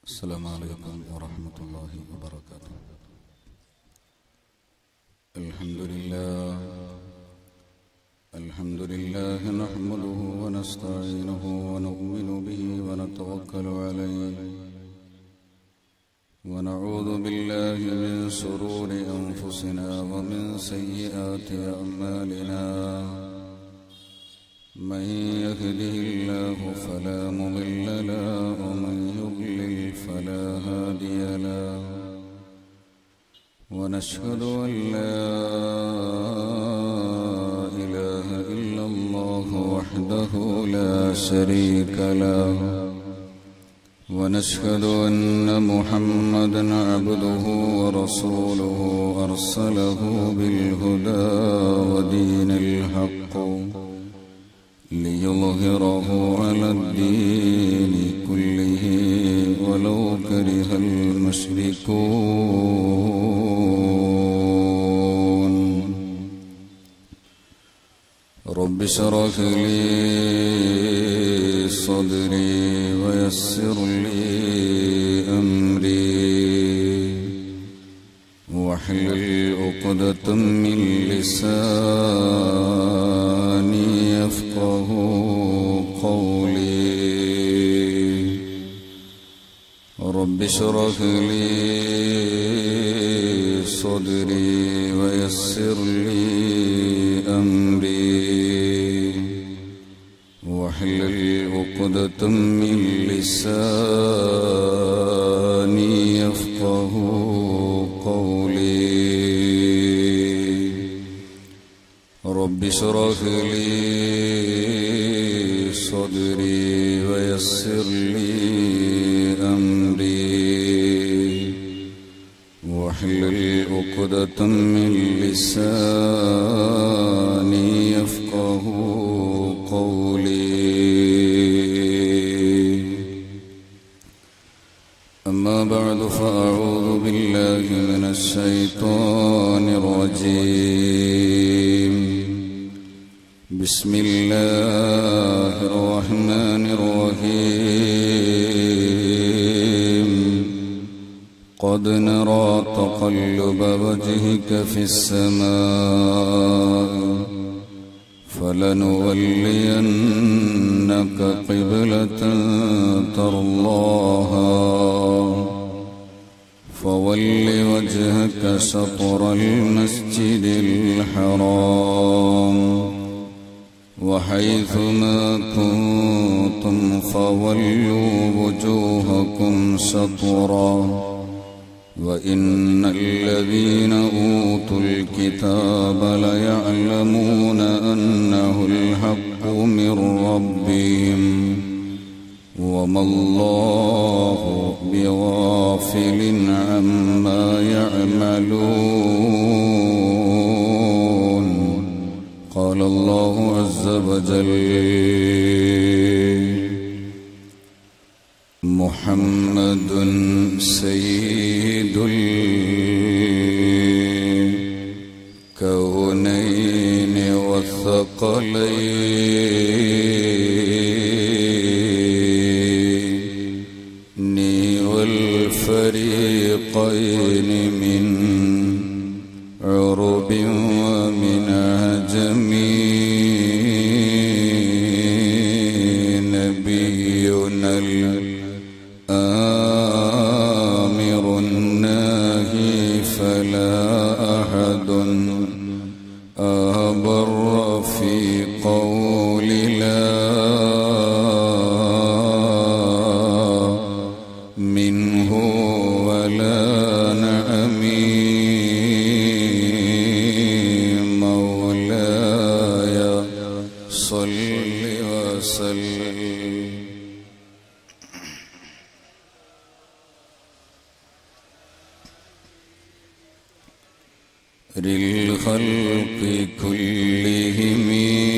السلام عليكم ورحمة الله وبركاته الحمد لله الحمد لله نحمده ونستعينه ونؤمن به ونتوكل عليه ونعوذ بالله من شرور أنفسنا ومن سيئات أعمالنا من يهده الله فلا مضل له ومن يضلل فلا هادي له ونشهد أن لا إله إلا الله وحده لا شريك له ونشهد أن محمدا عبده ورسوله أرسله بالهدى ودين الحق ليظهره على الدين كله ولو كره المشركون رب اشرح لي صدري ويسر لي أمري واحلل عقدة من لساني يفقه قولي رب اشرح لي صدري ويسر لي أمري واحلل عقدة من لساني يفقه قولي رب اشرح لي صدري ويسر لي أمري واحلل عقدة من لساني يفقه قولي أما بعد فأعوذ بالله من الشيطان الرجيم بسم الله الرحمن الرحيم قد نرى تقلب وجهك في السماء فلنولينك قبلة ترضاها فول وجهك شطر المسجد الحرام وحيث ما كنتم فولوا وجوهكم شطرا وإن الذين أوتوا الكتاب ليعلمون أنه الحق من ربهم وما الله بغافل عما يعملون قال الله عز وجل محمد سيد الكونين والثقلين والفريقين من عرب ومن عجم نبينا الآمر الناهي فلا أحد أبر في قول لا منه ولا نعمي مولاي صل وسلم للخلق كلهم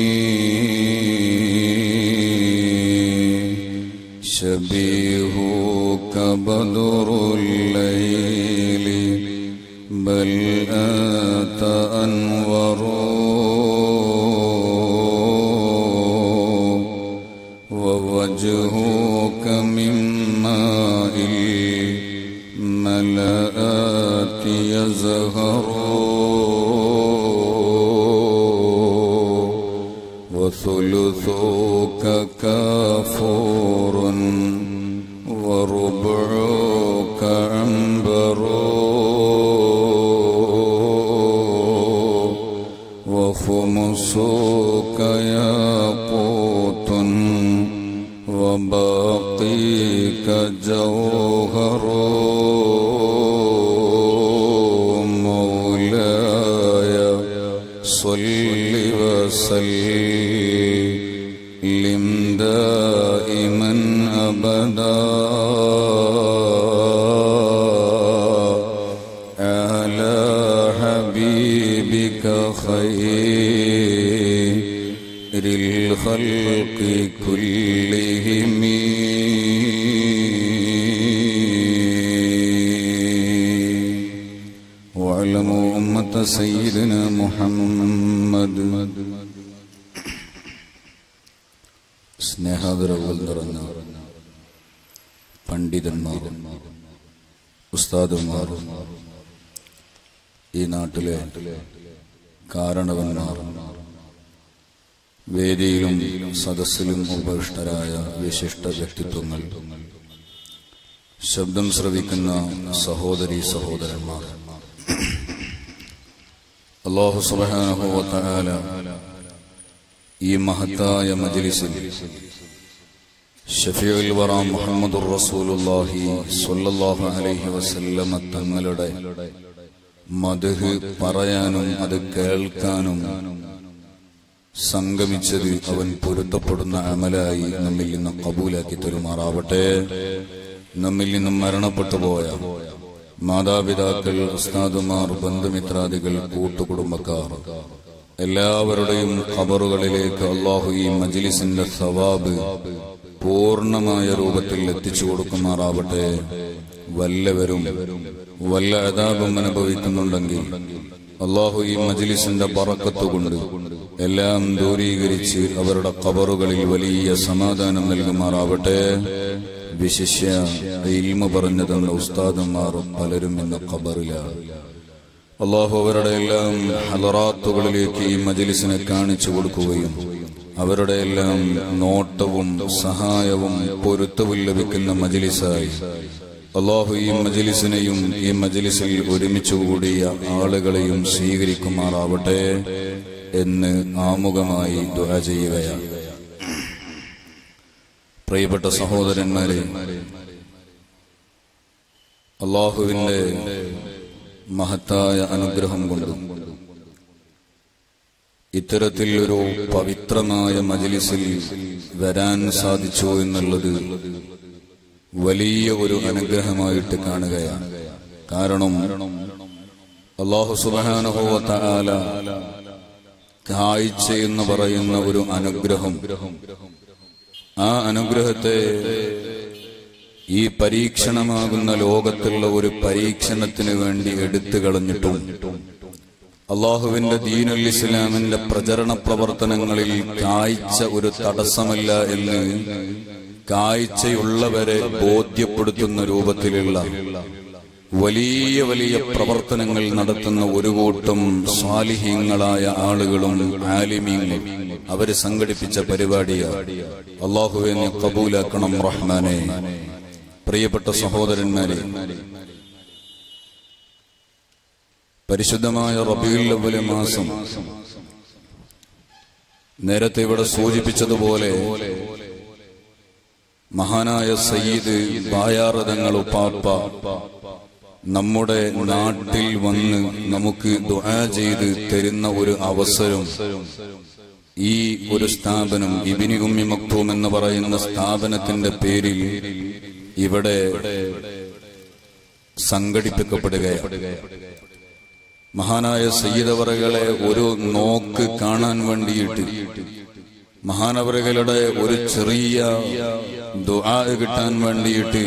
شبيهك بدر الليل بل أنت أنور ووجهك من ماء الآيات يزهر وثلثك كافور وربعك عنبر وخمسك ياقوت وباقيك جوهر مولاي صل وسلم دائما ابدا على حبيبك خير الخلق كلهم واعلموا أمة سيدنا محمد സ്നേഹാദരവുകൾ നിറഞ്ഞ പണ്ഡിതന്മാർ ഉസ്താദന്മാർ ഈ നാട്ടിലെ കാരണവന്മാർ വേദിയിലും സദസ്സിലും ഉപവിഷ്ടരായ വിശിഷ്ട വ്യക്തിത്വങ്ങൾ ശബ്ദം ശ്രവിക്കുന്ന സഹോദരി സഹോദരന്മാർ അള്ളാഹു സുബാനുഭവത്തായ ഈ മഹത്തായ മജ്ലിസിൽ ഷഫീഉൽ വറ മുഹമ്മദുർ റസൂലുള്ളാഹി സ്വല്ലല്ലാഹു അലൈഹി വസല്ലമ തങ്ങളുടെ മദ്ഹ് പറയാനും അത് കേൾക്കാനും സംഗമിച്ചത് അവൻ പൊരുത്തപ്പെടുന്ന അമലായി നമ്മിൽ നിന്ന് കബൂലാക്കി തരുമാറാവട്ടെ നമ്മിൽ നിന്നും മരണപ്പെട്ടു പോയ മാതാപിതാക്കൾ ഉസ്താദുമാർ ബന്ധുമിത്രാദികൾ കൂട്ടുകുടുംബക്കാർ എല്ലാവരുടെയും ഖബറുകളിലേക്ക് അള്ളാഹു ഈ മജ്ലിസിന്റെ സവാബ് പൂർണ്ണമായ രൂപത്തിൽ എത്തിച്ചു കൊടുക്കുമാറാവട്ടെ വല്ലവരും വല്ല അതാപം അനുഭവിക്കുന്നുണ്ടെങ്കിൽ അള്ളാഹു ഈ മജ്ലിസിന്റെ പറക്കത്ത് കൊണ്ട് എല്ലാം ദൂരീകരിച്ച് അവരുടെ ഖബറുകളിൽ വലിയ സമാധാനം നൽകുമാറാവട്ടെ വിശിഷ്യ ഇൽമ പറഞ്ഞു തന്ന ഉസ്താദന്മാർ പലരും ഇന്ന് ഖബറിലാണ് അള്ളാഹു അവരുടെ എല്ലാം ഹലറാത്തുകളിലേക്ക് ഈ മജിലിസിനെ കാണിച്ചു കൊടുക്കുകയും അവരുടെ എല്ലാം നോട്ടവും സഹായവും പൊരുത്തവും ലഭിക്കുന്ന മജിലിസായി അള്ളാഹു ഈ മജിലിസിനെയും ഈ മജിലിസിൽ ഒരുമിച്ച് കൂടിയ ആളുകളെയും സ്വീകരിക്കുമാറാവട്ടെ എന്ന് ആമുഖമായി ദുആ ചെയ്യുകയാണ് പ്രിയപ്പെട്ട സഹോദരന്മാരെ അള്ളാഹുവിന്റെ മഹത്തായ അനുഗ്രഹം കൊണ്ടും ഇത്തരത്തിൽ ഒരു പവിത്രമായ മജലിസിൽ വരാൻ സാധിച്ചു എന്നുള്ളത് വലിയ ഒരു അനുഗ്രഹമായിട്ട് കാണുകയാണ് കാരണം അള്ളാഹു സുബാനുഭവത്ത ആല കാഴ്ച എന്ന് പറയുന്ന ഒരു അനുഗ്രഹം ആ അനുഗ്രഹത്തെ ഈ പരീക്ഷണമാകുന്ന ലോകത്തുള്ള ഒരു പരീക്ഷണത്തിന് വേണ്ടി എടുത്തു കളഞ്ഞിട്ടും അള്ളാഹുവിന്റെ ദീനുൽ ഇസ്ലാമിന്റെ പ്രചരണ പ്രവർത്തനങ്ങളിൽ കാഴ്ച ഒരു തടസ്സമല്ല എന്ന് കാഴ്ചയുള്ളവരെ ബോധ്യപ്പെടുത്തുന്ന രൂപത്തിലുള്ള വലിയ വലിയ പ്രവർത്തനങ്ങൾ നടത്തുന്ന ഒരു കൂട്ടം സ്വാലിഹ്യങ്ങളായ ആളുകളും ആലിമീങ്ങളും അവര് സംഘടിപ്പിച്ച പരിപാടിയാണ് അള്ളാഹുവെ നീ കബൂലാക്കണം റഹ്മാനെ പ്രിയപ്പെട്ട സഹോദരന്മാരെ പരിശുദ്ധമായ റബിയുൽ അവല് മാസം നേരത്തെ ഇവിടെ സൂചിപ്പിച്ചതുപോലെ മഹാനായ സയ്യിദ് ബായാറതങ്ങൾ ഉപ്പാപ്പ നമ്മുടെ നാട്ടിൽ വന്ന് നമുക്ക് ദുആ ചെയ്ത് തരുന്ന ഒരു അവസരം ഈ ഒരു സ്ഥാപനം ഇബിനി ഉമ്മി മക്തൂം എന്ന് പറയുന്ന സ്ഥാപനത്തിന്റെ പേരിൽ ഇവിടെ സംഘടിപ്പിക്കപ്പെടുകയാണ് മഹാനായ സയ്യിദവറകളെ ഒരു നോക്ക് കാണാൻ വേണ്ടിയിട്ട് മഹാനവറുകളുടെ ഒരു ചെറിയ ദുആ കിട്ടാൻ വേണ്ടിയിട്ട്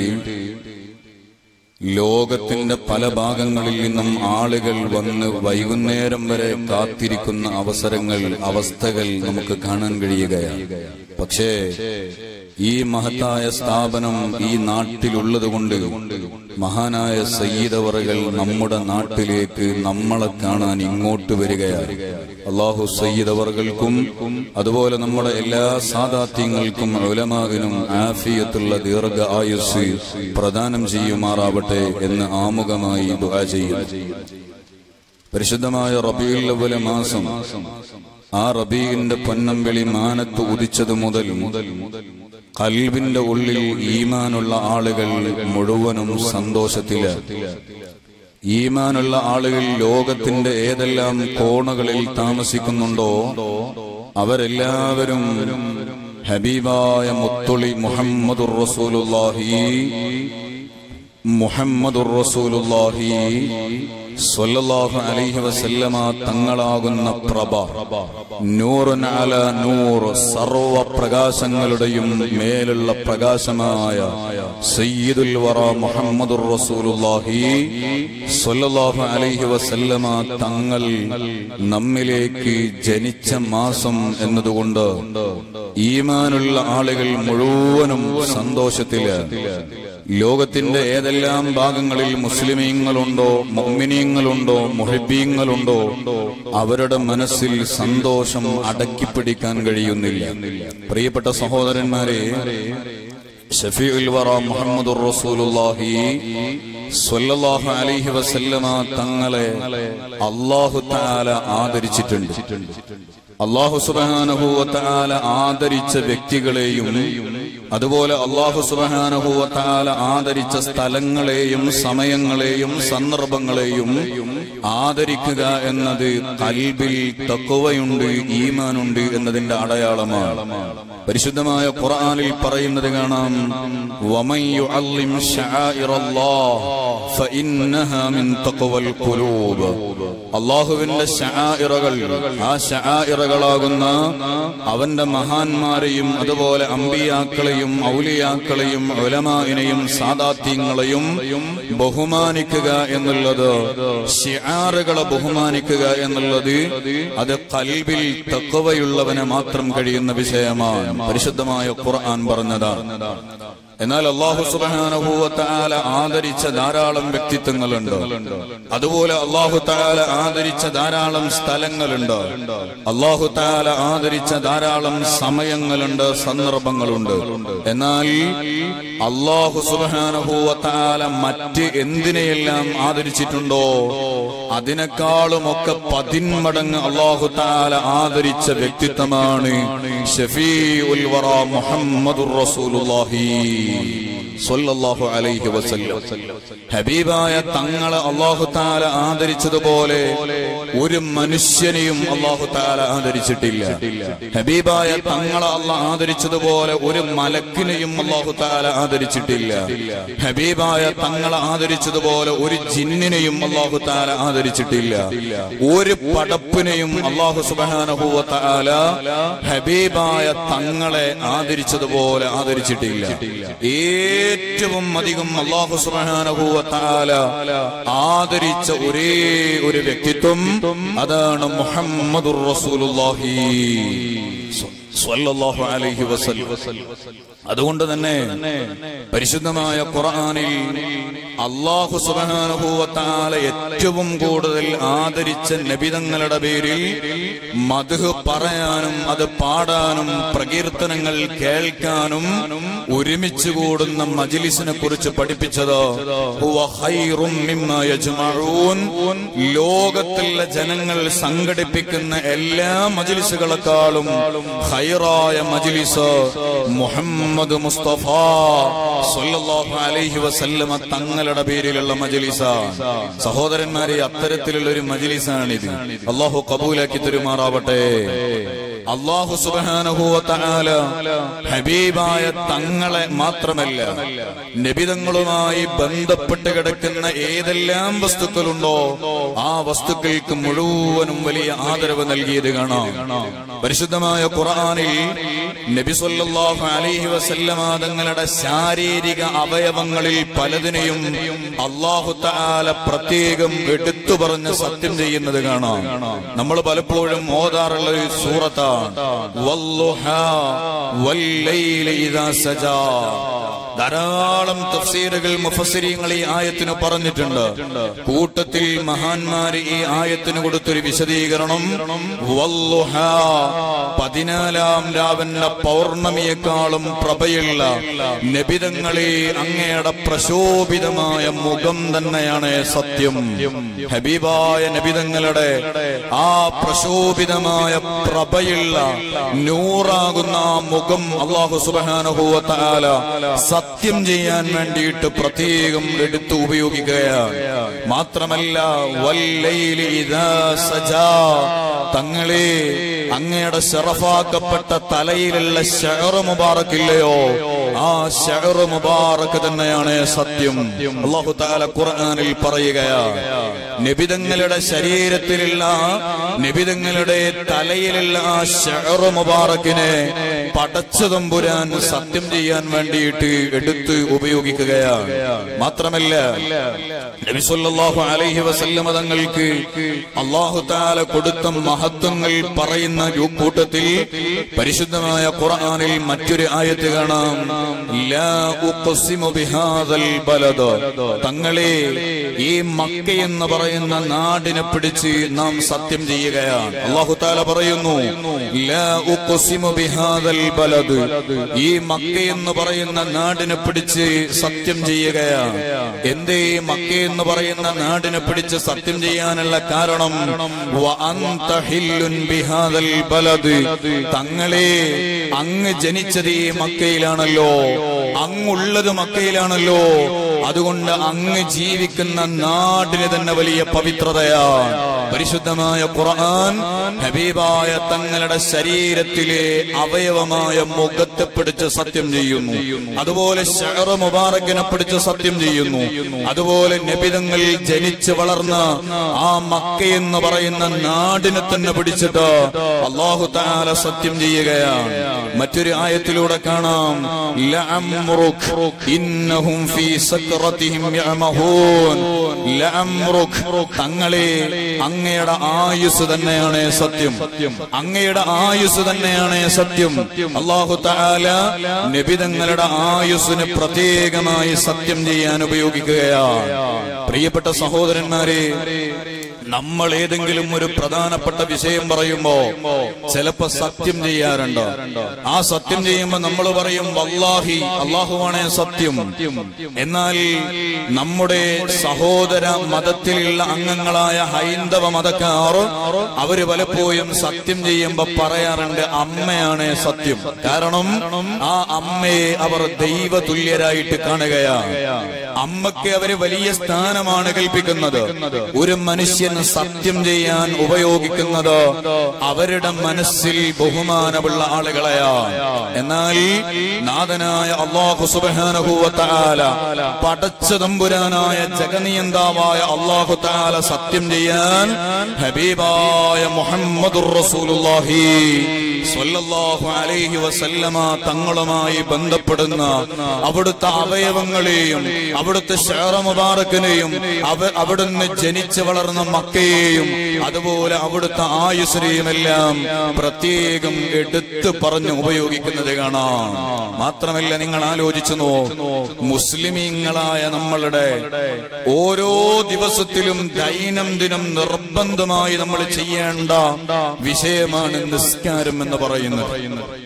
ലോകത്തിന്റെ പല ഭാഗങ്ങളിൽ നിന്നും ആളുകൾ വന്ന് വൈകുന്നേരം വരെ കാത്തിരിക്കുന്ന അവസരങ്ങൾ അവസ്ഥകൾ നമുക്ക് കാണാൻ കഴിയുകയാണ് പക്ഷേ ഈ മഹത്തായ സ്ഥാപനം ഈ നാട്ടിലുള്ളത് കൊണ്ട് മഹാനായ സയ്യിദവറുകൾ നമ്മുടെ നാട്ടിലേക്ക് നമ്മളെ കാണാൻ ഇങ്ങോട്ട് വരികയാണ് അള്ളാഹു സയ്യിദവറുകൾക്കും അതുപോലെ നമ്മുടെ എല്ലാ സാദാത്യങ്ങൾക്കും ഉലമാവിനും ആഫിയത്തുള്ള ദീർഘ ആയുസ് പ്രദാനം ചെയ്യുമാറാവട്ടെ എന്ന് ആമുഖമായി ദുആ ചെയ്യുന്നു പരിശുദ്ധമായ റബീൽ അവല മാസം ആ റബീന്റെ പൊന്നമ്പിളി മാനത്ത് ഉദിച്ചത് മുതൽ കൽവിന്റെ ഉള്ളിൽ ഈമാനുള്ള ആളുകൾ മുഴുവനും സന്തോഷത്തില് ഈമാനുള്ള ആളുകൾ ലോകത്തിന്റെ ഏതെല്ലാം കോണുകളിൽ താമസിക്കുന്നുണ്ടോ അവരെല്ലാവരും ഹബീബായ മുത്തുളി മുഹമ്മദുർ റസൂലുള്ളാഹി മുഹമ്മദുർ റസൂലുള്ളാഹി സ്വല്ലല്ലാഹു അലൈഹി വസല്ലമ തങ്ങളാകുന്ന പ്രഭ നൂറുൻ അല നൂർ സർവ പ്രകാശങ്ങളുടെയും മേലുള്ള പ്രകാശമായ സയ്യിദുൽ വറ മുഹമ്മദുർ റസൂലുള്ളാഹി സ്വല്ലല്ലാഹു അലൈഹി വസല്ലമ തങ്ങൾ നമ്മിലേക്ക് ജനിച്ച മാസം എന്നതുകൊണ്ട് ഈമാനുള്ള ആളുകൾ മുഴുവനും സന്തോഷത്തില് ലോകത്തിന്റെ ഏതെല്ലാം ഭാഗങ്ങളിൽ മുസ്ലിമീങ്ങളുണ്ടോ മൊമിനീങ്ങളുണ്ടോ മുഹിബീങ്ങളുണ്ടോ അവരുടെ മനസ്സിൽ സന്തോഷം അടക്കിപ്പിടിക്കാൻ കഴിയുന്നില്ല പ്രിയപ്പെട്ട സഹോദരന്മാരെ ഷഫീഉൽ വറ മുഹമ്മദുർ റസൂലുള്ളാഹി സ്വല്ലല്ലാഹു അലൈഹി വസല്ലമ തങ്ങളെ അല്ലാഹു തആല ആദരിച്ചിട്ടുണ്ട് അള്ളാഹു സുബ്ഹാനഹു വതആല ആദരിച്ച വ്യക്തികളെയും അതുപോലെ അള്ളാഹു സുബ്ഹാനഹു വതആല ആദരിച്ച സ്ഥലങ്ങളെയും സമയങ്ങളെയും സന്ദർഭങ്ങളെയും ആദരിക്കുക എന്നത് കൽബിൽ തക്കുവയുണ്ട് ഈമാനുണ്ട് എന്നതിന്റെ അടയാളമാണ് പരിശുദ്ധമായ ഖുർആനിൽ പറയുന്നത് കാണാം വമൻ യുഅല്ലിം ശആഇറല്ലാഹ് ഫഇന്നഹാ മിൻ തഖ്വൽ ഖുലൂബ് അള്ളാഹുവിന്റെ ശആഇറകൾ ആ ശആഇറകളാകുന്ന അവന്റെ മഹാന്മാരെയും അതുപോലെ അമ്പിയാക്കളെയും ഔലിയാക്കളെയും ഉലമാവിനെയും സാദാത്യങ്ങളെയും ബഹുമാനിക്കുക എന്നുള്ളത് ഷിആറുകളെ ബഹുമാനിക്കുക എന്നുള്ളത് അത് കൽബിൽ തക്കവയുള്ളവന് മാത്രം കഴിയുന്ന വിഷയമാണ് പരിശുദ്ധമായ ഖുർആൻ പറഞ്ഞതാണ് എന്നാൽ അള്ളാഹു സുബാനുഭൂവത്താല ആദരിച്ച ധാരാളം വ്യക്തിത്വങ്ങളുണ്ട് അതുപോലെ അള്ളാഹു താല ആദരിച്ച ധാരാളം സ്ഥലങ്ങളുണ്ട് അള്ളാഹു താല ആദരിച്ച ധാരാളം സമയങ്ങളുണ്ട് സന്ദർഭങ്ങളുണ്ട് എന്നാൽ അള്ളാഹു സുബാനുഭൂവത്താല മറ്റ് എന്തിനെയെല്ലാം ആദരിച്ചിട്ടുണ്ടോ അതിനേക്കാളും ഒക്കെ പതിന്മടങ്ങ് അള്ളാഹു താല ആദരിച്ച വ്യക്തിത്വമാണ് ഷഫീ ഉൽ വറ മുഹമ്മദുർ റസൂലുള്ളാഹി സ്വല്ലല്ലാഹു അലൈഹി വസല്ലം ഹബീബായ തങ്ങളെ അള്ളാഹു താല ആദരിച്ചതുപോലെ ഒരു മനുഷ്യനെയും അള്ളാഹു താല ആദരിച്ചിട്ടില്ല ഹബീബായ തങ്ങളെ അല്ല ആദരിച്ചതുപോലെ ഒരു മലക്കിനെയും അള്ളാഹു താല ആദരിച്ചിട്ടില്ല ഹബീബായ തങ്ങളെ ആദരിച്ചതുപോലെ ഒരു ജിന്നിനെയും അള്ളാഹു താല ആദരിച്ചിട്ടില്ല ഒരു പടപ്പിനെയും അള്ളാഹു സുബാനഹുവ താല ഹബീബായ തങ്ങളെ ആദരിച്ചതുപോലെ ആദരിച്ചിട്ടില്ല ഏറ്റവും അധികം അള്ളാഹു സുബാനഹുവ താല ആദരിച്ച ഒരേ ഒരു വ്യക്തിത്വം അതാണ് മുഹമ്മദുർ റസൂലുള്ളാഹി സ്വല്ലല്ലാഹു അലൈഹി വസല്ലം അതുകൊണ്ട് തന്നെ പരിശുദ്ധമായ ഖുർആനിൽ അള്ളാഹു സുബ്ഹാനഹു വ തആല ഏറ്റവും കൂടുതൽ ആദരിച്ച നബിതങ്ങളുടെ പേരിൽ മദ്ഹ് പറയാനും അത് പാടാനും പ്രകീർത്തനങ്ങൾ കേൾക്കാനും ഒരുമിച്ച് കൂടുന്ന മജ്ലിസിനെ കുറിച്ച് പഠിപ്പിച്ചത് ഹുവ ഖൈറും മിമ്മാ യജ്മഊൻ ലോകത്തിലെ ജനങ്ങൾ സംഘടിപ്പിക്കുന്ന എല്ലാ മജ്ലിസുകളെക്കാളും ഖൈറായ മജ്ലിസ് മുഹമ്മദ് മുസ്തഫ സല്ലല്ലാഹു അലൈഹി വസല്ലമ തങ്ങളുടെ പേരിലുള്ള മജ്ലിസ സഹോദരന്മാരെ അത്തരത്തിലുള്ള ഒരു മജ്ലിസാണിത് അള്ളാഹു കബൂലാക്കി തരുമാറാവട്ടെ അള്ളാഹു സുബ്ഹാനഹു വ തആല ഹബീബായ തങ്ങളെ മാത്രമല്ല നബിതങ്ങളുമായി ബന്ധപ്പെട്ട് കിടക്കുന്ന ഏതെല്ലാം വസ്തുക്കളുണ്ടോ ആ വസ്തുക്കൾക്ക് മുഴുവനും വലിയ ആദരവ് നൽകിയത് കാണാം പരിശുദ്ധമായ ഖുർആനിൽ നബി സല്ലല്ലാഹു അലൈഹി വസല്ലമ തങ്ങളുടെ ശാരീരിക അവയവങ്ങളിൽ പലതിനെയും അള്ളാഹു തആല പ്രത്യേകം എടുത്തു പറഞ്ഞ് സത്യം ചെയ്യുന്നത് കാണാം നമ്മൾ പലപ്പോഴും ഓതാറുള്ള ഒരു സൂറത്താണ് വല്ലുഹാ വല്ലൈലി ഇദാ സജാ ധാരാളം തഫ്സീറുകൾ മുഫസ്സിരീങ്ങൾ ഈ ആയത്തിന് പറഞ്ഞിട്ടുണ്ട് കൂട്ടത്തിൽ മഹാന്മാര് ഈ ആയത്തിന് കൊടുത്തൊരു വിശദീകരണം വല്ലുഹാ പതിനാലാം രാവന്റെ പൗർണമിയെക്കാളും പ്രഭയുള്ള നബിതങ്ങളെ അങ്ങയുടെ പ്രശോഭിതമായ മുഖം തന്നെയാണ് സത്യം ഹബീബായ നബിതങ്ങളുടെ ആ പ്രശോഭിതമായ പ്രഭയുള്ള നൂറാകുന്ന ആ മുഖം അള്ളാഹു സുബാനുഭൂവ താല സത്യം ചെയ്യാൻ വേണ്ടിയിട്ട് പ്രത്യേകം എടുത്തു ഉപയോഗിക്കുകയാണ് മാത്രമല്ല വല്ലൈലി ഇദാ സജാ തങ്ങളെ അങ്ങയുടെ ഷറഫാക്കപ്പെട്ട തലയിലുള്ള ഷെയർ മുബാറക്കില്ലയോ ആ ഷെയർ മുബാറക്ക് തന്നെയാണ് സത്യം അള്ളാഹു താല ഖുർആനിൽ പറയുകയാണ് നബിതങ്ങളുടെ ശരീരത്തിലുള്ള നബിതങ്ങളുടെ തലയിലുള്ള ആ ഷെയർ മുബാറക്കിനെ പടച്ചു തമ്പുരാൻ സത്യം ചെയ്യാൻ വേണ്ടിയിട്ട് എടുത്ത് ഉപയോഗിക്കുകയാണ് മാത്രമല്ല നബി സല്ലല്ലാഹു അലൈഹി വസല്ലമ തങ്ങൾക്ക് അള്ളാഹു താല കൊടുത്ത മഹത്വങ്ങൾ പറയുന്ന ഒരു കൂട്ടത്തിൽ പരിശുദ്ധമായ ഖുർആനിൽ മറ്റൊരു ആയത്ത് കാണാം ലാ ഉഖ്സിമു ബിഹാദൽ ബലദ് തങ്ങളെ ഈ മക്ക എന്ന് പറയുന്ന നാടിനെ പിടിച്ച് നാം സത്യം ചെയ്യുകയാണ് അള്ളാഹു താല പറയുന്നു ലാ ഉഖ്സിമു ബിഹാദൽ ബലദ് ഈ മക്ക എന്ന് പറയുന്ന നാടിനെ പിടിച്ച് സത്യം ചെയ്യുകയാണ് എന്തേ ഈ മക്ക എന്ന് പറയുന്ന നാടിനെ പിടിച്ച് സത്യം ചെയ്യാനുള്ള കാരണം വ അന്ത ഹില്ലുൻ ബിഹാദൽ ബലദ് തങ്ങളെ അങ്ങ് ജനിച്ചത് ഈ മക്കയിലാണല്ലോ അങ്ങുള്ളത് മക്കയിലാണല്ലോ അതുകൊണ്ട് അങ്ങ് ജീവിക്കുന്ന നാടിന് തന്നെ വലിയ പവിത്രതയാണ് പരിശുദ്ധമായ ഖുർആൻ ഹബീബായ തങ്ങളുടെ ശരീരത്തിലെ അവയവമായ മുഖത്തെ പിടിച്ച് സത്യം ചെയ്യുന്നു അതുപോലെ ഷഹർ മുബാറക്കിനെ പിടിച്ച് സത്യം ചെയ്യുന്നു അതുപോലെ നബിതങ്ങൾ ജനിച്ചു വളർന്ന ആ മക്ക എന്ന് പറയുന്ന നാടിനെ തന്നെ പിടിച്ചിട്ട് അള്ളാഹു താല സത്യം ചെയ്യുകയാണ് മറ്റൊരു ആയത്തിലൂടെ കാണാം ലഅംറുക് ഇന്നഹും ഫീ സക്റതിഹിം യഅമഹൂൻ ലഅംറുക് തങ്ങളെ അങ്ങയുടെ ആയുസ് തന്നെയാണ് സത്യം അങ്ങയുടെ ആയുസ് തന്നെയാണ് സത്യം അള്ളാഹു താല നബിതങ്ങളുടെ ആയുസ്സിന് പ്രത്യേകമായി സത്യം ചെയ്യാൻ ഉപയോഗിക്കുകയാണ് പ്രിയപ്പെട്ട സഹോദരന്മാരെ നമ്മൾ ഏതെങ്കിലും ഒരു പ്രധാനപ്പെട്ട വിഷയം പറയുമ്പോ ചിലപ്പോ സത്യം ചെയ്യാറുണ്ട് ആ സത്യം ചെയ്യുമ്പോ നമ്മൾ പറയും വല്ലാഹി അള്ളാഹുവാണ് സത്യം എന്നാൽ നമ്മുടെ സഹോദര മതത്തിലുള്ള അംഗങ്ങളായ ഹൈന്ദവ മതക്കാർ അവര് പലപ്പോഴും സത്യം ചെയ്യുമ്പോ പറയാറുണ്ട് അമ്മയാണ് സത്യം കാരണം ആ അമ്മയെ അവർ ദൈവതുല്യരായിട്ട് കാണുകയാണ് അമ്മയ്ക്ക് അവര് വലിയ സ്ഥാനമാണ് കൽപ്പിക്കുന്നത് ഒരു മനുഷ്യൻ സത്യം ചെയ്യാൻ ഉപയോഗിക്കുന്നത് അവരുടെ മനസ്സിൽ ബഹുമാനമുള്ള ആളുകളെയാണ് എന്നാൽ നാഥനായ അള്ളാഹു സുബാനുഭൂവത്താല പടച്ച തമ്പുരാനായ ജഗനിയന്താവായ അള്ളാഹു താല സത്യം ചെയ്യാൻ ഹബീബായ മുഹമ്മദുർ റസൂലുള്ളാഹി സ്വല്ലല്ലാഹു അലൈഹി വസല്ലമ തങ്ങളുമായി ബന്ധപ്പെടുന്ന അവിടുത്തെ അവയവങ്ങളെയും അവിടുത്തെ ഷേറ മുബാറക്കിനെയും അവ അവിടുന്ന് ജനിച്ചു വളർന്ന മക്കയെയും അതുപോലെ അവിടുത്തെ ആയുസിനെയും എല്ലാം പ്രത്യേകം എടുത്തു പറഞ്ഞ് ഉപയോഗിക്കുന്നത് കാണാം മാത്രമല്ല നിങ്ങൾ ആലോചിച്ചു നോ മുസ്ലിമീങ്ങളായ നമ്മളുടെ ഓരോ ദിവസത്തിലും ദൈനംദിനം നിർബന്ധമായി നമ്മൾ ചെയ്യേണ്ട വിഷയമാണ് നിസ്കാരം എന്ന് പറയുന്നത്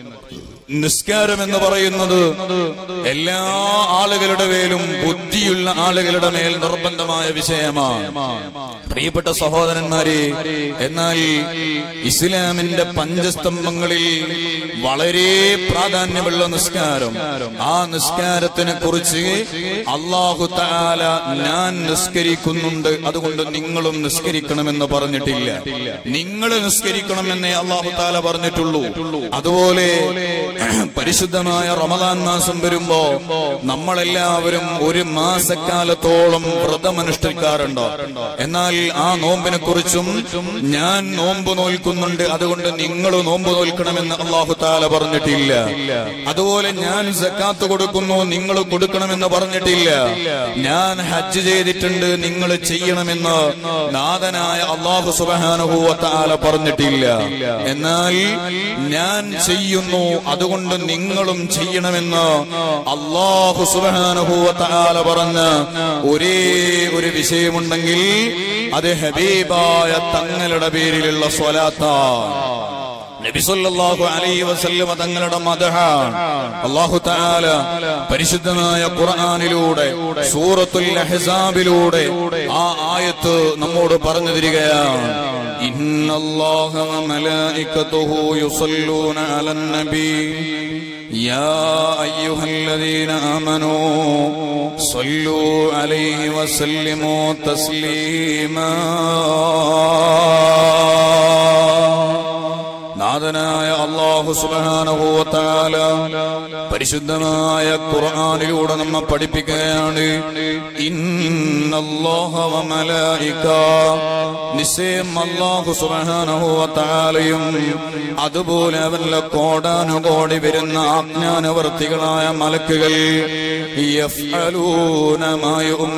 നിസ്കാരം എന്ന് പറയുന്നത് എല്ലാ ആളുകളുടെ മേലും ബുദ്ധിയുള്ള ആളുകളുടെ മേൽ നിർബന്ധമായ വിഷയമാണ് പ്രിയപ്പെട്ട സഹോദരന്മാരെ എന്നാൽ ഇസ്ലാമിന്റെ പഞ്ചസ്തംഭങ്ങളിൽ വളരെ പ്രാധാന്യമുള്ള നിസ്കാരം ആ നിസ്കാരത്തിനെ കുറിച്ച് അള്ളാഹു താല ഞാൻ നിസ്കരിക്കുന്നുണ്ട് അതുകൊണ്ട് നിങ്ങളും നിസ്കരിക്കണമെന്ന് പറഞ്ഞിട്ടില്ല നിങ്ങൾ നിസ്കരിക്കണമെന്നേ അള്ളാഹു താല പറഞ്ഞിട്ടുള്ളൂ അതുപോലെ പരിശുദ്ധമായ റമദാൻ മാസം വരുമ്പോ നമ്മളെല്ലാവരും ഒരു മാസക്കാലത്തോളം വ്രതമനുഷ്ഠിക്കാറുണ്ടോ എന്നാൽ ആ നോമ്പിനെ കുറിച്ചും ഞാൻ നോമ്പ് നോൽക്കുന്നുണ്ട് അതുകൊണ്ട് നിങ്ങൾ നോമ്പ് നോൽക്കണമെന്ന് അള്ളാഹു താല പറഞ്ഞിട്ടില്ല അതുപോലെ ഞാൻ സക്കാത്ത് കൊടുക്കുന്നു നിങ്ങൾ കൊടുക്കണമെന്ന് പറഞ്ഞിട്ടില്ല ഞാൻ ഹജ്ജ് ചെയ്തിട്ടുണ്ട് നിങ്ങൾ ചെയ്യണമെന്ന് നാഥനായ അള്ളാഹു സുബാനുഭൂവത്താല പറഞ്ഞിട്ടില്ല എന്നാൽ ഞാൻ ചെയ്യുന്നു അതുകൊണ്ട് നിങ്ങളും ചെയ്യണമെന്ന് അള്ളാഹു സുബാനുഭൂവത്താല പറഞ്ഞ ഒരേ ഒരു വിഷയമുണ്ടെങ്കിൽ അത് ഹബീബായ തങ്ങളുടെ പേരിലുള്ള സ്വലാത്താണ് നബിസല്ലാഹു അലൈ വസല്ലമ തങ്ങളുടെ മദഹാണ് അള്ളാഹു താല പരിശുദ്ധമായ ഖുർആനിലൂടെ സൂറത്തുൽ അഹ്സാബിലൂടെ ആ ആയത്ത് നമ്മോട് പറഞ്ഞു തരികയാണ് ഇന്നല്ലാഹ വമലായികതുഹു യുസല്ലൂന അലൻ നബി يا أيها الذين آمنوا صلوا عليه وسلموا تسليما നാഥനായ അള്ളാഹു സുബാനഹോത്താല പരിശുദ്ധമായ ഖുർആാനിലൂടെ നമ്മെ പഠിപ്പിക്കുകയാണ് ഇന്നല്ലാഹ വ മലായിക നിശ്ചയം അള്ളാഹു സുബാനഹോത്താലയും അതുപോലെ അവന്റെ കോടാനുകോടി വരുന്ന ആജ്ഞാനവർത്തികളായ മലക്കുകൾ യഫ്അലൂന മാ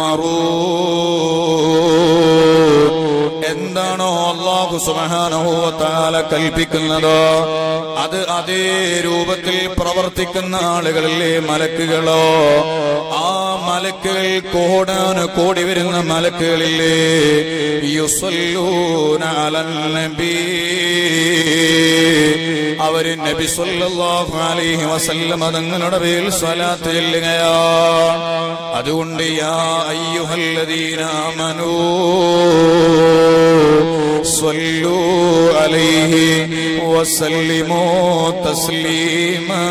യുമറൂൻ എന്താണോ അള്ളാഹു സുബാനഹോത്താല കൽപ്പിക്കുന്നത് അത് അതേ രൂപത്തിൽ പ്രവർത്തിക്കുന്ന ആളുകളിലെ മലക്കുകളോ ആ മലക്കുകൾ കോടാന് കോടി വരുന്ന മലക്കുകളില്ലേ യുസല്ലൂന അലൻ നബി അവര് നബി സല്ലല്ലാഹു അലൈഹി വസല്ലമ തങ്ങളുടെ പേരിൽ സ്വലാത്ത് ചെല്ലുകയാണ് അതുകൊണ്ട് യാ അയ്യുഹല്ലദീന ആമനൂ صلوا عليه وسلموا تسليما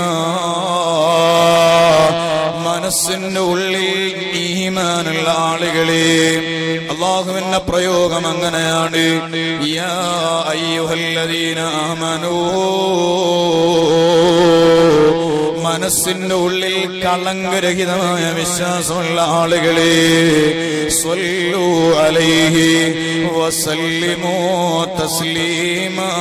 മനസ്സിന്റെ ഉള്ളിൽ ഈമാനുള്ള ആളുകളെ അള്ളാഹുവിന്റെ പ്രയോഗം അങ്ങനെയാണ് യാ അയ്യുഹല്ലദീന ആമനൂ മനസ്സിന്റെ ഉള്ളിൽ കളങ്കരഹിതമായ വിശ്വാസമുള്ള ആളുകളെ സ്വല്ലു അലൈഹി വസല്ലിമോ തസ്ലീമാ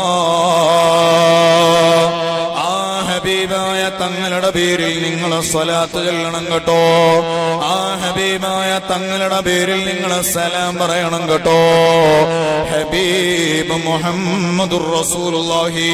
ആ ഹബീബായ തങ്ങളുടെ പേരിൽ നിങ്ങൾ സ്വലാത്ത് ചെല്ലണം കേട്ടോ ആ ഹബീബായ തങ്ങളുടെ പേരിൽ നിങ്ങൾ സലാം പറയണം കേട്ടോ ഹബീബ് മുഹമ്മദുർ റസൂലുള്ളാഹി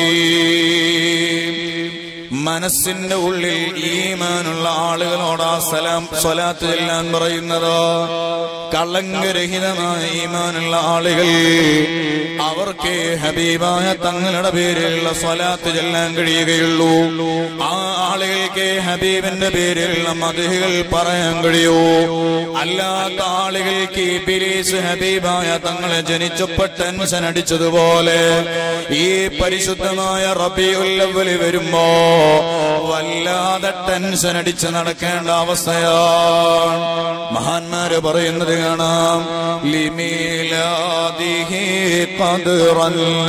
മനസ്സിന്റെ ഉള്ളിൽ ഈമാനുള്ള ആളുകളോട് ആ സലാം സ്വലാത്ത് ചെല്ലാൻ പറയുന്നത് കളങ്കരഹിതമായ ഈമാനുള്ള ആളുകൾ അവർക്ക് ഹബീബായ തങ്ങളുടെ പേരിലുള്ള സ്വലാത്ത് ചെല്ലാൻ കഴിയുകയുള്ളൂ ആ ആളുകൾക്ക് ഹബീബിന്റെ പേരിലുള്ള മതികൾ പറയാൻ കഴിയൂ അല്ലാത്ത ആളുകൾക്ക് ബിലീസ് ഹബീബായ തങ്ങളെ ജനിച്ചപ്പോൾ ടെൻഷൻ അടിച്ചതുപോലെ ഈ പരിശുദ്ധമായ റബിയുല്ലവലി വരുമ്പോ വല്ലാതെ ടെൻഷൻ അടിച്ച് നടക്കേണ്ട അവസ്ഥയാണ് മഹാന്മാര് പറയുന്നത് കാണാം ലിമീലാദിഹി ഖദ്റല്ല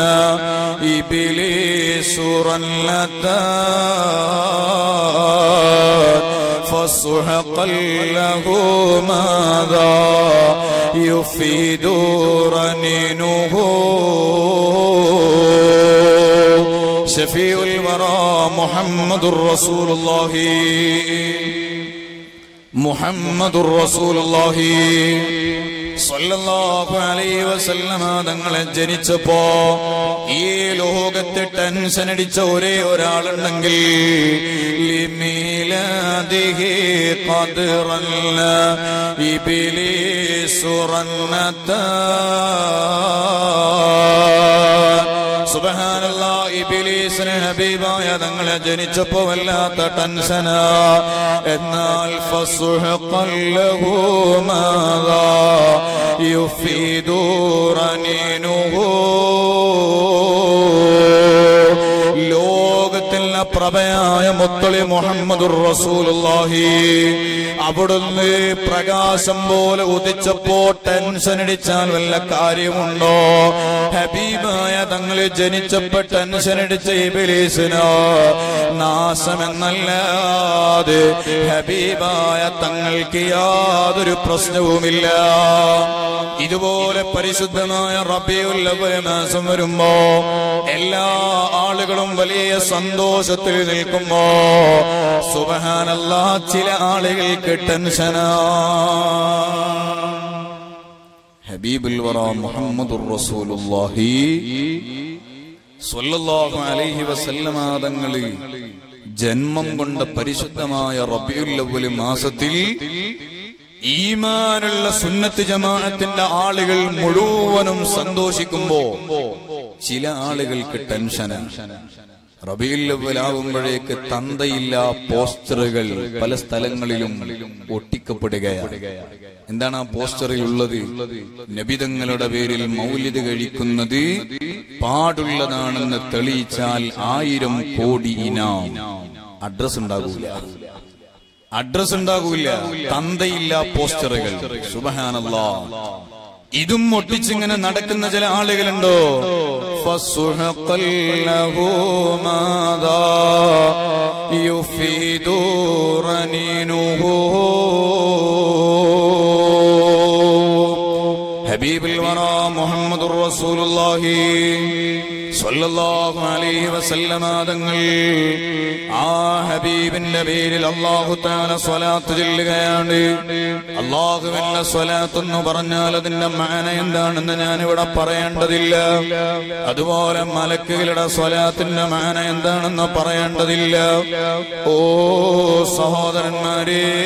ഇബ്ലീസുറല്ലത فسحقا له ماذا يفيد رنينه شفيع الورى محمد رسول الله محمد رسول الله സല്ലല്ലാഹു അലൈഹി വസല്ലമ തങ്ങളെ ജനിച്ചപ്പോ ഈ ലോകത്ത് ടെൻഷൻ അടിച്ച ഒരേ ഒരാളുണ്ടെങ്കിൽ ലിമീലാദിഹി ഖദ്റല്ല ഇബ്ലീസു റന്നത്താ സുബഹാനല്ലാ ഇബിലീസിന് ഹബീബായ തങ്ങളെ ജനിച്ചപ്പോ വല്ലാത്ത ടെൻഷന എന്നാൽ ഫസുഹഖൻ ലഹു മാദാ യുഫീദു റനീനുഹു ലോകത്തിലെ പ്രഭയായ മുത്തളി മുഹമ്മദുർ റസൂലുള്ളാഹി അവിടുന്ന് പ്രകാശം പോലെ ഉദിച്ചപ്പോ ടെൻഷൻ അടിച്ചാൽ വല്ല കാര്യമുണ്ടോ ഹബീബായ തങ്ങൾ ജനിച്ചപ്പോ ടെൻഷൻ അടിച്ച ഇബിലീസിനോ നാശമെന്നല്ലാതെ ഹബീബായ തങ്ങൾക്ക് യാതൊരു പ്രശ്നവുമില്ല ഇതുപോലെ പരിശുദ്ധമായ റബിയുല്ലവൽ മാസം വരുമ്പോ എല്ലാ ആളുകളും വലിയ സന്തോഷത്തിൽ നിൽക്കുമ്പോ സുബഹാനല്ല ചില ആളുകൾക്ക് ടെൻഷനാ ഹബീബുൽ വറ മുഹമ്മദുർ റസൂലുള്ളാഹി സ്വല്ലല്ലാഹു അലൈഹി വസല്ലമ തങ്ങളിൽ ജന്മം കൊണ്ട പരിശുദ്ധമായ റബിയുൽ അവ്വൽ മാസത്തിൽ ഈമാനുള്ള സുന്നത്ത് ജമാഅത്തിന്റെ ആളുകൾ മുഴുവനും സന്തോഷിക്കുമ്പോ ചില ആളുകൾക്ക് ടെൻഷനാണ് റബിയുല്ലവലാവുമ്പോഴേക്ക് തന്തയില്ല പോസ്റ്ററുകൾ പല സ്ഥലങ്ങളിലും ഒട്ടിക്കപ്പെടുകയാണ് എന്താണ് ആ പോസ്റ്ററിൽ ഉള്ളത് നബിതങ്ങളുടെ പേരിൽ മൗലിദ് കഴിക്കുന്നത് പാടുള്ളതാണെന്ന് തെളിയിച്ചാൽ ആയിരം കോടി ഇനാം അഡ്രസ് ഉണ്ടാകൂല അഡ്രസ് ഉണ്ടാകൂല തന്തയില്ല പോസ്റ്ററുകൾ സുബഹാനല്ലാ ഇതും ഒട്ടിച്ചിങ്ങനെ നടക്കുന്ന ചില ആളുകളുണ്ടോ فسحقا له ماذا يفيد رنينه ഹബീബുൽ വറ മുഹമ്മദുർ റസൂലുള്ളാഹി സ്വല്ലല്ലാഹു അലൈഹി വസല്ലമ തങ്ങൾ ആ ഹബീബിന്റെ പേരിൽ അല്ലാഹു തആല സ്വലാത്ത് ചൊല്ലുകയാണ് അല്ലാഹുവിന്റെ സ്വലാത്ത് എന്ന് പറഞ്ഞാൽ അതിന്റെ മാന എന്താണെന്ന് ഞാൻ ഇവിടെ പറയേണ്ടതില്ല അതുപോലെ മലക്കുകളുടെ സ്വലാത്തിന്റെ മാന എന്താണെന്ന് പറയേണ്ടതില്ല ഓ സഹോദരന്മാരേ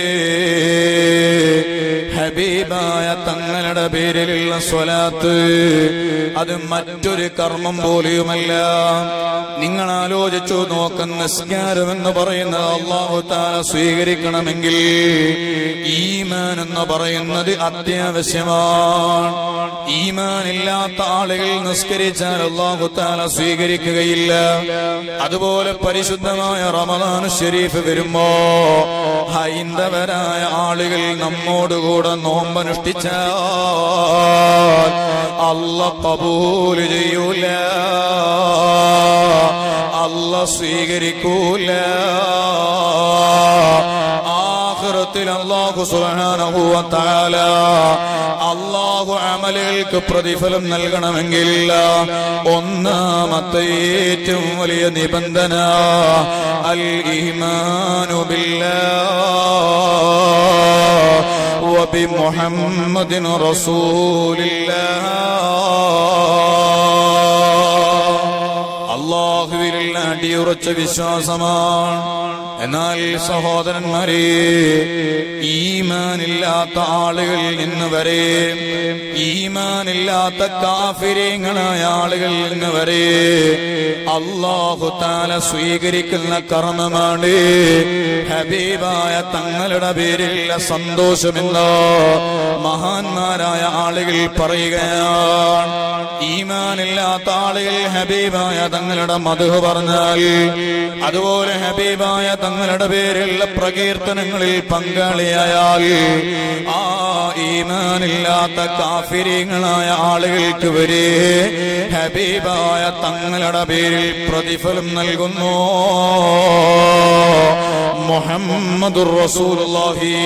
ഹബീബായ തങ്ങളുടെ പേരിലുള്ള സ്വലാത്ത് അത് മറ്റൊരു കർമ്മം പോലെയുമല്ല നിങ്ങൾ ആലോചിച്ചു നോക്കുന്ന നിസ്കാരം എന്ന് പറയുന്നത് അള്ളാഹു താല സ്വീകരിക്കണമെങ്കിൽ ഈമാൻ എന്ന് പറയുന്നത് അത്യാവശ്യമാണ് ഈമാൻ ഇല്ലാത്ത ആളുകൾ നിസ്കരിച്ചാൽ അള്ളാഹു താല സ്വീകരിക്കുകയില്ല അതുപോലെ പരിശുദ്ധമായ റമദാൻ ഷരീഫ് വരുമ്പോ ഹൈന്ദവരായ ആളുകൾ നമ്മോടുകൂടെ നോമ്പനുഷ്ഠിച്ചാൽ അല്ല കബൂല് ചെയ്യൂല അല്ല സ്വീകരിക്കൂല ആഖിറത്തിൽ അല്ലാഹു സുബ്ഹാനഹു വ തആല അല്ലാഹു അമലുകൾക്ക് പ്രതിഫലം നൽകണമെങ്കിൽ ഒന്നാമത്തെ ഏറ്റവും വലിയ നിബന്ധന അൽ ഈമാനു ബില്ലാഹ് وبمحمد رسول الله അള്ളാഹുവിലുള്ള അടിയുറച്ച വിശ്വാസമാണ് എന്നാൽ സഹോദരന്മാരെ ഈമാനില്ലാത്ത ആളുകളിൽ നിന്ന് വരെ ഈമാനില്ലാത്ത കാഫിര്യങ്ങളായ ആളുകളിൽ നിന്ന് വരെ അള്ളാഹു താല സ്വീകരിക്കുന്ന കർമ്മമാണ് ഹബീബായ തങ്ങളുടെ പേരിലുള്ള സന്തോഷമെന്ന് മഹാന്മാരായ ആളുകൾ പറയുകയാണ് ഈമാനില്ലാത്ത ആളുകൾ ഹബീബായ തങ്ങളുടെ മധു പറഞ്ഞാൽ അതുപോലെ ഹബീബായ തങ്ങളുടെ പേരിലുള്ള പ്രകീർത്തനങ്ങളിൽ പങ്കാളിയായാൽ ആ ഈമാനില്ലാത്ത കാഫിര്യങ്ങളായ ആളുകൾക്ക് വരെ ഹബീബായ തങ്ങളുടെ പേരിൽ പ്രതിഫലം നൽകുന്നു മുഹമ്മദുർ റസൂലുള്ളാഹി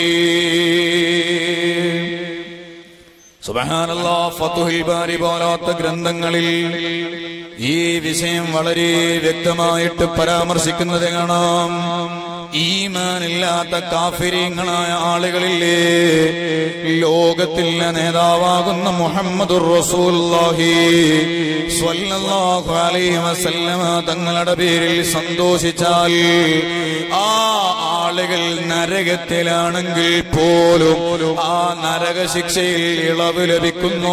സുബ്ഹാനല്ലാ ഫതുഹുൽ ബാരി പോലാത്ത ഗ്രന്ഥങ്ങളിൽ ഈ വിഷയം വളരെ വ്യക്തമായിട്ട് പരാമർശിക്കുന്നത് കാണാം ഈമാനില്ലാത്ത കാഫിര്യങ്ങളായ ആളുകളില്ലേ ലോകത്തിലെ നേതാവാകുന്ന മുഹമ്മദുർ റസൂലുള്ളാഹി സ്വല്ലല്ലാഹു അലൈഹി വസല്ലമ തങ്ങളുടെ പേരിൽ സന്തോഷിച്ചാൽ ആ ആളുകൾ നരകത്തിലാണെങ്കിൽ പോലും ആ നരകശിക്ഷയിൽ ഇളവ് ലഭിക്കുന്നു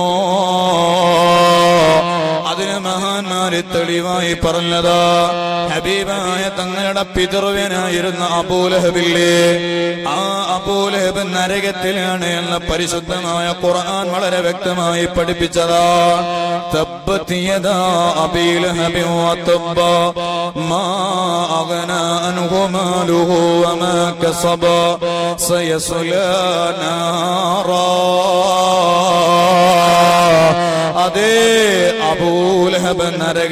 അതിന് മഹാന്മാര് തെളിവായി പറഞ്ഞതാ ഹബീബായ തങ്ങളുടെ പിതൃവനായിരുന്ന അബൂലഹബില്ലേ ആ അബൂലഹബ് നരകത്തിലാണ് എന്ന പരിശുദ്ധമായ ഖുർആൻ വളരെ വ്യക്തമായി പഠിപ്പിച്ചതാ تبت يدا أبي لهب وتب ما أغنى عنه ماله وما كسب سيصلى نارا അതേ അബൂലഹബ്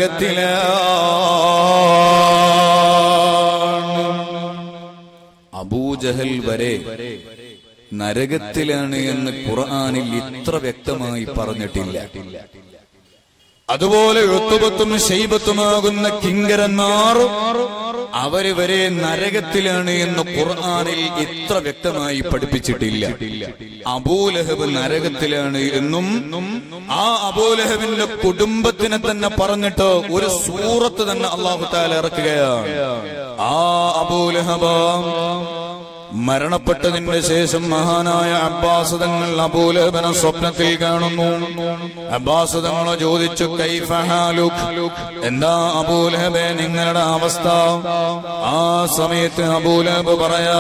നരകത്തിലാണ് അബൂജഹൽ വരെ നരകത്തിലാണ് എന്ന് ഖുർആനിൽ ഇത്ര വ്യക്തമായി പറഞ്ഞിട്ടില്ല അതുപോലെ ഒത്തുപത്തും ശൈബത്തുമാകുന്ന കിങ്കരന്മാർ അവര് വരെ നരകത്തിലാണ് എന്ന് ഖുർആനിൽ ഇത്ര വ്യക്തമായി പഠിപ്പിച്ചിട്ടില്ല അബൂലഹബ് നരകത്തിലാണ് എന്നും ആ അബൂലഹബിന്റെ കുടുംബത്തിനെ തന്നെ പറഞ്ഞിട്ട് ഒരു സൂറത്ത് തന്നെ അള്ളാഹു താല ഇറക്കുകയാണ് ആ അബൂലഹബ മരണപ്പെട്ടതിന് ശേഷം മഹാനായ അബ്ബാസുതങ്ങൾ അബൂലഹബനെ സ്വപ്നത്തിൽ കാണുന്നു അബ്ബാസുതങ്ങളെ ചോദിച്ചു കൈഫഹാലുക് എന്താ അബൂലഹബെ നിങ്ങളുടെ അവസ്ഥ ആ സമയത്ത് അബൂലഹബ് പറയാ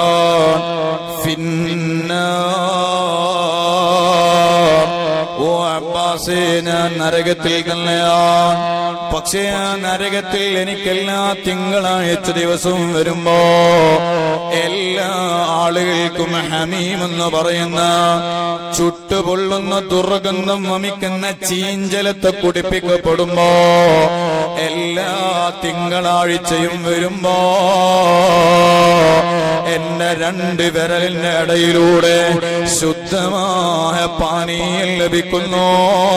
ഫിന്നാ ഓ അബ്ബാസേ ഞാൻ നരകത്തിൽ തന്നെയാണ് പക്ഷേ ആ നരകത്തിൽ എനിക്കെല്ലാ തിങ്കളാഴ്ച ദിവസവും വരുമ്പോ എല്ലാ ആളുകൾക്കും ഹമീം എന്ന് പറയുന്ന ചുട്ടുപൊള്ളുന്ന ദുർഗന്ധം വമിക്കുന്ന ചീഞ്ചലത്തെ കുടിപ്പിക്കപ്പെടുമ്പോ എല്ലാ തിങ്കളാഴ്ചയും വരുമ്പോ എന്റെ രണ്ട് വിരലിന്റെ ഇടയിലൂടെ ശുദ്ധമായ പാനീയം ലഭിക്കുന്നു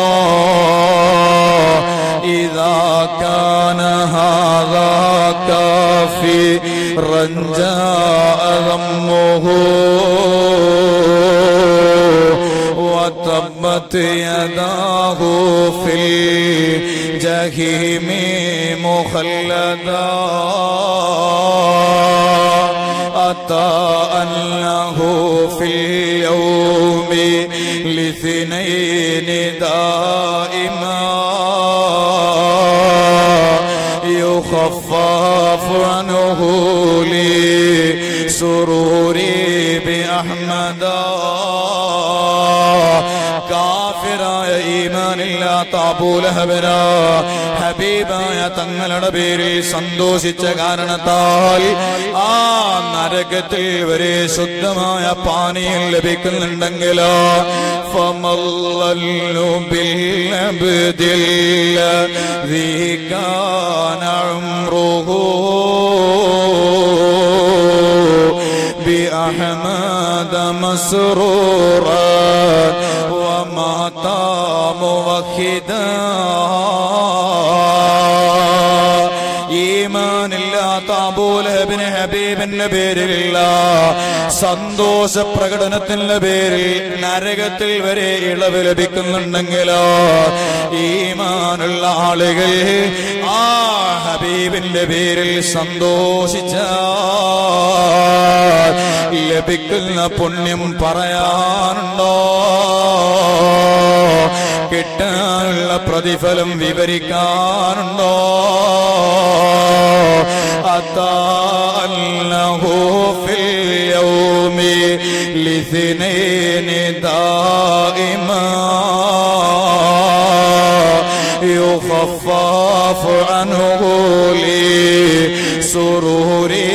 إذا كان هذا كافي رجاء ذمه وتبت يداه في الجحيم مخلدا أتى أنه في اليوم لاثنين دائما يخفف عنه لسروري بأحمدا കാഫിറായ ഈമാനില്ലാത്ത അബൂലഹബന ഹബീബായ തങ്ങളുടെ പേരിൽ സന്തോഷിച്ച കാരണത്താൽ ആ നരകത്തിൽ വരെ ശുദ്ധമായ പാനീയം ലഭിക്കുന്നുണ്ടെങ്കിലോ فمضلوا بالعبد الذي كان عمره بأحمد مسرورا ومات موحدا ഈമാനില്ലാത്ത അബൂലഹബിന് ഹബീബിന്റെ പേരിലുള്ള സന്തോഷ പ്രകടനത്തിന്റെ പേരിൽ നരകത്തിൽ വരെ ഇളവ് ലഭിക്കുന്നുണ്ടെങ്കിലോ ഈമാനുള്ള ആളുകൾ ആ ഹബീബിന്റെ പേരിൽ സന്തോഷിച്ച ലഭിക്കുന്ന പുണ്യം പറയാനുണ്ടോ കിട്ടാനുള്ള പ്രതിഫലം വിവരിക്കാനുണ്ടോ أتأنه في اليوم لاثنين دائما يخفف عنه لسروري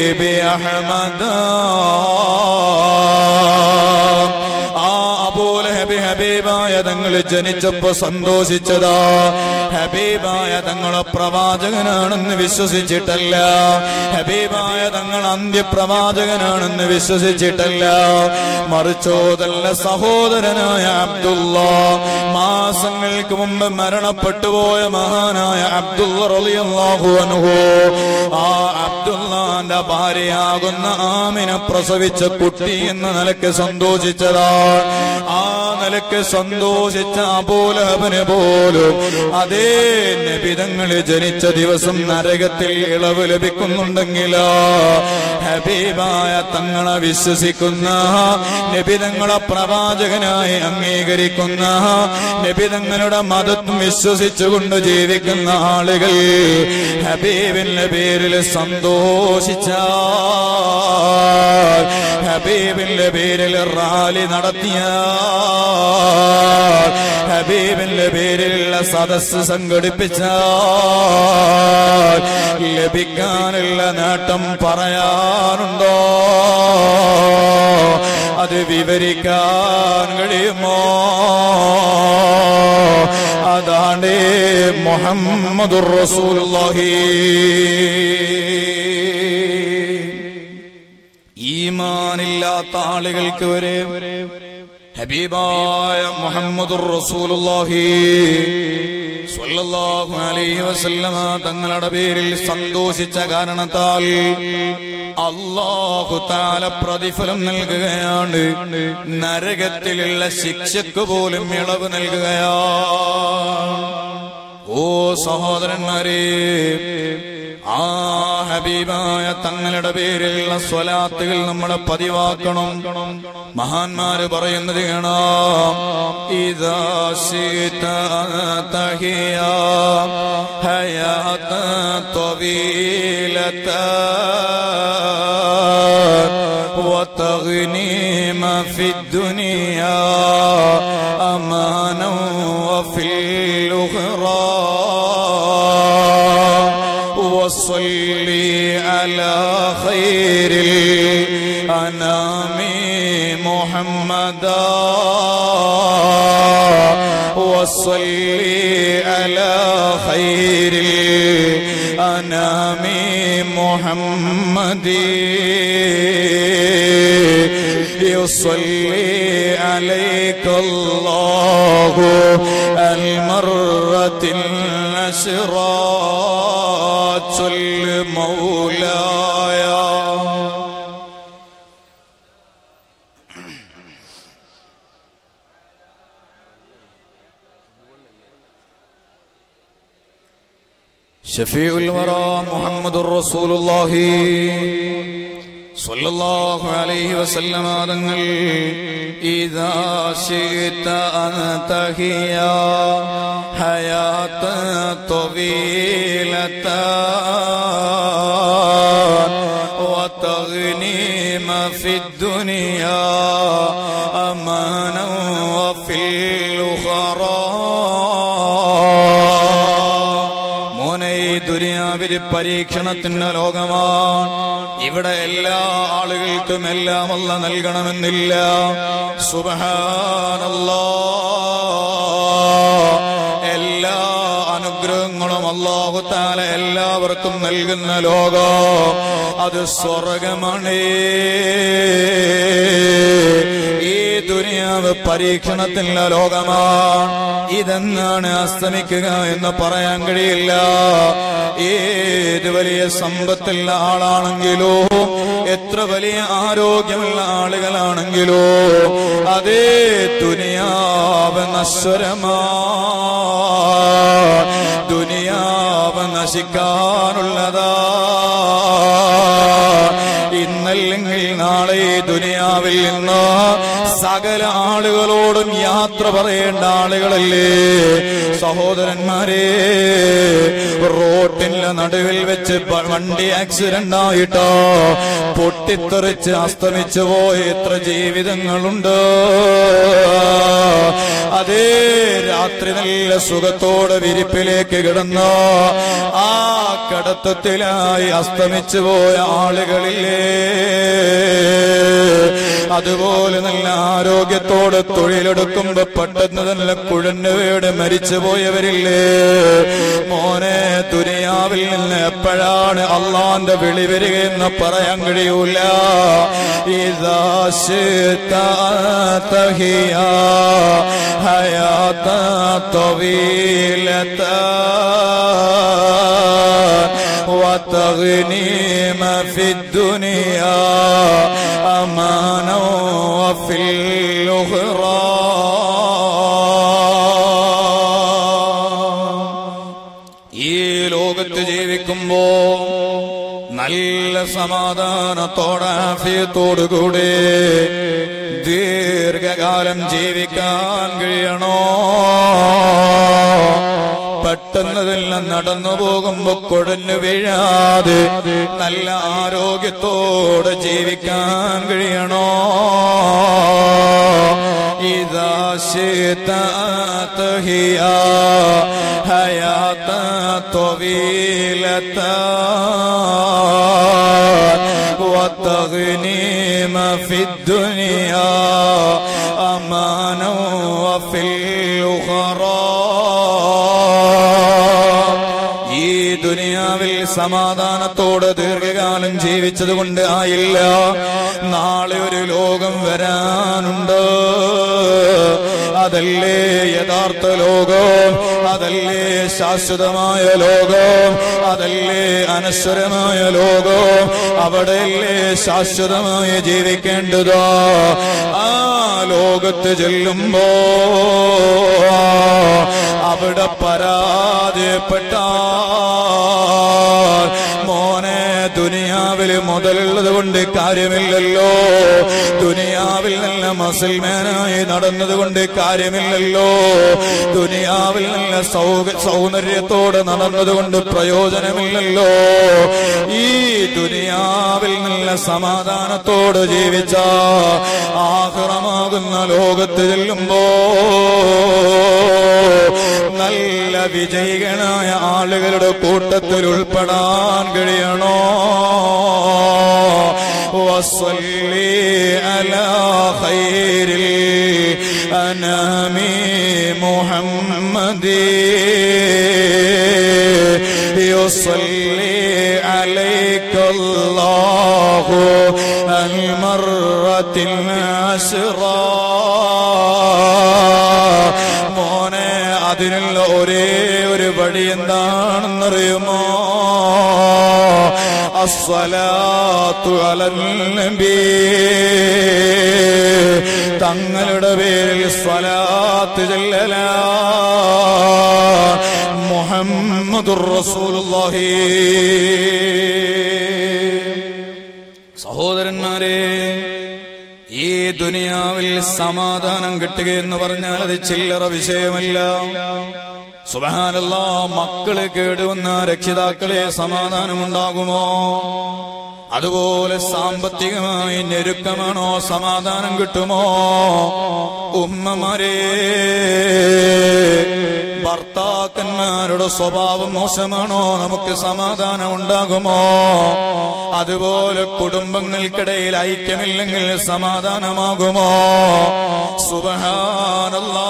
بأحمد ആ അബൂലഹബി ഹബീബായ തങ്ങൾ ജനിച്ചപ്പോ സന്തോഷിച്ചതാ ഹബീബായ തങ്ങളെ പ്രവാചകനാണെന്ന് വിശ്വസിച്ചിട്ടല്ല ഹബീബായ തങ്ങൾ അന്ത്യപ്രവാചകനാണെന്ന് വിശ്വസിച്ചിട്ടല്ല മറിച്ചോതല്ല സഹോദരനായ അബ്ദുള്ള മാസങ്ങൾക്ക് മുമ്പ് മരണപ്പെട്ടു പോയ മഹാനായ അബ്ദുള്ള റളിയല്ലാഹു അൻഹു ആ അബ്ദുള്ളാന്റെ ഭാര്യയാകുന്ന ആമിനെ പ്രസവിച്ച കുട്ടി എന്ന നിലക്ക് സന്തോഷിച്ചതാ ആ നിലക്ക് സന്തോഷിച്ച അബൂലഹബന് പോലും അതേ നബിതങ്ങള് ജനിച്ച ദിവസം നരകത്തിൽ ഇളവ് ലഭിക്കുന്നുണ്ടെങ്കിലോ ഹബീബായ തങ്ങളെ വിശ്വസിക്കുന്ന നബിതങ്ങളെ പ്രവാചകനായി അംഗീകരിക്കുന്ന നബിതങ്ങളുടെ നിങ്ങളുടെ മതം വിശ്വസിച്ചുകൊണ്ട് ജീവിക്കുന്ന ആളുകൾ ഹബീബിന്റെ പേരിൽ സന്തോഷിച്ച ഹബീബിന്റെ പേരിൽ റാലി നടത്തിയ ഹബീബിന്റെ പേരിലുള്ള സദസ് സംഘടിപ്പിച്ച ലഭിക്കാനുള്ള നേട്ടം പറയാനുണ്ടോ അത് വിവരിക്കാൻ കഴിയുമോ അതാണ് മുഹമ്മദുർ റസൂലുള്ളാഹി ഈമാനില്ലാത്ത ആളുകൾക്ക് വരെ ഹബീബായ മുഹമ്മദുർ റസൂലുള്ളാഹി സ്വല്ലല്ലാഹു അലൈഹി വസല്ലമ തങ്ങളുടെ പേരിൽ സന്തോഷിച്ച കാരണത്താൽ അള്ളാഹു താല പ്രതിഫലം നൽകുകയാണ് നരകത്തിലുള്ള ശിക്ഷക്ക് പോലും ഇളവ് നൽകുകയാണ് ഓ സഹോദരന്മാരെ ആ ഹബീബായ തങ്ങളുടെ പേരിലുള്ള സ്വലാത്തുകൾ നമ്മളെ പതിവാക്കണം മഹാന്മാര് പറയുന്നത് കാണാം ഇതാ ശീത തഹിയ ഹയാത ത്വവീലത وتغنيم في الدنيا أمانا وفي الأخرى وصلي على خير الأنام محمدا وصلي على خير الأنام محمد يصلي عليك الله المرة النشرات المولاي شفيع الورى محمد رسول الله صلى الله عليه وسلم തങ്ങൾ إذا شئت أن تحيا حياة طويلة وتغنيم في الدنيا أمانا وفي الأخرى മോനെ ഈ ദുനിയാവില് പരീക്ഷണത്തിന്റെ ലോകമാണ് ഇവിടെ എല്ലാ ആളുകൾക്കും എല്ലാം അല്ല നൽകണമെന്നില്ല സുബഹാനല്ലാ എല്ലാ അനുഗ്രഹങ്ങളും അള്ളാഹുത്താല എല്ലാവർക്കും നൽകുന്ന ലോകം അത് സ്വർഗമാണ് ഈ ദുനിയാവ് പരീക്ഷണത്തിലുള്ള ലോകമാണ് ഇതെന്നാണ് അസ്തമിക്കുക എന്ന് പറയാൻ കഴിയില്ല ഏത് വലിയ സമ്പത്തുള്ള ആളാണെങ്കിലോ എത്ര വലിയ ആരോഗ്യമുള്ള ആളുകളാണെങ്കിലോ അതേ ദുനിയാവ് നശ്വരമാ ദുനിയാവ് നശിക്കാനുള്ളതാ ഇന്നല്ലെങ്കിൽ നാളെ ഈ ദുനിയാവിൽ നിന്ന് സകല ആളുകളോടും യാത്ര പറയേണ്ട ആളുകളല്ലേ സഹോദരന്മാരെ റോട്ടിന്റെ നടുവിൽ വെച്ച് ബ- വണ്ടി ആക്സിഡന്റ് ആയിട്ടോ പൊട്ടിത്തെറിച്ച് അസ്തമിച്ചു പോയ എത്ര ജീവിതങ്ങളുണ്ട് അതേ രാത്രി നല്ല സുഖത്തോടെ വിരിപ്പിലേക്ക് കിടന്നു ആ കടത്തത്തിലായി അസ്തമിച്ചു പോയ ആളുകളില്ലേ അതുപോലെ നല്ല ആരോഗ്യത്തോടെ തൊഴിലെടുക്കുമ്പോ പെട്ടെന്ന് നല്ല കുഴഞ്ഞുവേട് മരിച്ചു പോയവരില്ലേ മോനെ ദുനിയാവിൽ നിന്ന് എപ്പോഴാണ് അള്ളാന്റെ വിളി വരികയെന്ന് പറയാൻ കഴിയൂല ഇതാ ശിത തഹിയ ഹയാത طويلة وتغنيم في الدنيا أمانا وفي الأخرى ഈ ലോകത്ത് ജീവിക്കുമ്പോ നല്ല സമാധാനത്തോടെ ആഫിയത്തോടുകൂടി ദീർഘകാലം ജീവിക്കാൻ കഴിയണോ സഹാബാക്കളെല്ലാം നടന്നു പോകുമ്പോ കുഴഞ്ഞു വീഴാതെ നല്ല ആരോഗ്യത്തോടെ ജീവിക്കാൻ കഴിയണോ ഇതാ ശീതഹിയ ഹയാത്ത طويلة والتغنيم في الدنيا أمانا وفي الأخرى ഈ ദുനിയാവിൽ സമാധാനത്തോടെ ദീർഘകാലം ജീവിച്ചത് കൊണ്ട് ആയില്ല നാളെ ഒരു ലോകം വരാനുണ്ട് അതല്ലേ യഥാർത്ഥ ലോകം അതല്ലേ ശാശ്വതമായ ലോകം അതല്ലേ അനശ്വരമായ ലോകം അവിടെയല്ലേ ശാശ്വതമായി ജീവിക്കേണ്ടതോ ആ ലോകത്ത് ചെല്ലുമ്പോ അവിടെ പരാജയപ്പെട്ട മോനെ ദുനിയാവില് മുതലുള്ളത് കൊണ്ട് കാര്യമില്ലല്ലോ ദുനിയാവിൽ നല്ല മസിൽമാനായി നടന്നത് കൊണ്ട് കാര്യമില്ലല്ലോ ദുനിയാവിൽ നല്ല സൗക സൗന്ദര്യത്തോടെ നടന്നത് കൊണ്ട് പ്രയോജനമില്ലല്ലോ ഈ ദുനിയാവിൽ നല്ല സമാധാനത്തോടെ ജീവിച്ച ആഹ്റമാകുന്ന ലോകത്ത് ചെല്ലുമ്പോ നല്ല വിജയികളായ ആളുകളുടെ കൂട്ടത്തിൽ ഉൾപ്പെടാൻ കഴിയണോ വസ്വല്ലി അലാ ഖൈരിൽ അനാമി മുഹമ്മദി يصلي عليك الله المرة العشرة മോനെ അതിനുള്ള ഒരേ ഒരു വഴി എന്താണെന്നറിയുമോ അസ്വലാത്തു അലൽ നബി തങ്ങളുടെ പേരിൽ സ്വലാത്ത് ചെല്ലല മുഹമ്മദുർ റസൂലുള്ളാഹി സഹോദരന്മാരെ ഈ ദുനിയാവിൽ സമാധാനം കിട്ടുക എന്ന് പറഞ്ഞാൽ അത് ചില്ലറ വിഷയമല്ല സുബഹാനല്ല മക്കള് കേടുവന്ന രക്ഷിതാക്കളെ സമാധാനമുണ്ടാകുമോ അതുപോലെ സാമ്പത്തികമായി ഞെരുക്കമാണോ സമാധാനം കിട്ടുമോ ഉമ്മമാരെ ഭർത്താക്കന്മാരുടെ സ്വഭാവം മോശമാണോ നമുക്ക് സമാധാനം ഉണ്ടാകുമോ അതുപോലെ കുടുംബങ്ങൾക്കിടയിൽ ഐക്യമില്ലെങ്കിൽ സമാധാനമാകുമോ സുബഹാനല്ലാ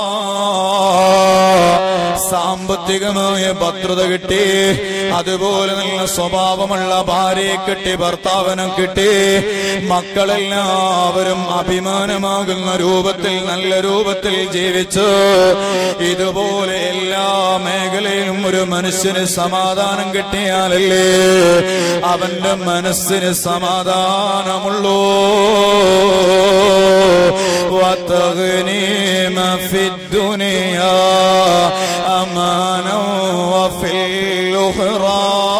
സാമ്പത്തികമായ ഭദ്രത കിട്ടി അതുപോലെ നല്ല സ്വഭാവമുള്ള ഭാര്യയെ കിട്ടി ഭർത്താവിനെ കിട്ടി മക്കളെല്ലാവരും അഭിമാനമാകുന്ന രൂപത്തിൽ നല്ല രൂപത്തിൽ ജീവിച്ചു ഇതുപോലെ എല്ലാ മേഖലയിലും ഒരു മനുഷ്യന് സമാധാനം കിട്ടിയാലല്ലേ അവന്റെ മനസ്സിന് സമാധാനമുള്ളൂ وتغنيم في الدنيا أمانا وفي الأخرى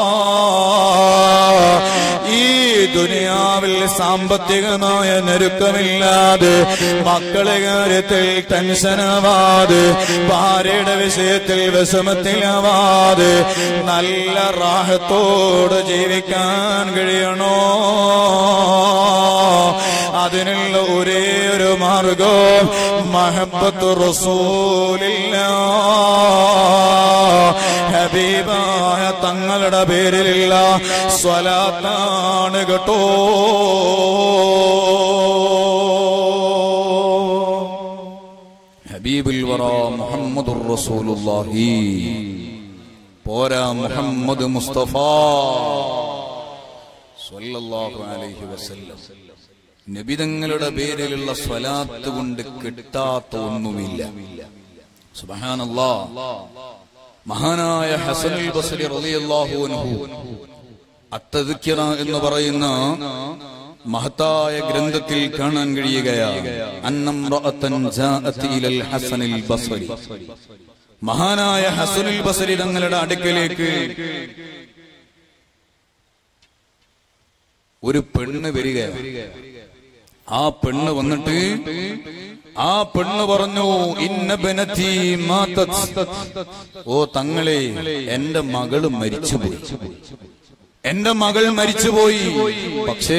ഈ ദുനിയാവിൽ സാമ്പത്തികമായ ഞെരുക്കമില്ലാതെ മക്കളെ കാര്യത്തിൽ ടെൻഷനാവാതെ ഭാര്യയുടെ വിഷയത്തിൽ വിഷമത്തിലാവാതെ നല്ല റാഹത്തോട് ജീവിക്കാൻ കഴിയണോ അതിനുള്ള ഒരേ ഒരു മാർഗം മഹബത്ത് റസൂലില്ല ഹബീബായ തങ്ങളുടെ പേരിലുള്ള സ്വലാത്താണ് കേട്ടോ ഹബീബുൽ വറ മുഹമ്മദുർ റസൂലുള്ളാഹി പോരാ മുഹമ്മദ് മുസ്തഫ സ്വല്ലല്ലാഹു അലൈഹി വസല്ലം നബിതങ്ങളുടെ പേരിലുള്ള സ്വലാത്ത് കൊണ്ട് കിട്ടാത്ത ഒന്നുമില്ല സുബ്ഹാനല്ലാ മഹാനായ ഹസനുൽ ബസ്രി റളിയല്ലാഹു അൻഹു അത്തദ്ക്കിറ എന്ന് പറയുന്ന മഹത്തായ ഗ്രന്ഥത്തിൽ കാണാൻ കഴിയുകയാണ് അന്നം റഅത്തൻ ജാഅത്ത് ഇലൽ ഹസനിൽ ബസ്രി മഹാനായ ഹസനുൽ ബസ്രി തങ്ങളുടെ അടുക്കലേക്ക് ഒരു പെണ്ണ് വരികയാണ് ആ പെണ്ണ് വന്നിട്ട് ആ പെണ്ണ് പറഞ്ഞു ഇന്ന ബനത്തി മാതത് ഓ തങ്ങളെ എന്റെ മകള് മരിച്ചുപോയി എന്റെ മകൾ മരിച്ചുപോയി പക്ഷേ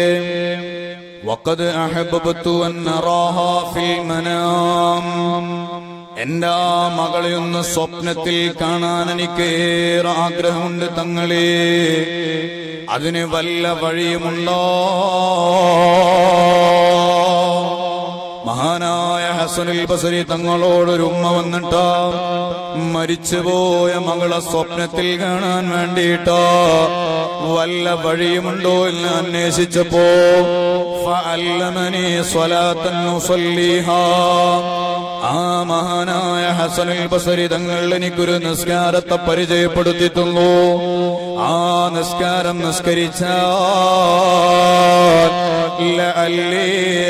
വഖദ് അഹബ്ബത്തു അൻ അറാഹാ ഫിൽ മനാം എന്റെ ആ മകളെ ഒന്ന് സ്വപ്നത്തിൽ കാണാൻ എനിക്ക് ഏറെ ആഗ്രഹമുണ്ട് തങ്ങളെ അതിന് വല്ല വഴിയുമുണ്ടോ മഹാനായ ഹസനുൽ ബസരി തങ്ങളോടൊരു ഉമ്മ വന്നിട്ട് മരിച്ചുപോയ മകളെ സ്വപ്നത്തിൽ കാണാൻ വേണ്ടിയിട്ട് വല്ല വഴിയുമുണ്ടോ എന്ന് അന്വേഷിച്ചപ്പോ ഫഅല്ലമനി സ്വലാത്തൻ ഉസല്ലിഹാ ആ മഹാനായ ഹസനുൽ ബസരി തങ്ങൾ എനിക്കൊരു നിസ്കാരത്തെ പരിചയപ്പെടുത്തി തന്നു ആ നിസ്കാരം നിസ്കരിച്ച ലഅല്ലി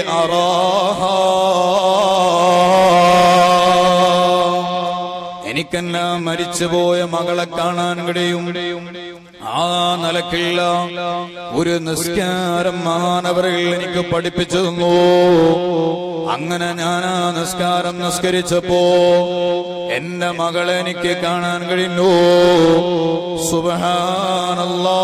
അറാഹാ എനിക്കെല്ലാം മരിച്ചുപോയ മകളെ കാണാൻ കഴിയും ആ നിലക്കില്ല ഒരു നിസ്കാരം മാനവരിൽ എനിക്ക് പഠിപ്പിച്ചു തന്നു അങ്ങനെ ഞാൻ ആ നിസ്കാരം നിസ്കരിച്ചപ്പോ എന്റെ മകളെ എനിക്ക് കാണാൻ കഴിഞ്ഞു സുബഹാനല്ലാ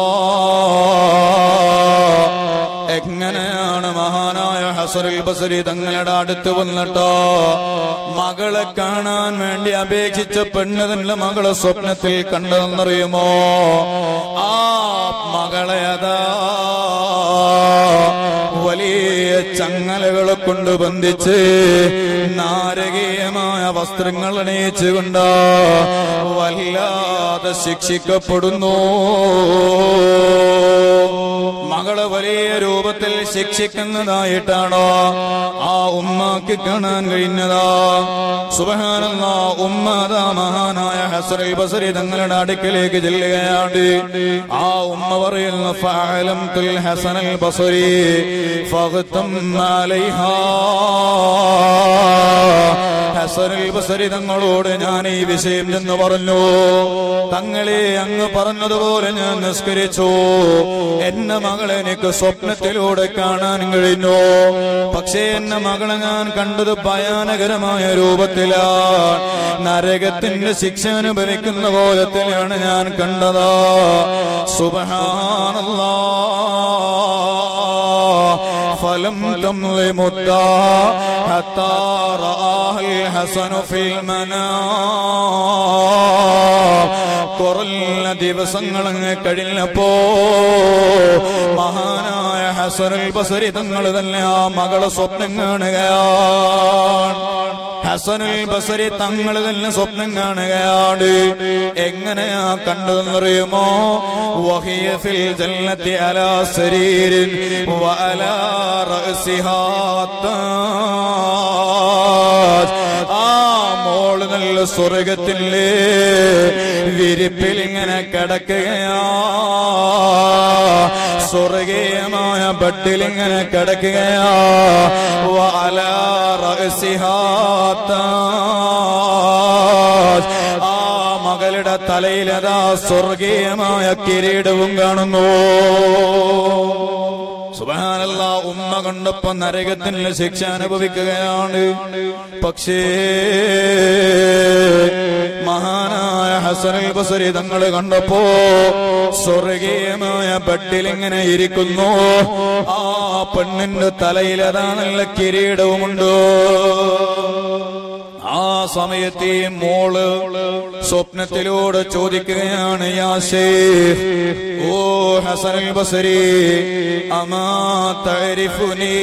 എങ്ങനെയാണ് മഹാനായ ഹസറുൽ ബസരി തങ്ങളുടെ അടുത്ത് വന്നിട്ടോ മകളെ കാണാൻ വേണ്ടി അപേക്ഷിച്ച പെണ്ണ് തന്നെ മകളെ സ്വപ്നത്തിൽ കണ്ടതെന്നറിയുമോ ആ മകളെ അതാ വലിയ ചങ്ങലകളെ കൊണ്ട് ബന്ധിച്ച് നാരകീയമായ വസ്ത്രങ്ങൾ അണിയിച്ചുകൊണ്ട് വല്ലാതെ ശിക്ഷിക്കപ്പെടുന്നു മകളെ വലിയ രൂപത്തിൽ ശിക്ഷിക്കുന്നതായിട്ടാണോ ആ ഉമ്മക്ക് കാണാൻ കഴിഞ്ഞതാ സുബഹാനല്ല ഉമ്മതാ മഹാനായ ഹസറൽ ബസരി തങ്ങളുടെ അടുക്കലേക്ക് ചെല്ലുകയാണ് ആ ഉമ്മ പറയുന്നു ഫഅലം തുൽ ഹസനൽ ബസരി ഫഗ്തം അലൈഹാ ഹസനുൽ ബസരി തങ്ങളോട് ഞാൻ ഈ വിഷയം എന്ന് പറഞ്ഞു തങ്ങളെ അങ്ങ് പറഞ്ഞതുപോലെ ഞാൻ നിസ്കരിച്ചു എന്റെ മകളെ എനിക്ക് സ്വപ്നത്തിലൂടെ കാണാൻ കഴിഞ്ഞു പക്ഷേ എന്റെ മകളെ ഞാൻ കണ്ടത് ഭയാനകരമായ രൂപത്തിലാണ് നരകത്തിന്റെ ശിക്ഷ അനുഭവിക്കുന്ന കോലത്തിലാണ് ഞാൻ കണ്ടത് സുബഹാനല്ലാ فلم تمض مدة حتى رآها الحسن في المنام കുറഞ്ഞ ദിവസങ്ങൾ അങ്ങ് കഴിഞ്ഞപ്പോ മഹാനായ ഹസനുൽ ബസരി തങ്ങൾ തന്നെ ആ മകളെ സ്വപ്നം കാണുകയാണ് ഹസനുൽ ബസരി തങ്ങൾ തന്നെ സ്വപ്നം കാണുകയാണ് എങ്ങനെയാ കണ്ടതെന്നറിയുമോ വഹിയ ഫിൽ ജന്നത്തി അലാ സരീരിൻ വഅലാ റഅസിഹാ താജ്. ആ മോള് നല്ല സ്വർഗത്തിലെ വിരിപ്പിൽ ഇങ്ങനെ കിടക്കുകയാ സ്വർഗീയമായ ബട്ടിൽ ഇങ്ങനെ കിടക്കുകയാ വഅലാ റഅസിഹാ താജ്. ആ മകളുടെ തലയിലതാ സ്വർഗീയമായ കിരീടവും കാണുന്നു സുബാനല്ല ഉമ്മ കണ്ടപ്പോ നരകത്തിന് ശിക്ഷ അനുഭവിക്കുകയാണ് പക്ഷേ മഹാനായ ഹസനുൽ ബസരി തങ്ങൾ കണ്ടപ്പോ സ്വർഗീയമായ ബട്ടിൽ ഇങ്ങനെ ഇരിക്കുന്നു ആ പെണ്ണിന്റെ തലയിലതാ നല്ല കിരീടവുമുണ്ടോ ആ സമയത്ത് ഈ മോള് സ്വപ്നത്തിലൂടെ ചോദിക്കുകയാണ് യാശേ ഓ ഹസനുൽ ബസരി അമാ തരിഫുനീ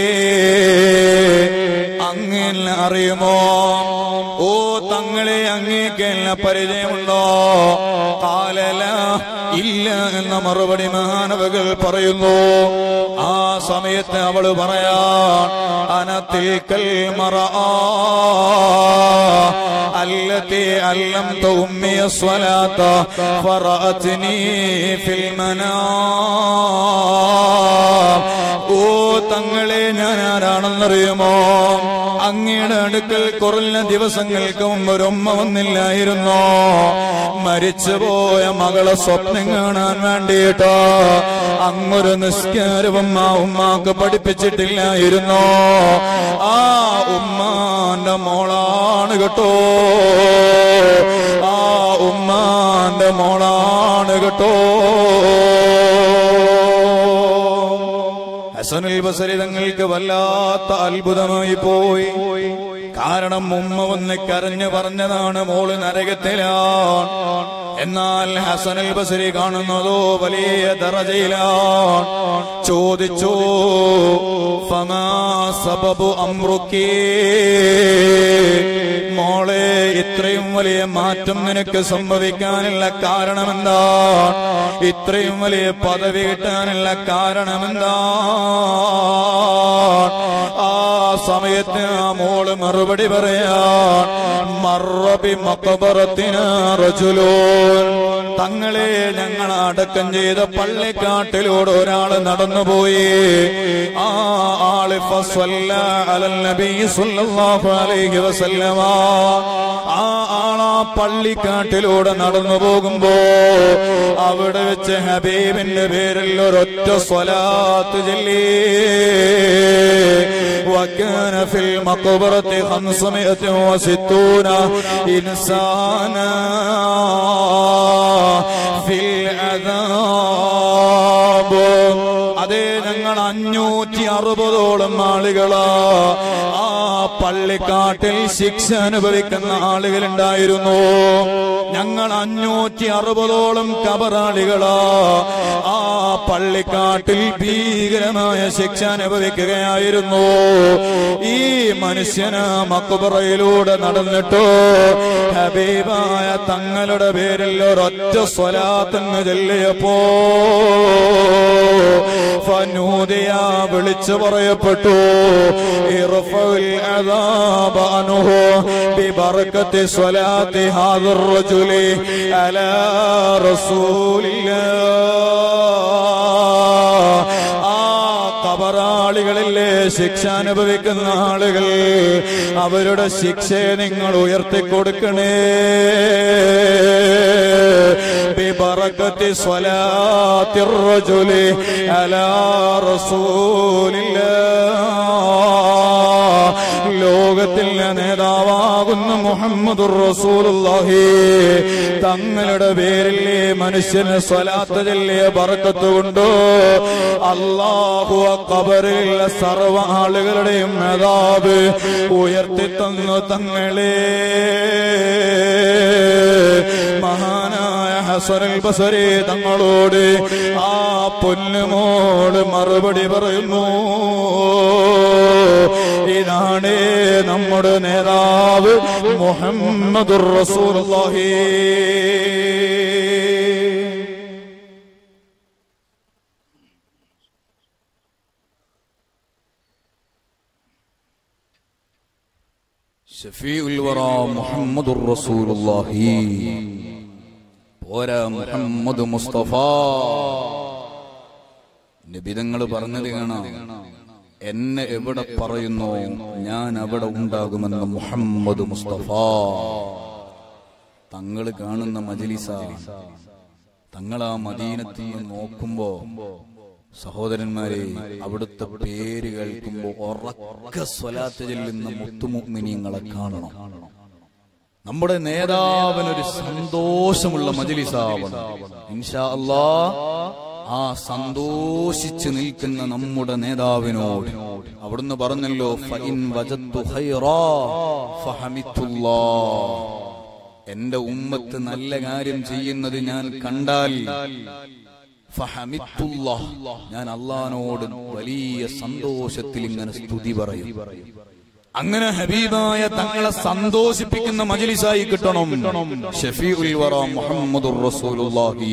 അങ്ങനെ അറിയുമോ ഓ തങ്ങളെ അങ്ങേക്ക് എന്നെ പരിചയമുണ്ടോ കാലല ഇല്ല എന്ന മറുപടി മാനവകൾ പറയുന്നു ആ സമയത്ത് അവള് പറയാ അനത്തിൽക്കൽ മറ التي علمت أمي الصلاة فرأتني في المنام ഓ തങ്ങളെ ഞാൻ ആരാണെന്നറിയുമോ അങ്ങയുടെ അടുക്കൽ കുറഞ്ഞ ദിവസങ്ങൾക്ക് മുമ്പ് ഒരു ഉമ്മ വന്നില്ലായിരുന്നോ മരിച്ചുപോയ മകളെ സ്വപ്നം കാണാൻ വേണ്ടിയിട്ടോ അങ്ങൊരു നിസ്കാരവും ആ ഉമ്മാക്ക് പഠിപ്പിച്ചിട്ടില്ലായിരുന്നോ ആ ഉമ്മാന്റെ മോളാണ് കേട്ടോ ആ ഉമ്മാന്റെ മോളാണ് കേട്ടോ ഹസനുൽ ബസരി തങ്ങൾക്ക് വല്ലാത്ത അത്ഭുതമായി പോയി കാരണം ഉമ്മ വന്ന് കരഞ്ഞു പറഞ്ഞതാണ് മോള് നരകത്തിലാണ് എന്നാൽ ഹസനുൽ ബസരി കാണുന്നതോ വലിയ ദറജയിലാണ് ചോദിച്ചു ഫമാ സബബു അമ്രുക്കേ മോളെ ഇത്രയും വലിയ മാറ്റം നിനക്ക് സംഭവിക്കാനുള്ള കാരണമെന്താ ഇത്രയും വലിയ പദവി കിട്ടാനുള്ള കാരണമെന്താ ആ സമയത്ത് ആ മോള് മറുപടി പറയാൻ മറബി മക്കബറത്തിന് റജുലോൻ തങ്ങളെ ഞങ്ങൾ അടക്കം ചെയ്ത പള്ളിക്കാട്ടിലൂടെ ഒരാള് നടന്നുപോയി ആ ആള് ഫസ്വല്ല അലൽ നബി സല്ലല്ലാഹു അലൈഹി വസല്ലമ ആ ആളാ പള്ളിക്കാട്ടിലൂടെ നടന്നു പോകുമ്പോ അവിടെ വെച്ച് ഹബീബിന്റെ പേരിൽ ഒരൊറ്റ സ്വലാത്ത് ചൊല്ലി وكان في المقبرة خمسمائة وستون إنسانا في العذاب അതേ ഞങ്ങൾ അഞ്ഞൂറ്റി അറുപതോളം ആളുകളാ ആ പള്ളിക്കാട്ടിൽ ശിക്ഷ അനുഭവിക്കുന്ന ആളുകളുണ്ടായിരുന്നു ഞങ്ങൾ അഞ്ഞൂറ്റി അറുപതോളം കബറാളികളാ ആ പള്ളിക്കാട്ടിൽ ഭീകരമായ ശിക്ഷ അനുഭവിക്കുകയായിരുന്നു ഈ മനുഷ്യന് മക്കുബറയിലൂടെ നടന്നിട്ടോ ഹബീബായ തങ്ങളുടെ പേരിൽ ഒരൊറ്റ സ്വലാത്തങ്ങ് ചൊല്ലിയപ്പോ ഫനൂദിയ വിളിച്ചു പറയപ്പെട്ടു ഇർഫഉൽ അദാബ അൻഹു ബിബർക്കത്തി സ്വലാത്തി ഹാദിർ റജുലി അലാ റസൂലില്ലാ ആ കബറാളികളിലെ ശിക്ഷ അനുഭവിക്കുന്ന ആളുകൾ അവരുടെ ശിക്ഷയെ നിങ്ങൾ ഉയർത്തിക്കൊടുക്കണേ ബിബറക്കത്തി സ്വലാത്തി റജുലി അലാ റസൂലില്ലാ ലോകത്തിന്റെ നേതാവാകുന്ന മുഹമ്മദുർ റസൂലുള്ളാഹി തങ്ങളുടെ പേരിലെ മനുഷ്യന് സ്വലാത്ത് ചൊല്ലിയ ബറക്കത്ത് കൊണ്ടോ അള്ളാഹു ആ കബറിലുള്ള സർവ്വ ആളുകളുടെയും നേതാവ് ഉയർത്തി തന്നു തങ്ങളെ മഹാനായ ഹസനുൽ ബസരി തങ്ങളോട് ആ പൊന്നുമോട് മറുപടി പറയുന്നു ഇതാണ് നമ്മുടെ നേതാവ് മുഹമ്മദുർ റസൂലുള്ളാഹി ഷഫീഉൽ വറ മുഹമ്മദുർ റസൂലുള്ളാഹി പോരാ മുഹമ്മദ് മുസ്തഫ നബിതങ്ങൾ പറഞ്ഞത് കാണാം എന്നെ എവിടെ പറയുന്നോ ഞാൻ അവിടെ ഉണ്ടാകുമെന്ന് മുഹമ്മദ് മുസ്തഫ തങ്ങൾ കാണുന്ന മജലിസ തങ്ങൾ ആ മദീനത്തിൽ നിന്ന് നോക്കുമ്പോ സഹോദരന്മാരെ അവിടുത്തെ പേര് കേൾക്കുമ്പോ ഉറക്ക സ്വലാത്ത് ചെല്ലുന്ന മുത്തുമുഗ്മിനിയങ്ങളെ കാണണം നമ്മുടെ നേതാവിനൊരു സന്തോഷമുള്ള മജലിസാവണം ഇൻഷാ അല്ലാ ആ സന്തോഷിച്ച് നിൽക്കുന്ന നമ്മുടെ നേതാവിനോട് അവിടുന്ന് പറഞ്ഞല്ലോ ഫഇൻ വജത്തു ഖൈറാ ഫഹമിത്തുല്ലാ എന്റെ ഉമ്മത്ത് നല്ല കാര്യം ചെയ്യുന്നത് ഞാൻ കണ്ടാൽ ഫഹമിത്തുല്ലാ ഞാൻ അള്ളഹാനോട് വലിയ സന്തോഷത്തിൽ ഇങ്ങനെ സ്തുതി പറയും അങ്ങനെ ഹബീബായ തങ്ങളെ സന്തോഷിപ്പിക്കുന്ന മജലിസായി കിട്ടണം ഷഫീഉൽ വറ മുഹമ്മദുർ റസൂലുള്ളാഹി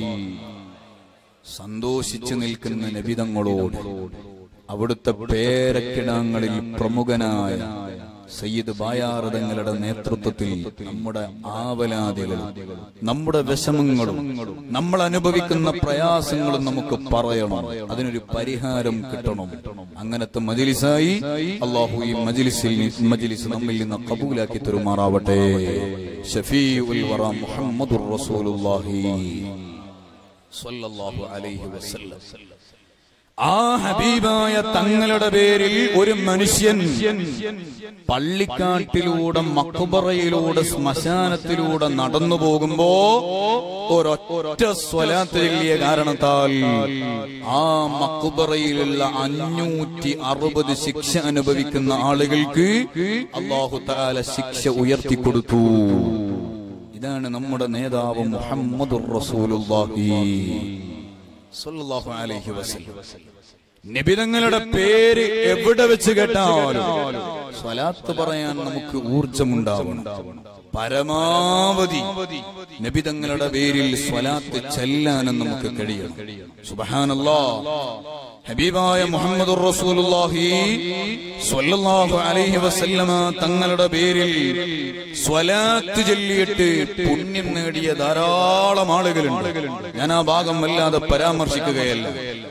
സന്തോഷിച്ചു നിൽക്കുന്ന നബിതങ്ങളോട് അവിടുത്തെ പേരക്കിടങ്ങളിൽ പ്രമുഖനായ സയ്യിദ് ബായാറതങ്ങളുടെ നേതൃത്വത്തിൽ നമ്മുടെ ആവലാദികൾ നമ്മുടെ വിഷമങ്ങളും നമ്മൾ അനുഭവിക്കുന്ന പ്രയാസങ്ങളും നമുക്ക് പറയണം അതിനൊരു പരിഹാരം കിട്ടണം അങ്ങനത്തെ മജിലിസായി അള്ളാഹു ഈ മജിലിസിൽ മജിലിസ് നമ്മിൽ നിന്ന് കബൂലാക്കി തരുമാറാവട്ടെ ഷഫീ ഉൽ വറ മുഹമ്മദുർ റസൂലുള്ളാഹി സ്വല്ലല്ലാഹു അലൈഹി വസല്ലം ആ ഹബീബായ തങ്ങളുടെ പേരിൽ ഒരു മനുഷ്യൻ പള്ളിക്കാട്ടിലൂടെ മക്കുബറയിലൂടെ ശ്മശാനത്തിലൂടെ നടന്നു പോകുമ്പോ ഒരൊറ്റ സ്വലാത്ത് ചൊല്ലിയ കാരണത്താൽ ആ മക്കുബറയിലുള്ള അഞ്ഞൂറ്റി അറുപത് ശിക്ഷ അനുഭവിക്കുന്ന ആളുകൾക്ക് അള്ളാഹു താല ശിക്ഷ ഉയർത്തിക്കൊടുത്തു ഇതാണ് നമ്മുടെ നേതാവ് മുഹമ്മദുർ റസൂലുള്ളാഹി സല്ലല്ലാഹു അലൈഹി വസല്ലം നിബിതങ്ങളുടെ പേര് എവിടെ വെച്ച് കേട്ടാലും സ്വലാത്ത് പറയാൻ നമുക്ക് ഊർജമുണ്ടാവണം പരമാവധി നബിതങ്ങളുടെ പേരിൽ സ്വലാത്ത് ചെല്ലാനും നമുക്ക് കഴിയണം സുബഹാനല്ലാ ഹബീബായ മുഹമ്മദ് റസൂലുള്ളാഹി സ്വല്ലല്ലാഹു അലൈഹി വസല്ലമ തങ്ങളുടെ പേരിൽ സ്വലാത്ത് ചൊല്ലിയിട്ട് പുണ്യം നേടിയ ധാരാളം ആളുകളുണ്ട് ഞാൻ ആ ഭാഗം വല്ലാതെ പരാമർശിക്കുകയല്ല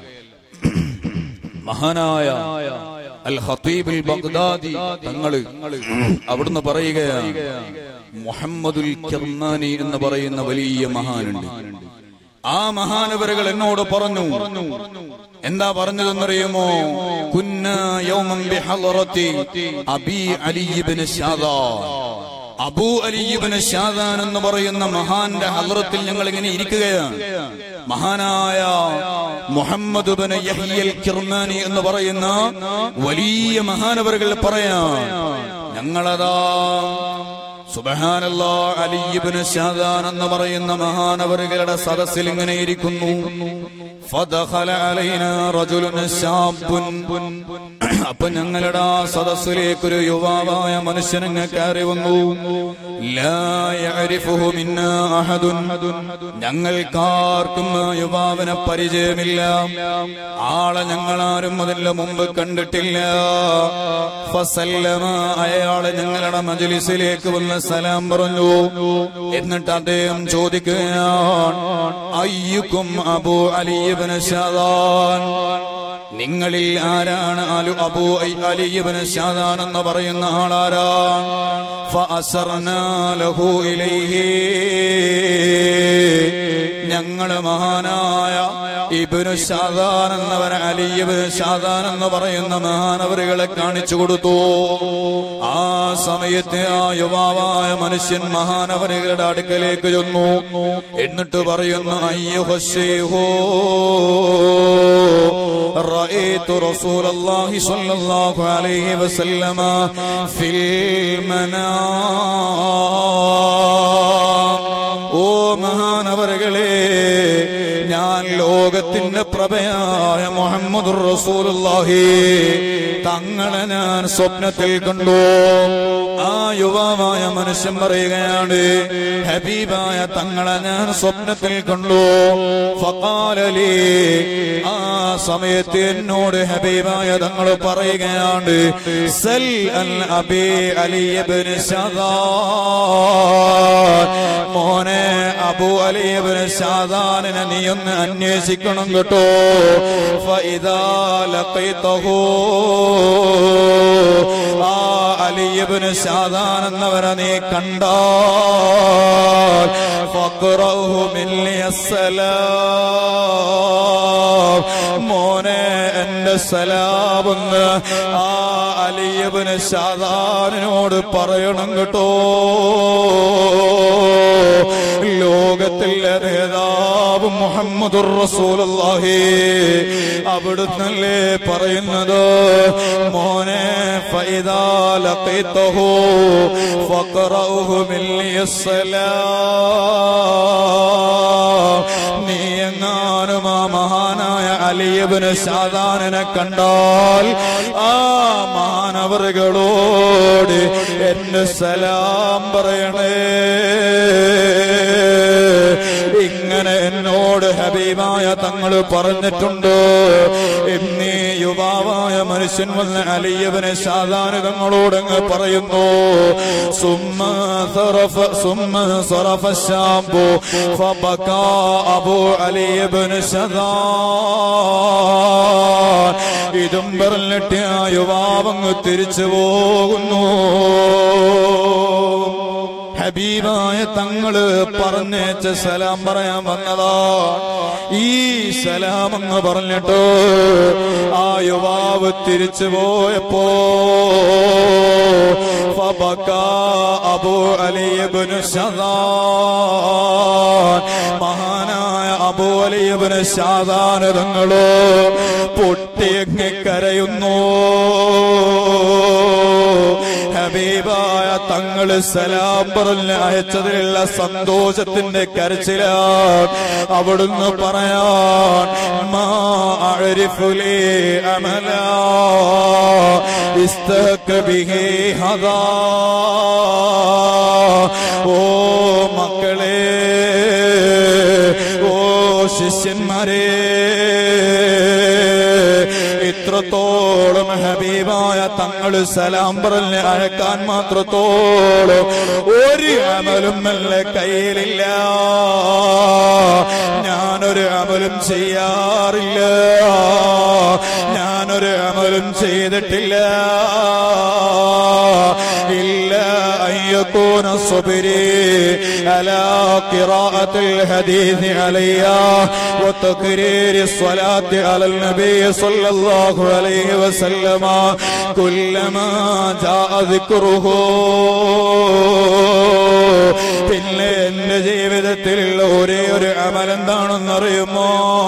മഹാനായ അൽ ഖത്തീബുൽ ബഗ്ദാദി തങ്ങള് അവിടുന്ന് പറയുകയാണ് മുഹമ്മദുൽ കിർമാനി എന്ന് പറയുന്ന വലിയ മഹാനുണ്ട് ആ മഹാനവരുകൾ എന്നോട് പറഞ്ഞു എന്താ പറഞ്ഞതെന്നറിയുമോ കുന്ന യൗമൻ ബിഹളറത്തി അബി അലി ഇബ്നു ഷാദാൻ അബൂ അലിബിന് ഷാദാൻ എന്ന് പറയുന്ന മഹാന്റെ ഹലറത്തിൽ ഞങ്ങൾ ഇങ്ങനെ ഇരിക്കുകയാണ് മഹാനായ മുഹമ്മദ് ബിൻ യഹ്യൽ കിർമാനി എന്ന് പറയുന്ന വലിയ മഹാനവറുകൾ പറയാം ഞങ്ങളതാ സുബഹാനല്ലാ അലിബിന് ഷാദാൻ എന്ന് പറയുന്ന മഹാനവറുകളുടെ സദസ്സിൽ ഇങ്ങനെ ഇരിക്കുന്നു ഫദഖല അലൈന റജുലുൻ ശാബുൻ അപ്പൊ ഞങ്ങളുടെ ആ സദസ്സിലേക്ക് ഒരു യുവാവായ മനുഷ്യനങ്ങ് കയറി വന്നു ലാ യഅരിഫുഹു മിന്നാ അഹദുൻ ഞങ്ങൾക്കാർക്കും ആ യുവാവിനെ പരിചയമില്ല ആളെ ഞങ്ങളാരും അതിന്റെ മുമ്പ് കണ്ടിട്ടില്ല ഫസല്ലമ അയാളെ ഞങ്ങളുടെ മജലിസിലേക്ക് വന്ന് സലാം പറഞ്ഞു എന്നിട്ട് അദ്ദേഹം ചോദിക്കുകയാണ് അയ്യുക്കും അബു അലിബിന് ഷാദാൻ നിങ്ങളിൽ ആരാണ് അലു അബു അലിബിന് ഷാദാൻ എന്ന് പറയുന്ന ആളാരാണ് ഫഅസർനാ ലഹു ഇലൈഹി ഞങ്ങള് മഹാനായ ഇബിന് ഷാദാൻ എന്നവൻ അലിയബിന് ഷാദാൻ എന്ന് പറയുന്ന മഹാനവരുകളെ കാണിച്ചു കൊടുത്തു ആ സമയത്ത് ആ യുവാവായ മനുഷ്യൻ മഹാനവരുകളുടെ അടുക്കലേക്ക് ചെന്നു എന്നിട്ട് പറയുന്നു അയ്യോ ഹോ رأيت رسول الله صلى الله عليه وسلم في المنام ഓ മഹാനവരകളെ ഞാൻ ലോകത്തിന്റെ പ്രഭയായ മുഹമ്മദ് റസൂലുള്ളാഹി തങ്ങളെ ഞാൻ സ്വപ്നത്തിൽ കണ്ടു ആ യുവാവായ മനുഷ്യൻ പറയുകയാണ് ഹബീബായ തങ്ങളെ ഞാൻ സ്വപ്നത്തിൽ കണ്ടു ഫഖാലലി ആ സമയത്ത് എന്നോട് ഹബീബായ തങ്ങൾ പറയുകയാണ് സൽ അൽ അബി അലി ഇബ്നു ശദാൻ മോനെ അബു അലി ഇബ്നു ശദാനിനെ നീ ഒന്ന് അന്വേഷിക്കണം കേട്ടോ ഫഇദാ ലഖൈതഹു ആ അലിയബിന് ശാദാൻ എന്നവരെ നീ കണ്ടാൽ ഫഖ്റഹു മില്ലി അസ്സലാം മോനെ എന്റെ സലാമെന്ന് ആ അലിയബിന് ശാദാനിനോട് പറയണം കേട്ടോ ലോകത്തിലെ നേതാവ് മുഹമ്മദുർ റസൂലുള്ളാഹി അവിടുന്നല്ലേ പറയുന്നത് മോനെ ഫൈദാ ലഖീതഹു ഫഖറഉഹു മില്ലിസ്സലാം നീ എങ്ങാനും ആ മഹാനായ അലിയബിന് ഷാദാനിനെ കണ്ടാൽ ആ മാനവറുകളോട് എന്റെ സലാം പറയണേ ഇങ്ങനെ എന്നോട് ഹബീബായ തങ്ങൾ തങ്ങൾ പറഞ്ഞിട്ടുണ്ട് എന്നീ യുവാവായ മനുഷ്യൻ വന്ന് അലിയവനെ സാധാരണ തങ്ങളോടങ്ങ് പറയുന്നു സുമ്മ സറഫ സുമ്മ സറഫ ശാബു ഫബകാ അബു അലിയബൻ സദാ ഇതും പറഞ്ഞിട്ട് ആ യുവാവങ്ങ് തിരിച്ചു പോകുന്നു ഹബീബായ തങ്ങള് പറഞ്ഞേച്ച സലാം പറയാൻ വന്നതാ ഈ സലാം അങ്ങ് പറഞ്ഞിട്ട് ആ യുവാവ് തിരിച്ചു പോയപ്പോ ഫബകാ അബു അലിയബിന് മഹാനായ അബു അലിയബിന് സാധാരണങ്ങളോ പൊട്ടിയങ്ങ് കരയുന്നു ഹബീബായ തങ്ങള് സലാം പറഞ്ഞ് അയച്ചതിലുള്ള സന്തോഷത്തിന്റെ കരച്ചില അവിടുന്ന് പറയാൻ മാ അഅരിഫുലി അമല ഇസ്തക ബിഹി ഹദാ ഓ മക്കളെ ഓ ശിഷ്യന്മാരെ ഇത്രത്തോളം ഹബീബായ തങ്ങൾ സലാം പറഞ്ഞ് അഴക്കാൻ മാത്രത്തോളം ഒരു അമലും നല്ല കയ്യിലില്ല ഞാനൊരു അമലും ചെയ്യാറില്ല ഞാനൊരു അമലും ചെയ്തിട്ടില്ല ഇല്ല أن صبري على قراءة الحديث علي وتكرير الصلاة على النبي صلى الله عليه وسلم كلما جاء ذكره പിന്നെ എന്റെ ജീവിതത്തിലുള്ള ഒരേ ഒരു അമൽ എന്താണെന്നറിയുമോ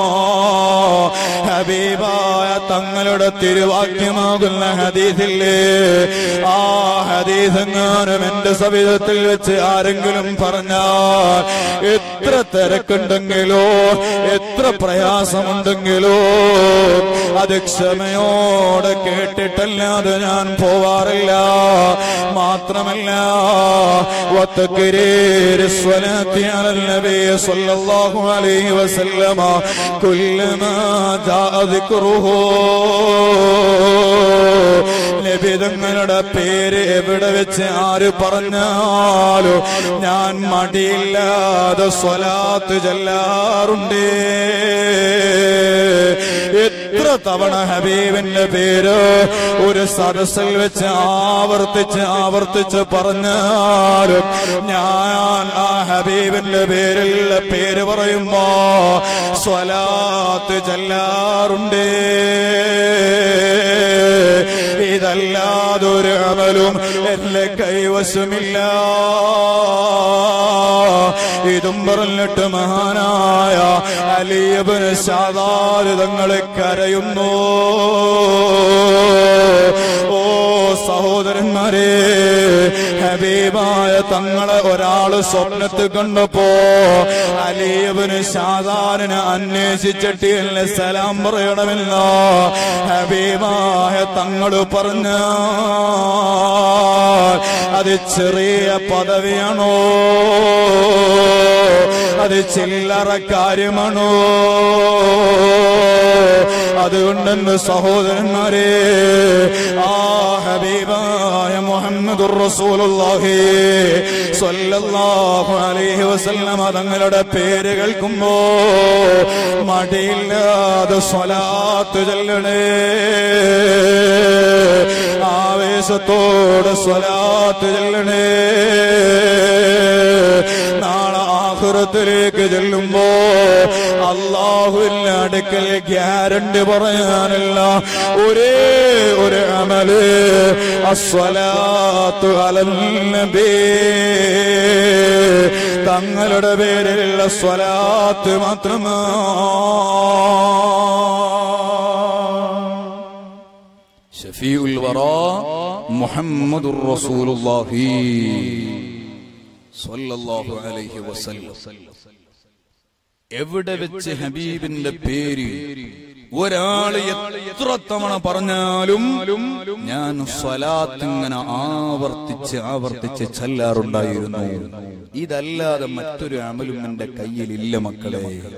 ഹബീബായ തങ്ങളുടെ തിരുവാക്യമാകുന്ന ഹദീസില്ലേ ആ ഹദീസെങ്ങാനും എന്റെ സവിധത്തിൽ വെച്ച് ആരെങ്കിലും പറഞ്ഞാൽ എത്ര തിരക്കുണ്ടെങ്കിലോ എത്ര പ്രയാസമുണ്ടെങ്കിലോ അത് ക്ഷമയോടെ കേട്ടിട്ടല്ലാതെ ഞാൻ പോവാറില്ല മാത്രമല്ല وتكرير الصلاة على النبي صلى الله عليه وسلم كلما جاء ذكره ലഭിതങ്ങളുടെ പേര് എവിടെ വെച്ച് ആര് പറഞ്ഞാലോ ഞാൻ മടിയില്ലാതെ സ്വലാത്ത് ചെല്ലാറുണ്ട് എത്ര തവണ ഹബീബിന്റെ പേര് ഒരു സദസ്സിൽ വെച്ച് ആവർത്തിച്ച് ആവർത്തിച്ച് പറഞ്ഞാലും ഞാൻ ആ ഹബീബിന്റെ പേരിൽ പേര് പറയുമ്പോ സ്വലാത്ത് ചെല്ലാറുണ്ട് ഇതല്ലാതൊരു അമലും എന്റെ കൈവശമില്ല ഇതും പറഞ്ഞിട്ട് മഹാനായ അലിയബന് സാധാരിതങ്ങളെ കരയുന്നു ഓ സഹോദരന്മാരെ ഹബീബായ തങ്ങളെ ഒരാള് സ്വപ്നത്തിൽ കണ്ടപ്പോ അലിയബന് സാധാരണ അന്വേഷിച്ചിട്ട് എന്നെ സലാം പറയണമെന്ന ഹബീബായ തങ്ങള് പറഞ്ഞ അത് ചെറിയ പദവിയാണോ അത് ചില്ലറ കാര്യമാണോ അതുകൊണ്ടെന്ന് സഹോദരന്മാരെ ആ ഹബീബായ മുഹമ്മദ് റസൂലുള്ളാഹി സ്വല്ലല്ലാഹു അലൈഹി വസല്ലമ തങ്ങളുടെ പേര് കേൾക്കുമ്പോ മടിയില്ലാതെ സ്വലാത്ത് ചൊല്ലണേ ആവേശത്തോടെ സ്വലാത്ത് ചെല്ലണേ നാളെ ആഹുറത്തിലേക്ക് ചെല്ലുമ്പോ അള്ളാഹുവിന്റെ അടുക്കൽ ഗ്യാരണ്ടി പറയാനില്ല ഒരേ ഒരു അമല് അസ്വലാത്തു അലന്നബേ തങ്ങളുടെ പേരിലുള്ള സ്വലാത്ത് മാത്രമാ شفيع الوراء محمد رسول الله صلى الله عليه وسلم എവിടെ വെച്ച് ഹബീബിന്റെ പേര് ഒരാള് എത്ര തവണ പറഞ്ഞാലും ഞാൻ സ്വലാത്ത് ഇങ്ങനെ ആവർത്തിച്ച് ആവർത്തിച്ച് ചെല്ലാറുണ്ടായിരുന്നു ഇതല്ലാതെ മറ്റൊരു അമലും എന്റെ കയ്യിലില്ല മക്കളെ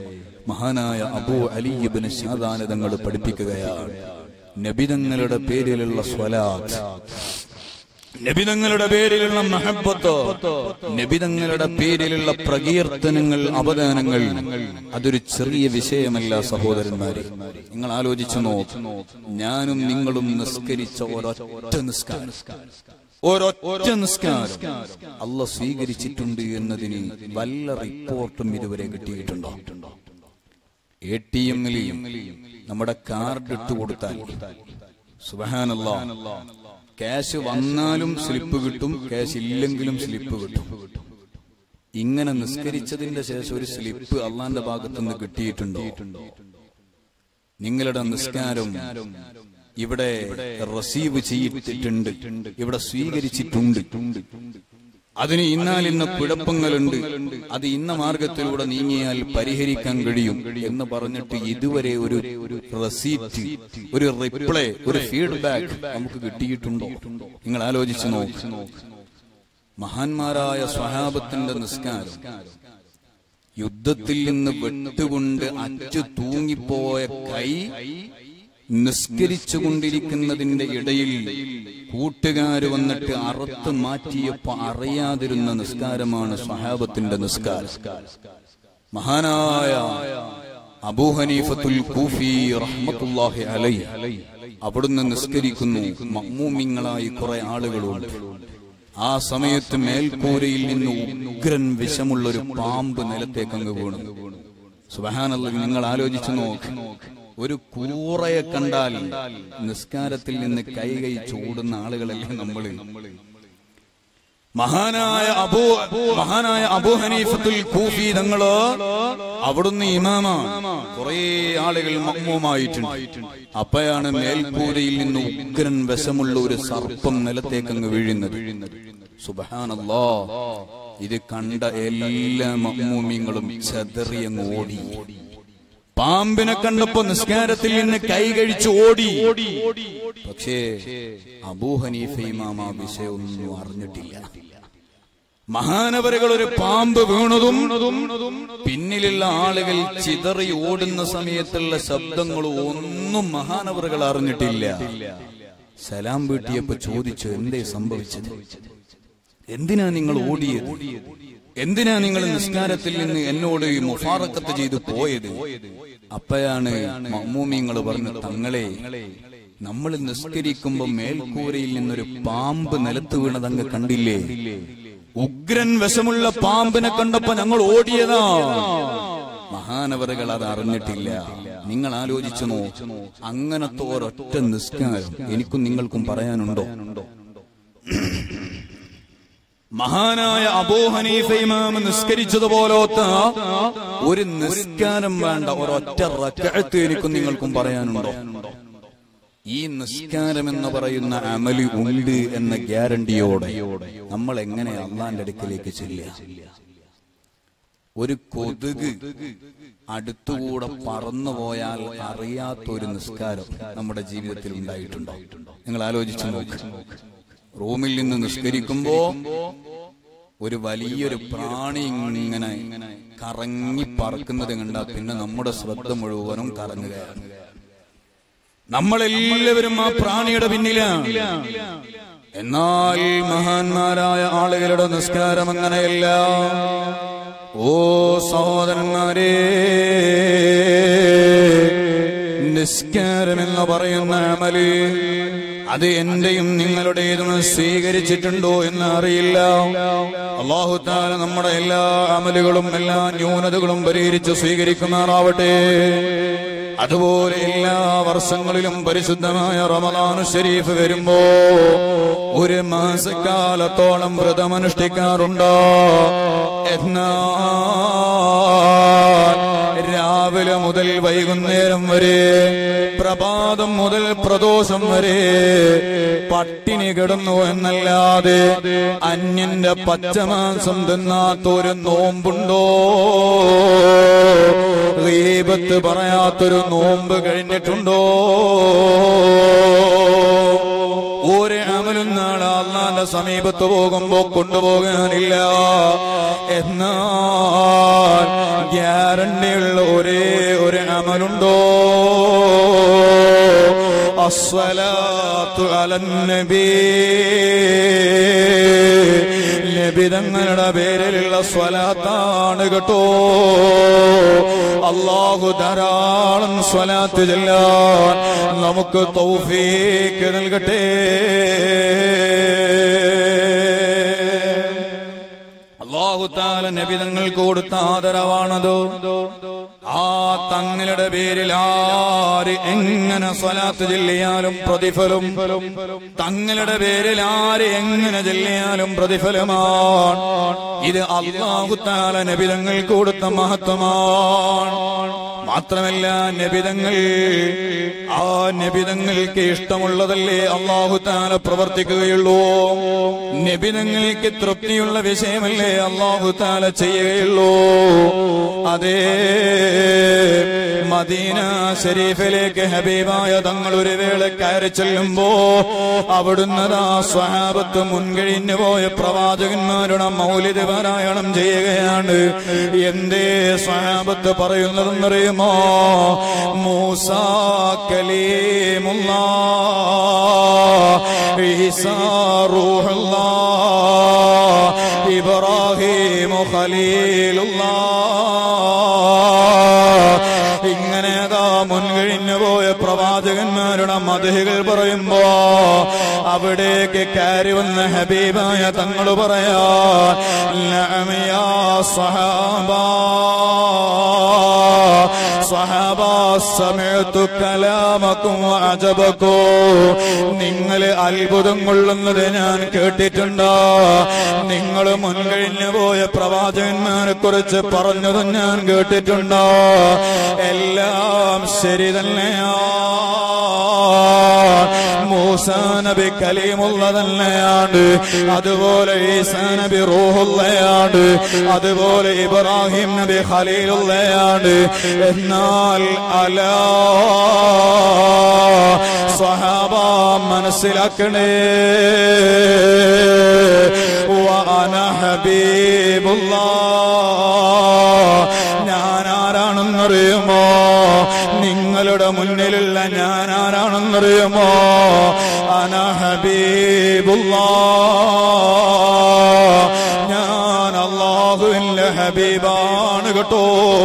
മഹാനായ അബൂ അലിബിന് ശാദാനതങ്ങൾ പഠിപ്പിക്കുകയാണ് നബിതങ്ങളുടെ പേരിലുള്ള സ്വലാത്ത് നബിതങ്ങളുടെ പേരിലുള്ള മഹബത്ത് നബിതങ്ങളുടെ പേരിലുള്ള പ്രകീർത്തനങ്ങൾ അവദാനങ്ങൾ അതൊരു ചെറിയ വിഷയമല്ല സഹോദരന്മാരെ നിങ്ങൾ ആലോചിച്ചു നോക്ക് ഞാനും നിങ്ങളും നിസ്കരിച്ച ഒരൊറ്റ നിസ്കാരം ഒരൊറ്റ നിസ്കാരം അല്ല സ്വീകരിച്ചിട്ടുണ്ട് എന്നതിന് വല്ല റിപ്പോർട്ടും ഇതുവരെ കിട്ടിയിട്ടുണ്ടോ എ ടി എമ്മിൽ നമ്മുടെ കാർഡ് ഇട്ട് കൊടുത്താൽ സുബഹാനല്ല ക്യാഷ് വന്നാലും സ്ലിപ്പ് കിട്ടും ക്യാഷ് ഇല്ലെങ്കിലും സ്ലിപ്പ് കിട്ടും ഇങ്ങനെ നിസ്കരിച്ചതിന്റെ ശേഷം ഒരു സ്ലിപ്പ് അള്ളാന്റെ ഭാഗത്തുനിന്ന് കിട്ടിയിട്ടുണ്ടോ നിങ്ങളുടെ നിസ്കാരം ഇവിടെ റസീവ് ചെയ്തിട്ടുണ്ട് ഇവിടെ സ്വീകരിച്ചിട്ടുണ്ട് അതിന് ഇന്നാൽ ഇന്ന കുഴപ്പങ്ങളുണ്ട് അത് ഇന്ന മാർഗത്തിലൂടെ നീങ്ങിയാൽ പരിഹരിക്കാൻ കഴിയും എന്ന് പറഞ്ഞിട്ട് ഇതുവരെ ഒരു റെസീറ്റ് ഒരു റിപ്ലൈ ഒരു ഫീഡ്ബാക്ക് നമുക്ക് കിട്ടിയിട്ടുണ്ടോ നിങ്ങൾ ആലോചിച്ച് നോക്ക് മഹാന്മാരായ സ്വഹാബത്തിന്റെ നിസ്കാരം യുദ്ധത്തിൽ നിന്ന് വെട്ടുകൊണ്ട് അച്ചു തൂങ്ങിപ്പോയ കൈ നിസ്കരിച്ചു കൊണ്ടിരിക്കുന്നതിന്റെ ഇടയിൽ കൂട്ടുകാര് വന്നിട്ട് അറുത്ത് മാറ്റിയപ്പോ അറിയാതിരുന്ന നിസ്കാരമാണ് സ്വഹാബത്തിന്റെ നിസ്കാരം മഹാനായ അബൂഹനീഫത്തുൽ കൂഫി റഹ്മത്തുല്ലാഹി അലൈ അവിടുന്ന് നിസ്കരിക്കുന്നു മമ്മൂമിങ്ങളായി കുറെ ആളുകളുണ്ട് ആ സമയത്ത് മേൽക്കൂരയിൽ നിന്ന് ഉഗ്രൻ വിഷമുള്ള ഒരു പാമ്പ് നിലത്തേക്ക് അങ്ങ് വീണു സുബഹാനല്ല നിങ്ങൾ ആലോചിച്ചു നോക്ക് ഒരു കൂറയെ കണ്ടാൽ നിസ്കാരത്തിൽ നിന്ന് കൈ കൈ ചൂടുന്ന ആളുകളല്ലേ നമ്മള് മഹാനായ അബൂ മഹാനായ അബൂ ഹനീഫത്തുൽ കൂഫി തങ്ങള് അവിടുന്ന് ഇമാമ കുറെ ആളുകൾ മമ്മൂമായിട്ടുണ്ട് അപ്പയാണ് മേൽക്കൂരയിൽ നിന്ന് ഉഗ്രൻ വശമുള്ള ഒരു സർപ്പം നിലത്തേക്ക് അങ്ങ് വീഴുന്നത് സുബഹാനല്ലോ ഇത് കണ്ട എല്ലാ മമ്മൂമിങ്ങളും ചെതറിയങ്ങ് ഓടി പാമ്പിനെ കണ്ടപ്പോ നിസ്കാരത്തിൽ നിന്ന് കൈ കഴിച്ച് ഓടി പക്ഷേ അബൂഹനീഫ ഇമാം ആ വിഷയമൊന്നും അറിഞ്ഞിട്ടില്ല മഹാനവരുകൾ ഒരു പാമ്പ് വീണതും പിന്നിലുള്ള ആളുകൾ ചിതറി ഓടുന്ന സമയത്തുള്ള ശബ്ദങ്ങൾ ഒന്നും മഹാനവറുകൾ അറിഞ്ഞിട്ടില്ല സലാം വീട്ടിയപ്പോ ചോദിച്ചു എന്തേ സംഭവിച്ചത് എന്തിനാ നിങ്ങൾ ഓടിയത് എന്തിനാ നിങ്ങൾ നിസ്കാരത്തിൽ നിന്ന് എന്നോട് ഈ മുഫാറക്കത്ത് ചെയ്ത് പോയത് അപ്പയാണ് മമ്മൂമിങ്ങൾ പറഞ്ഞു തങ്ങളെ നമ്മൾ നിസ്കരിക്കുമ്പോ മേൽക്കൂരയിൽ നിന്നൊരു പാമ്പ് നിലത്ത് വീണത് അങ്ങ് കണ്ടില്ലേ ഉഗ്രൻ വശമുള്ള പാമ്പിനെ കണ്ടപ്പോ ഞങ്ങൾ ഓടിയതാ മഹാനവറുകൾ അത് അറിഞ്ഞിട്ടില്ല നിങ്ങൾ ആലോചിച്ചു നോ അങ്ങനത്തെ ഒരൊറ്റ നിസ്കാരം എനിക്കും നിങ്ങൾക്കും പറയാനുണ്ടോ മഹാനായ അബോഹനീഫ ഇമാം നിസ്കരിച്ചതുപോലത്തെ ഒരു നിസ്കാരം വേണ്ട ഒരൊറ്റ റക്കഴത്ത് എനിക്കും നിങ്ങൾക്കും പറയാനുണ്ടോ ഈ നിസ്കാരം എന്ന് പറയുന്ന അമലി ഉണ്ട് എന്ന ഗ്യാരണ്ടിയോടെ നമ്മൾ എങ്ങനെ അള്ളാന്റെ അടുക്കലേക്ക് ചെല്ലുക ഒരു കൊതുക് അടുത്തുകൂടെ പറന്നു പോയാൽ അറിയാത്ത ഒരു നിസ്കാരം നമ്മുടെ ജീവിതത്തിൽ ഉണ്ടായിട്ടുണ്ടോ നിങ്ങൾ ആലോചിച്ചു നോക്ക് റൂമിൽ നിന്ന് നിസ്കരിക്കുമ്പോ ഒരു വലിയൊരു പ്രാണി ഇങ്ങനെ കറങ്ങി പറക്കുന്നത് കണ്ടാൽ പിന്നെ നമ്മുടെ ശ്രദ്ധ മുഴുവനും കറങ്ങുകയാണ് നമ്മളെല്ലാവരും ആ പ്രാണിയുടെ പിന്നിലാണ് എന്നാൽ മഹാന്മാരായ ആളുകളുടെ നിസ്കാരം അങ്ങനെയല്ല ഓ സഹോദരന്മാരെ നിസ്കാരം എന്ന് പറയുന്ന അമല് അത് എന്റെയും നിങ്ങളുടേതും സ്വീകരിച്ചിട്ടുണ്ടോ എന്ന് അറിയില്ല അള്ളാഹുത്താല നമ്മുടെ എല്ലാ അമലുകളും എല്ലാ ന്യൂനതകളും പരിഹരിച്ച് സ്വീകരിക്കുമാറാവട്ടെ അതുപോലെ എല്ലാ വർഷങ്ങളിലും പരിശുദ്ധമായ റമദാനു ഷരീഫ് വരുമ്പോ ഒരു മാസക്കാലത്തോളം വ്രതമനുഷ്ഠിക്കാറുണ്ടോ എന്നാ രാവിലെ മുതൽ വൈകുന്നേരം വരെ പ്രഭാതം മുതൽ പ്രദോഷം വരെ പട്ടിണി കിടന്നു എന്നല്ലാതെ അന്യന്റെ പച്ചമാംസം തിന്നാത്തൊരു നോമ്പുണ്ടോ ദീപത്ത് പറയാത്തൊരു നോമ്പ് കഴിഞ്ഞിട്ടുണ്ടോ ഒരു അമലും നാളെ അള്ളാന്റെ സമീപത്ത് പോകുമ്പോ കൊണ്ടുപോകാനില്ല എന്നാൽ ഗ്യാരണ്ടിയുള്ള ഒരേ ഒരു അമലുണ്ടോ അസ്വലാത്തു അലന്നബി നബിതങ്ങളുടെ പേരിലുള്ള സ്വലാത്താണ് കേട്ടോ അള്ളാഹു ധാരാളം സ്വലാത്ത് ചെല്ലാൻ നമുക്ക് തൗഫീക്ക് നൽകട്ടെ അള്ളാഹുത്താല നബിതങ്ങൾക്ക് കൊടുത്ത ആദരവാണതോ ആ തങ്ങളുടെ പേരിൽ ആര് എങ്ങനെ സ്വലാത്ത് ചെല്ലിയാലും പ്രതിഫലം തങ്ങളുടെ പേരിൽ ആര് എങ്ങനെ ചെല്ലിയാലും പ്രതിഫലമാണ് ഇത് അള്ളാഹുത്താല നബിതങ്ങൾക്ക് കൊടുത്ത മഹത്വമാണ് മാത്രമല്ല നബിതങ്ങൾ ആ നബിതങ്ങൾക്ക് ഇഷ്ടമുള്ളതല്ലേ അള്ളാഹുത്താല പ്രവർത്തിക്കുകയുള്ളൂ നബിതങ്ങൾക്ക് തൃപ്തിയുള്ള വിഷയമല്ലേ അള്ളാഹുത്താല ചെയ്യുകയുള്ളൂ അതേ മദീന ഷരീഫിലേക്ക് ഹബീബായ തങ്ങൾ ഒരു വേള കയറി ചെല്ലുമ്പോ അവിടുന്ന് ആ സ്വഹാബത്ത് മുൻകഴിഞ്ഞു പോയ പ്രവാചകന്മാരുടെ മൗലിക പാരായണം ചെയ്യുകയാണ് എന്തേ സ്വഹാബത്ത് പറയുന്നതെന്നറിയുമോ മൂസ കലീമുള്ള ഈസാ റൂഹുല്ലാ ഇബ്രാഹിം ഖലീലുള്ള ഇങ്ങനെതാ മുൻകഴിഞ്ഞു പോയ പ്രവാചകന്മാരുടെ മതഹികൾ പറയുമ്പോ അവിടേക്ക് കയറി വന്ന ഹബീബായ തങ്ങൾ പറയാ ലഅമിയാ സ്വഹാബാ സ്വഹാബാ സമയത്തു കലാമക്കും അജബക്കോ നിങ്ങൾ അത്ഭുതം കൊള്ളുന്നത് ഞാൻ കേട്ടിട്ടുണ്ട് നിങ്ങൾ മുൻകഴിഞ്ഞു പോയ പ്രവാചകന്മാരെ കുറിച്ച് പറഞ്ഞതും ഞാൻ കേട്ടിട്ടുണ്ട് എല്ലാം ശരി തന്നെയാ മൂസ നബി കലീമുള്ള തന്നെയാണ് അതുപോലെ ഈസാ നബി റൂഹുള്ളയാണ് അതുപോലെ ഇബ്രാഹിം നബി ഖലീലുള്ളയാണ് എന്നാൽ അലാ സ്വഹാബ മനസ്സിലാക്കണേ വഅന ഹബീബുല്ലാ ഞാൻ ആരാണെന്നറിയുമോ നിങ്ങളുടെ മുന്നിലുള്ള ഞാൻ ആരാണെന്നറിയുമോ അന ഹബീബുല്ലാ ഞാൻ അള്ളാഹുവിന്റെ ഹബീബാണ് കേട്ടോ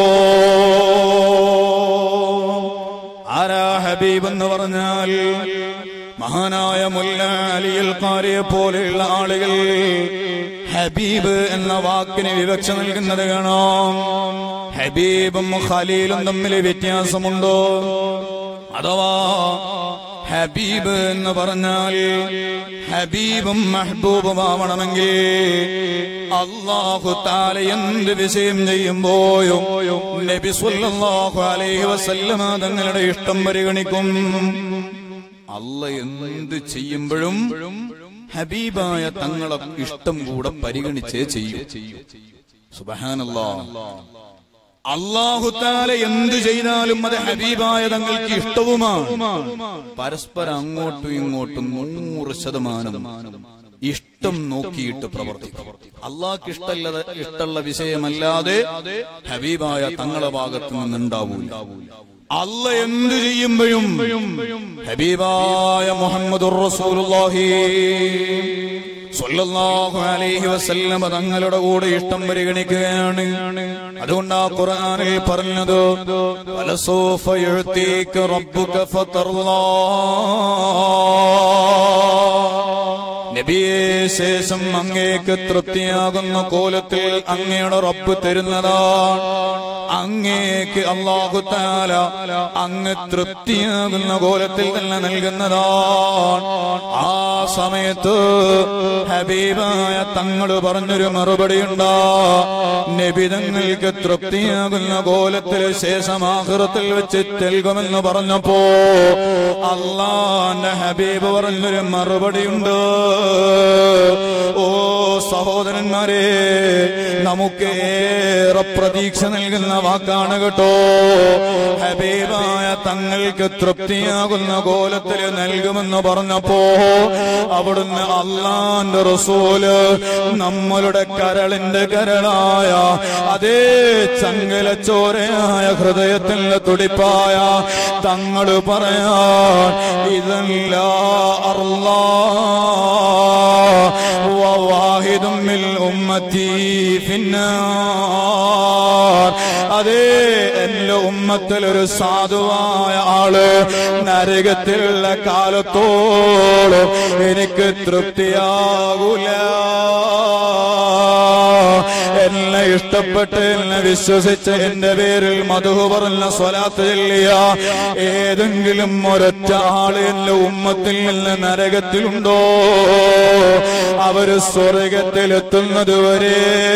ആരാ ഹബീബ് എന്ന് പറഞ്ഞാൽ മഹാനായ മുല്ല അലിയിൽ കാരിയെ പോലെയുള്ള ആളുകൾ ഹബീബ് എന്ന വാക്കിന് വിവക്ഷ നൽകുന്നത് കാണാം ഹബീബും ഖലീലും തമ്മിൽ വ്യത്യാസമുണ്ടോ അഥവാ ഹബീബ് എന്ന് പറഞ്ഞാൽ ഹബീബും മെഹബൂബും ആവണമെങ്കിൽ അള്ളാഹു താല എന്ത് വിഷയം ചെയ്യുമ്പോഴും നബി സല്ലല്ലാഹു അലൈഹി വസല്ലമ തങ്ങളുടെ ഇഷ്ടം പരിഗണിക്കും അല്ല എന്ത് ചെയ്യുമ്പോഴും ഹബീബായ തങ്ങളെ ഇഷ്ടം കൂടെ പരിഗണിച്ചേ ചെയ്യും സുബഹാനല്ലാ അള്ളാഹുത്താല എന്തു ചെയ്താലും അത് ഹബീബായ തങ്ങൾക്ക് ഇഷ്ടവുമാണ് പരസ്പരം അങ്ങോട്ടും ഇങ്ങോട്ടും നൂറ് ശതമാനം ഇഷ്ടം നോക്കിയിട്ട് പ്രവർത്തിക്കും അള്ളാഹ്ക്ക് ഇഷ്ടമല്ല ഇഷ്ടമുള്ള വിഷയമല്ലാതെ ഹബീബായ തങ്ങളെ ഭാഗത്തു നിന്നുണ്ടാവൂല അല്ല എന്തു ചെയ്യുമ്പോഴും ഹബീബായ മുഹമ്മദുർ റസൂലുള്ളാഹി സ്വല്ലല്ലാഹു അലൈഹി വസല്ലമ തങ്ങളുടെ കൂടെ ഇഷ്ടം പരിഗണിക്കുകയാണ് അതുകൊണ്ട് ആ ഖുർആനിൽ പറഞ്ഞത് വലസൂഫ യുഅതീക റബ്ബുക ഫതർലാ നബിയെ ശേഷം അങ്ങേക്ക് തൃപ്തിയാകുന്ന കോലത്തിൽ അങ്ങയുടെ റബ്ബ് തരുന്നതാണ് അങ്ങേക്ക് അള്ളാഹു താല അങ്ങ് തൃപ്തിയാകുന്ന കോലത്തിൽ തന്നെ നൽകുന്നതാണ് ആ സമയത്ത് ഹബീബായ തങ്ങൾ പറഞ്ഞൊരു മറുപടി ഉണ്ടാ നബിതങ്ങൾക്ക് തൃപ്തിയാകുന്ന കോലത്തിൽ ശേഷം ആഹൃത്തിൽ വെച്ച് നൽകുമെന്ന് പറഞ്ഞപ്പോ അള്ളാന്റെ ഹബീബ് പറഞ്ഞൊരു മറുപടിയുണ്ട് ഓ സഹോദരന്മാരെ നമുക്ക് ഏറെ പ്രതീക്ഷ നൽകുന്ന വാക്കാണ് കേട്ടോ ഹബീബായ തങ്ങൾക്ക് തൃപ്തിയാകുന്ന കോലത്തിൽ നൽകുമെന്ന് പറഞ്ഞപ്പോ അവിടുന്ന് അള്ളാന്റെ റസൂല് നമ്മളുടെ കരളിന്റെ കരളായ അതേ ചങ്കലച്ചോരയായ ഹൃദയത്തിന്റെ തുടിപ്പായ തങ്ങള് പറയാൻ ഇതല്ല അർലാ وواحد من أمتي في النار അതേ എന്റെ ഉമ്മത്തിൽ ഒരു സാധുവായ ആള് നരകത്തിലുള്ള കാലത്തോളം എനിക്ക് തൃപ്തിയാകൂല എന്നെ ഇഷ്ടപ്പെട്ട് എന്നെ വിശ്വസിച്ച് എന്റെ പേരിൽ മധു പറഞ്ഞ സ്വലാത്ത് ചെല്ലിയ ഏതെങ്കിലും ഒരൊറ്റ ആള് എന്റെ ഉമ്മത്തിൽ നിന്ന് നരകത്തിലുണ്ടോ അവര് സ്വർഗത്തിലെത്തുന്നത് വരെ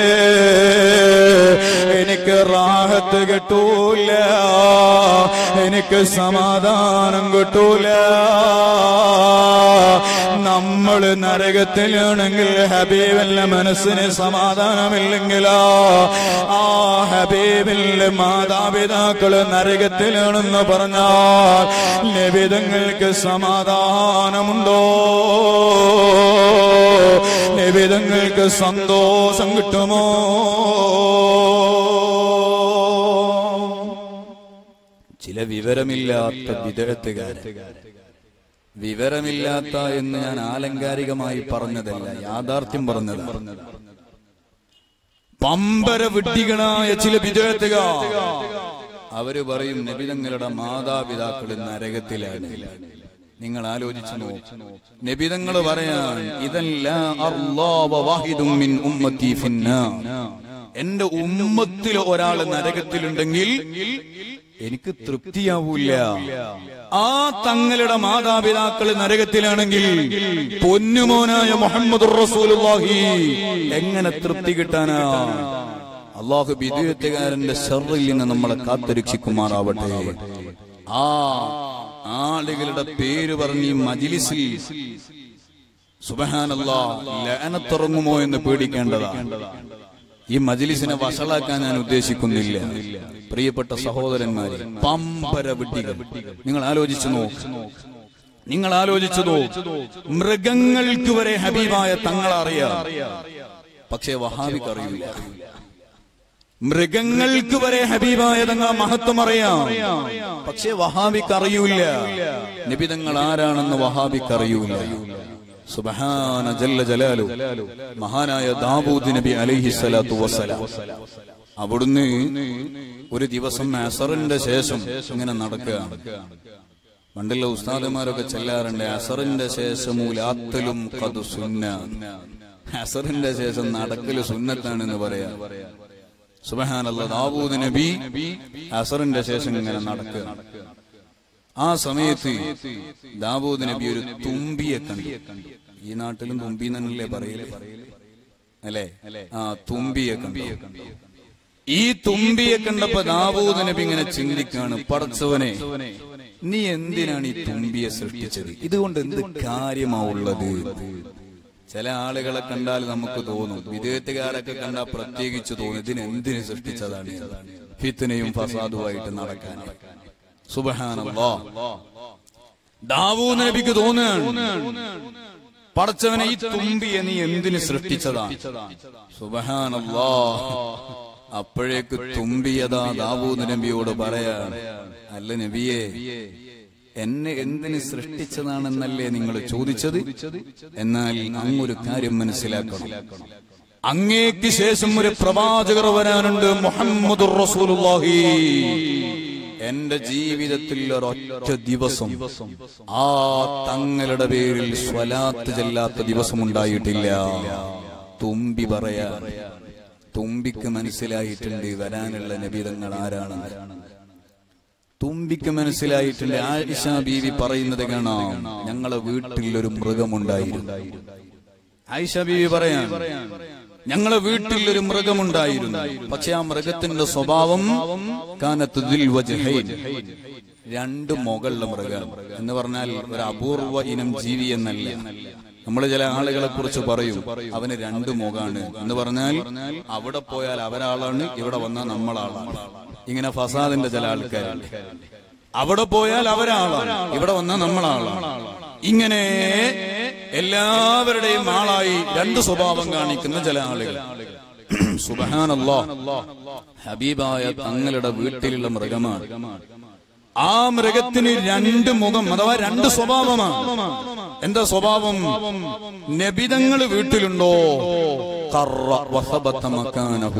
എനിക്ക് റാഹത്ത് കിട്ടൂല എനിക്ക് സമാധാനം കിട്ടൂല നമ്മൾ നരകത്തിലാണെങ്കിൽ ഹബീബിന്റെ മനസ്സിന് സമാധാനമില്ലെങ്കിലോ ആ ഹബീബിന്റെ മാതാപിതാക്കള് നരകത്തിലാണെന്ന് പറഞ്ഞാൽ നിബിതങ്ങൾക്ക് സമാധാനമുണ്ടോ നിബിതങ്ങൾക്ക് സന്തോഷം കിട്ടുമോ ചില വിവരമില്ലാത്ത വിദഗ്ധകാരൻ വിവരമില്ലാത്ത എന്ന് ഞാൻ ആലങ്കാരികമായി പറഞ്ഞതല്ല യാഥാർത്ഥ്യം പറഞ്ഞതാണ് പമ്പര വിഡ്ഢികളായ ചില വിദഗ്ധകാർ അവര് പറയും നബിതങ്ങളുടെ മാതാപിതാക്കൾ നരകത്തിലാണ് നിങ്ങൾ ആലോചിച്ചു നോക്കും നബിതങ്ങൾ പറയാൻ ഇതല്ല എന്റെ ഉമ്മത്തിൽ ഒരാൾ നരകത്തിലുണ്ടെങ്കിൽ എനിക്ക് തൃപ്തിയാവൂല ആ തങ്ങളുടെ മാതാപിതാക്കൾ നരകത്തിലാണെങ്കിൽ പൊന്നുമോനായ മുഹമ്മദ് റസൂലുള്ളാഹി എങ്ങനെ തൃപ്തി കിട്ടാനാ അള്ളാഹു വിദ്യുത്തുകാരന്റെ ഷറിൽ നിന്ന് നമ്മളെ കാത്തുരക്ഷിക്കുമാറാവട്ടെ ആ ആളുകളുടെ പേര് പറഞ്ഞ് ഈ മജിലിസിൽ സുബഹാനല്ലാ ലഅനത്തിറങ്ങുമോ എന്ന് പേടിക്കേണ്ടതാണ് ഈ മജിലിസിനെ വഷളാക്കാൻ ഞാൻ ഉദ്ദേശിക്കുന്നില്ല പ്രിയപ്പെട്ട സഹോദരന്മാരെ പമ്പര വിഡ്ഢികൾ നിങ്ങൾ ആലോചിച്ചു നോക്ക് നിങ്ങൾ ആലോചിച്ചു നോക്ക് മൃഗങ്ങൾക്ക് വരെ ഹബീബായ തങ്ങളറിയാം പക്ഷേ വഹാബിക്ക് അറിയില്ല മൃഗങ്ങൾക്ക് വരെ ഹബീബായ തങ്ങൾ മഹത്വം അറിയാം പക്ഷേ വഹാബിക്ക് അറിയൂല നിബിതങ്ങൾ ആരാണെന്ന് വഹാബിക്ക് അറിയൂല സുബഹാന ജല്ല ജലാലു മഹാനായ ദാവൂദ് നബി അലൈഹി സ്വലാത്തു വസ്സലാം അവിടുന്ന് ഒരു ദിവസം അസറിന്റെ ശേഷം ഇങ്ങനെ നടക്കുകയാണ് പണ്ടുള്ള ഉസ്താദുമാരൊക്കെ ചെല്ലാറുണ്ട് അസറിന്റെ ശേഷം ലാത്തലും കതു സുന്ന അസറിന്റെ ശേഷം നടക്കല് സുന്നത്താണെന്ന് പറയാ സുബഹാനല്ല ദാവൂദ് നബി അസറിന്റെ ശേഷം ഇങ്ങനെ നടക്കുക ആ സമയത്ത് ദാവൂദ് നബി ഒരു തുമ്പിയെ കണ്ടു ഈ നാട്ടിലും തുമ്പി എന്നല്ലേ പറയല് അല്ലേ ആ തുമ്പിയെ കണ്ടു ഈ തുമ്പിയെ കണ്ടപ്പോ ദാവൂദ് നബി ഇങ്ങനെ ചിന്തിക്കാണ് പടച്ചവനെ നീ എന്തിനാണ് ഈ തുമ്പിയെ സൃഷ്ടിച്ചത് ഇതുകൊണ്ട് എന്ത് കാര്യമാ ഉള്ളത് ചില ആളുകളെ കണ്ടാൽ നമുക്ക് തോന്നും വിദേഹത്തുകാരൊക്കെ കണ്ടാൽ പ്രത്യേകിച്ച് തോന്നും ഇതിന് എന്തിനു സൃഷ്ടിച്ചതാണ് ഫിത്തിനെയും ഫസാദുമായിട്ട് നടക്കാൻ സുബഹാനല്ലാ ദാവൂദ് നബിക്ക് തോന്നുകയാണ് പടച്ചവനെ ഈ തുമ്പിയെ നീ എന്തിനു സൃഷ്ടിച്ചതാ സുബഹാനല്ലാ അപ്പോഴേക്ക് തുമ്പിയതാ ദാവൂദ് നബിയോട് പറയാണ് അല്ല നബിയെ എന്നെ എന്തിന് സൃഷ്ടിച്ചതാണെന്നല്ലേ നിങ്ങൾ ചോദിച്ചത് എന്നാൽ അങ്ങൊരു കാര്യം മനസ്സിലാക്കണം അങ്ങേക്ക് ശേഷം ഒരു പ്രവാചകർ വരാനുണ്ട് മുഹമ്മദ് റസൂലുള്ളാഹി എന്റെ ജീവിതത്തിൽ ഒരൊറ്റ ദിവസം ആ തങ്ങളുടെ പേരിൽ സ്വലാത്ത് ചെല്ലാത്ത ദിവസം ഉണ്ടായിട്ടില്ല തുമ്പി പറയാ തുമ്പിക്ക് മനസ്സിലായിട്ടുണ്ട് വരാനുള്ള നബിതങ്ങൾ ആരാണെന്ന് തുമ്പിക്ക് മനസ്സിലായിട്ടുണ്ട് ആയിഷ ബീവി പറയുന്നത് കാണാം ഞങ്ങളെ വീട്ടിൽ ഒരു മൃഗമുണ്ടായിരുന്നു ആയിഷ ബീവി പറയാൻ ഞങ്ങളെ വീട്ടിൽ ഒരു മൃഗമുണ്ടായിരുന്നു പക്ഷെ ആ മൃഗത്തിന്റെ സ്വഭാവം കാനത്ത് ദിൽ വജ്ഹൈൻ. രണ്ട് മുകളുടെ മൃഗം എന്ന് പറഞ്ഞാൽ ഒരു അപൂർവ ഇനം ജീവി എന്നല്ല നമ്മൾ ചില ആളുകളെ കുറിച്ച് പറയും അവന് രണ്ട് മുഖാണ് എന്ന് പറഞ്ഞാൽ അവിടെ പോയാൽ അവരാളാണ് ഇവിടെ വന്നാൽ നമ്മളാളാണ് ഇങ്ങനെ ഫസാദിന്റെ ചില ആൾക്കാരുണ്ട് അവിടെ പോയാൽ അവരാളാണ് ഇവിടെ വന്നാൽ നമ്മളാളാണ് ഇങ്ങനെ എല്ലാവരുടെയും ആളായി രണ്ട് സ്വഭാവം കാണിക്കുന്ന ചില ആളുകൾ സുബഹാനല്ലോ ഹബീബായ തങ്ങളുടെ വീട്ടിലുള്ള മൃഗമാണ് ആ മൃഗത്തിന് രണ്ട് മുഖം അഥവാ രണ്ട് സ്വഭാവമാണ് എന്താ സ്വഭാവം നബിതങ്ങൾ വീട്ടിലുണ്ടോ കറ വസബത്ത മക്കാനഹു.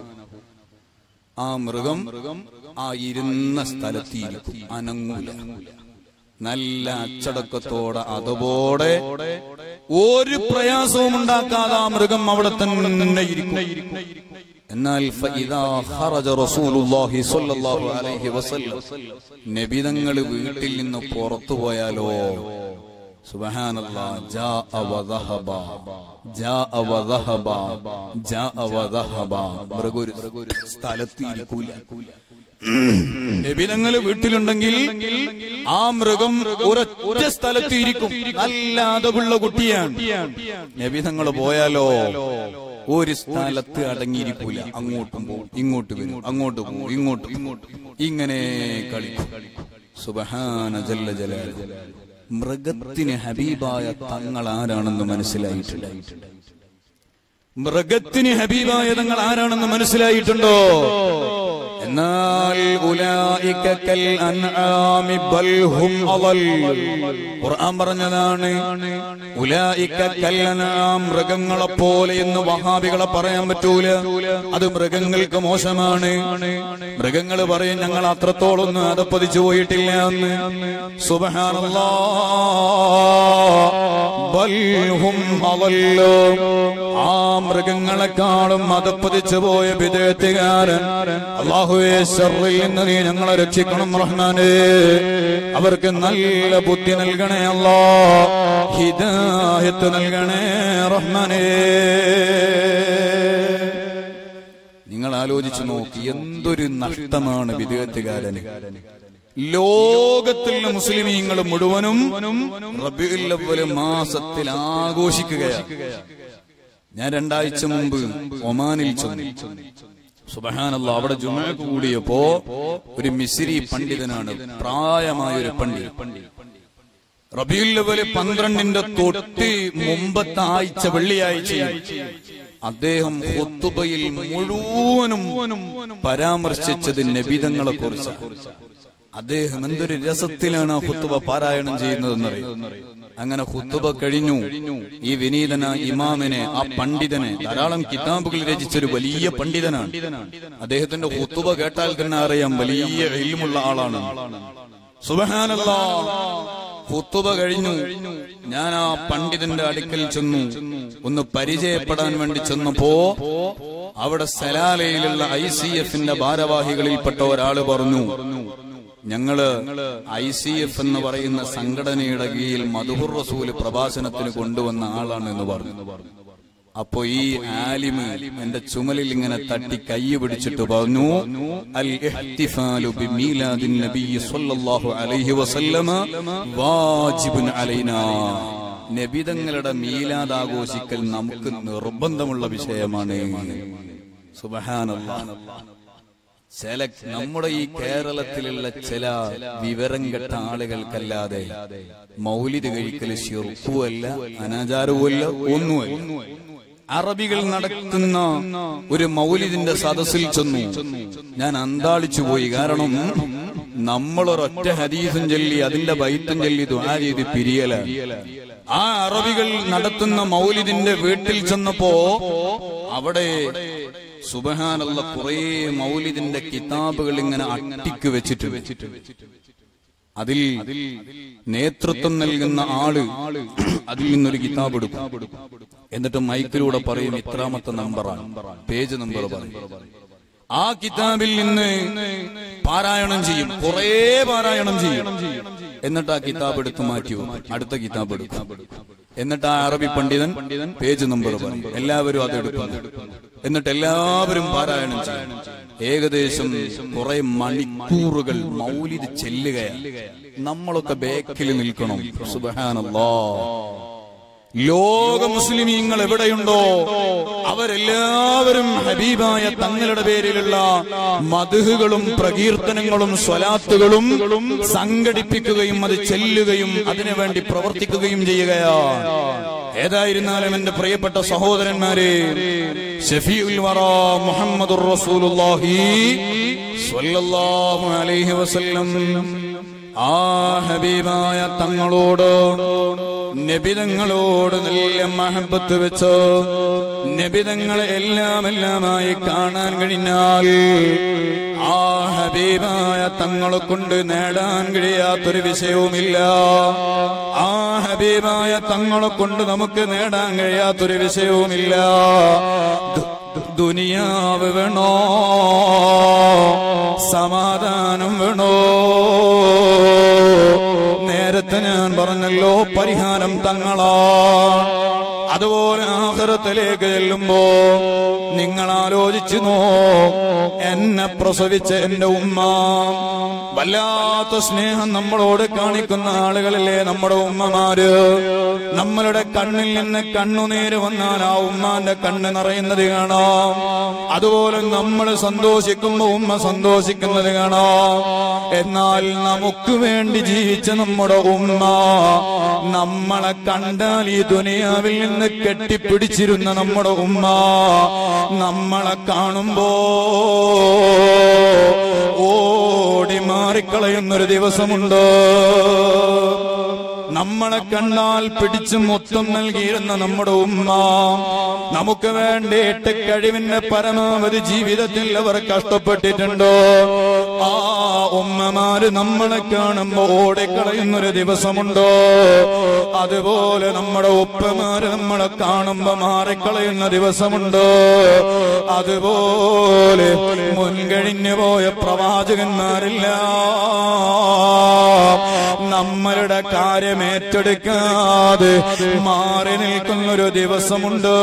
ആ മൃഗം ആ ഇരുന്ന സ്ഥലത്തിരിക്കും അനങ്ങൂല നല്ല അച്ചടക്കത്തോടെ അതുപോലെ ഒരു പ്രയാസവും ഉണ്ടാക്കാതെ ആ മൃഗം അവിടെ തന്നെ ഇരിക്കും എന്നാൽ ഫഇദാ ഖറജ റസൂലുള്ളാഹി സ്വല്ലല്ലാഹു അലൈഹി വസല്ലം നബിതങ്ങൾ വീട്ടിൽ നിന്ന് പുറത്തു പോയാലോ സുബ്ഹാനല്ലാഹ് ജാഅ വദഹബ ജാഅ വദഹബ ജാഅ വദഹബ മൃഗം ഒരു സ്ഥലത്ത് ഇരിക്കൂല നബിതങ്ങൾ വീട്ടിലുണ്ടെങ്കിൽ ആ മൃഗം ഒരൊറ്റ സ്ഥലത്ത് ഇരിക്കും നല്ല അതവുള്ള കുട്ടിയാണ് നബിതങ്ങൾ പോയാലോ ഒരു സ്ഥലത്ത് അടങ്ങിയിരിക്കൂല അങ്ങോട്ടും പോകും ഇങ്ങോട്ട് വരും അങ്ങോട്ട് പോകും ഇങ്ങോട്ട് ഇങ്ങോട്ട് ഇങ്ങനെ കളിക്കും സുബഹാന ജല്ല ജലാൽ മൃഗത്തിന് ഹബീബായ തങ്ങൾ ആരാണെന്ന് മനസ്സിലായിട്ടില്ല മൃഗത്തിന് ഹബീബായ തങ്ങൾ ആരാണെന്ന് മനസ്സിലായിട്ടുണ്ടോ എന്നാൽ ഉലായിക കൽ അൻആമി ബൽ ഹും അളൽ ഖുർആൻ പറഞ്ഞതാണ് ഉലായിക കൽ അൻആം മൃഗങ്ങളെ പോലെ എന്ന് വഹാബികളെ പറയാൻ പറ്റൂല അത് മൃഗങ്ങൾക്ക് മോശമാണ് മൃഗങ്ങൾ പറയും ഞങ്ങൾ അത്രത്തോളൊന്നും അതപ്പതിച്ചു പോയിട്ടില്ല എന്ന് സുബ്ഹാനല്ലാ ബൽ ഹും അളല്ലോ ആ മൃഗങ്ങളെക്കാളും അതപ്പതിച്ചു പോയ വിദേഹത്തുകാരൻ അള്ളാഹുവെ ഷർറിൽ നിന്ന് നീ ഞങ്ങളെ രക്ഷിക്കണം റഹ്മാനെ അവർക്ക് നല്ല ബുദ്ധി നൽകണേ അല്ലാ ഹിദായത്ത് നൽകണേ റഹ്മാനെ നിങ്ങൾ ആലോചിച്ചു നോക്കി എന്തൊരു നഷ്ടമാണ് വിദേഹത്തുകാരന് ലോകത്തിലുള്ള മുസ്ലിമീങ്ങൾ മുഴുവനും റബിയുൽ അവ്വൽ മാസത്തിൽ ആഘോഷിക്കുകയാണ് ഞാൻ രണ്ടാഴ്ച മുമ്പ് ഒമാനിൽ ചെന്നു സുബഹാനല്ല അവിടെ ജുമക്ക് കൂടിയപ്പോ ഒരു മിസിരി പണ്ഡിതനാണ് പ്രായമായ ഒരു പണ്ഡിതൻ റബിയുല്ലവല് പന്ത്രണ്ടിന്റെ തൊട്ട് മുമ്പത്തെ ആഴ്ച വെള്ളിയാഴ്ചയിൽ അദ്ദേഹം ഹുത്തുബയിൽ മുഴുവനും പരാമർശിച്ചത് നബിതങ്ങളെ കുറിച്ച് അദ്ദേഹം എന്തൊരു രസത്തിലാണ് ആ ഹുത്തുബ പാരായണം ചെയ്യുന്നതെന്നറിയും അങ്ങനെ ഹുത്തുബ കഴിഞ്ഞു ഈ വിനീതന ഇമാമിനെ ആ പണ്ഡിതനെ ധാരാളം കിതാബുകൾ രചിച്ചൊരു വലിയ പണ്ഡിതനാണ് അദ്ദേഹത്തിന്റെ ഹുത്തുബ കേട്ടാൽ തന്നെ അറിയാം വലിയ എയിമുള്ള ആളാണ് സുബഹാനല്ലാ ഹുത്തുബ കഴിഞ്ഞു ഞാൻ ആ പണ്ഡിതന്റെ അടുക്കൽ ചെന്നു ഒന്ന് പരിചയപ്പെടാൻ വേണ്ടി ചെന്നപ്പോ അവിടെ സലാലയിലുള്ള ഐ സി എഫിന്റെ ഭാരവാഹികളിൽപ്പെട്ട ഒരാള് പറഞ്ഞു ഞങ്ങള് ഐ സി എഫ് എന്ന് പറയുന്ന സംഘടനയുടെ കീഴിൽ മധുഹുർ റസൂല് പ്രഭാഷണത്തിന് കൊണ്ടുവന്ന ആളാണ് എന്ന് പറഞ്ഞു അപ്പോ ഈ ആലിമ് എന്റെ ചുമലിൽ ഇങ്ങനെ തട്ടി കൈ പിടിച്ചിട്ട് പറഞ്ഞു അൽ ഇഹ്തിഫാലു ബിമീലാദിൻ നബിയ്യി സ്വല്ലല്ലാഹു അലൈഹി വസല്ലമ വാജിബുൻ അലൈനാ നബിതങ്ങളുടെ മീലാദ് ആഘോഷിക്കൽ നമുക്ക് നിർബന്ധമുള്ള വിഷയമാണ് സുബ്ഹാനല്ലാഹ് ചില നമ്മുടെ ഈ കേരളത്തിലുള്ള ചില വിവരം കെട്ട ആളുകൾക്കല്ലാതെ മൗലിദ് കഴിക്കൽ ശിർക്കുമല്ല അനാചാരവുമല്ല ഒന്നുമല്ല അറബികൾ നടത്തുന്ന ഒരു മൗലിദിന്റെ സദസ്സിൽ ചെന്നു ഞാൻ അന്താളിച്ചു പോയി കാരണം നമ്മളൊരൊറ്റ ഹദീസും ചൊല്ലി അതിന്റെ ബൈത്തും ചൊല്ലി ദുആ ചെയ്ത് പിരിയല ആ അറബികൾ നടത്തുന്ന മൗലിദിന്റെ വീട്ടിൽ ചെന്നപ്പോ അവിടെ സുബഹാനുള്ള കുറെ മൗലിദിന്റെ കിതാബുകൾ ഇങ്ങനെ അട്ടിക്ക് വെച്ചിട്ട് അതിൽ നേതൃത്വം നൽകുന്ന ആള് അതിൽ നിന്നൊരു കിതാബ് എടുക്കും എന്നിട്ട് മൈക്കിലൂടെ പറയും ഇത്രാമത്തെ നമ്പറാണ് പേജ് നമ്പർ പറയും ആ കിതാബിൽ നിന്ന് പാരായണം ചെയ്യും കുറെ പാരായണം ചെയ്യും എന്നിട്ട് ആ കിതാബ് എടുത്ത് മാറ്റി വെക്കും അടുത്ത കിതാബ് എടുക്കും എന്നിട്ട് ആ അറബി പണ്ഡിതൻ പേജ് നമ്പർ പറയും എല്ലാവരും അത് എടുക്കുന്നു എന്നിട്ട് എല്ലാവരും പാരായണം ചെയ്യും ഏകദേശം കുറെ മണിക്കൂറുകൾ മൗലിത് ചെല്ലുകയാണ് നമ്മളൊക്കെ ബേക്കിൽ നിൽക്കണം സുബഹാനല്ലാ ലോക മുസ്ലിമീങ്ങൾ എവിടെയുണ്ടോ അവരെല്ലാവരും ഹബീബായ തങ്ങളുടെ പേരിലുള്ള മധുഹുകളും പ്രകീർത്തനങ്ങളും സ്വലാത്തുകളും സംഘടിപ്പിക്കുകയും അത് ചെല്ലുകയും അതിനുവേണ്ടി പ്രവർത്തിക്കുകയും ചെയ്യുകയാണ് ഏതായിരുന്നാലും എന്റെ പ്രിയപ്പെട്ട സഹോദരന്മാരെ ഷഫീഉൽ വറ മുഹമ്മദുർ റസൂലുള്ളാഹി സ്വല്ലല്ലാഹു അലൈഹി വസല്ലം ആ ഹബീബായ തങ്ങളോട് നബിതങ്ങളോട് നല്ല മഹബത്ത് വെച്ച് നബിതങ്ങളെ എല്ലാം എല്ലാമായി കാണാൻ കഴിഞ്ഞാൽ ആ ഹബീബായ തങ്ങളെ കൊണ്ട് നേടാൻ കഴിയാത്തൊരു വിഷയവുമില്ല ആ ഹബീബായ തങ്ങളെ കൊണ്ട് നമുക്ക് നേടാൻ കഴിയാത്തൊരു വിഷയവുമില്ല ദു- ദു- ദുനിയാവ് വേണോ സമാധാനം വേണോ നേരത്തെ ഞാൻ പറഞ്ഞല്ലോ പരിഹാരം തങ്ങളാ അതുപോലെ ആഹ്റത്തിലേക്ക് ചെല്ലുമ്പോ നിങ്ങൾ ആലോചിച്ചു നോ എന്നെ പ്രസവിച്ച എന്റെ ഉമ്മ വല്ലാത്ത സ്നേഹം നമ്മളോട് കാണിക്കുന്ന ആളുകളിലെ നമ്മുടെ ഉമ്മമാര് നമ്മളുടെ കണ്ണിൽ നിന്ന് കണ്ണുനീര് വന്നാൽ ആ ഉമ്മാന്റെ കണ്ണ് നിറയുന്നത് കാണാം അതുപോലെ നമ്മൾ സന്തോഷിക്കുമ്പോ ഉമ്മ സന്തോഷിക്കുന്നത് കാണാം എന്നാൽ നമുക്ക് വേണ്ടി ജീവിച്ച നമ്മുടെ ഉമ്മ നമ്മളെ കണ്ടാൽ ഈ ദുനിയാവിൽ നിന്ന് കെട്ടിപ്പിടിച്ചിരുന്ന നമ്മുടെ ഉമ്മ നമ്മളെ കാണുമ്പോ ഓടി മാറിക്കളയുന്നൊരു ദിവസമുണ്ട് നമ്മളെ കണ്ടാൽ പിടിച്ചു മൊത്തം നൽകിയിരുന്ന നമ്മുടെ ഉമ്മ നമുക്ക് വേണ്ടിയിട്ട് കഴിവിന്റെ പരമാവധി ജീവിതത്തിൽ അവർ കഷ്ടപ്പെട്ടിട്ടുണ്ടോ ആ ഉമ്മമാര് നമ്മളെ കാണുമ്പോ ഓടിക്കളയുന്നൊരു ദിവസമുണ്ടോ അതുപോലെ നമ്മുടെ ഉപ്പമാര് നമ്മളെ കാണുമ്പോ മാറിക്കളയുന്ന ദിവസമുണ്ടോ അതുപോലെ മുൻകഴിഞ്ഞു പോയ പ്രവാചകന്മാരില്ല നമ്മളുടെ കാര്യം ഏറ്റെടുക്കാതെ മാറി നിൽക്കുന്നൊരു ദിവസമുണ്ട്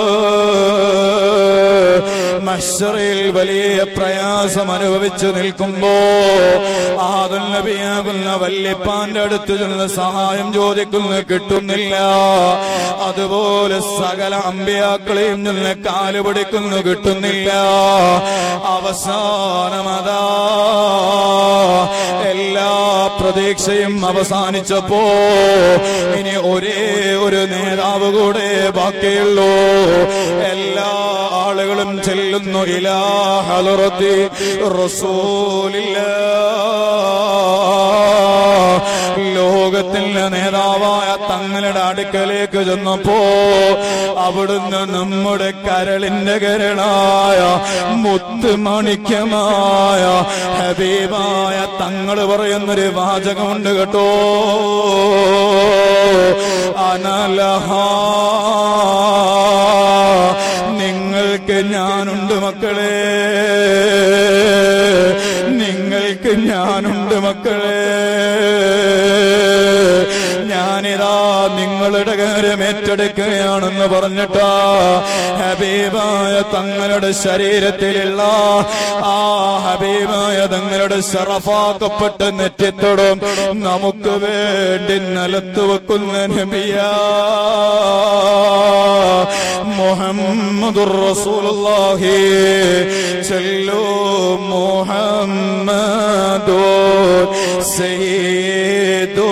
മഷറിൽ വലിയ പ്രയാസം അനുഭവിച്ചു നിൽക്കുമ്പോ ആദൽ നബിയാകുന്ന വല്യപ്പാന്റെ അടുത്ത് ചെന്ന് സഹായം ചോദിക്കുന്നു കിട്ടുന്നില്ല അതുപോലെ സകല അമ്പിയാക്കളെയും നിന്ന് കാല് പിടിക്കുന്നു കിട്ടുന്നില്ല അവസാനമതാ എല്ലാ പ്രതീക്ഷയും അവസാനിച്ചപ്പോ ഇനി ഒരേ ഒരു നേതാവ് കൂടെ ബാക്കിയുള്ളൂ എല്ലാ ആളുകളും ചെല്ലുന്നു ഇലാ ഹലറത്തി റസൂലില്ല ലോകത്തിന്റെ നേതാവായ തങ്ങളുടെ അടുക്കലേക്ക് ചെന്നപ്പോ അവിടുന്ന് നമ്മുടെ കരളിന്റെ കരളായ മുത്തുമാണിക്യമായ ഹബീബായ തങ്ങൾ പറയുന്നൊരു വാചകമുണ്ട് കേട്ടോ അനലഹ നിങ്ങൾക്ക് ഞാനുണ്ട് മക്കളെ നിങ്ങൾക്ക് ഞാനുണ്ട് മക്കളെ ഞാനിതാ നിങ്ങളുടെ കാര്യം ഏറ്റെടുക്കുകയാണെന്ന് പറഞ്ഞിട്ടാ ഹബീബായ തങ്ങളുടെ ശരീരത്തിലുള്ള ആ ഹബീബായ തങ്ങളുടെ ശറഫാക്കപ്പെട്ട നെറ്റിത്തോടും നമുക്ക് വേണ്ടി നിലത്ത് വെക്കുന്ന നബിയാ മുഹമ്മദുർ റസൂലുള്ളാഹി ചൊല്ലു മുഹമ്മദു സയ്യിദു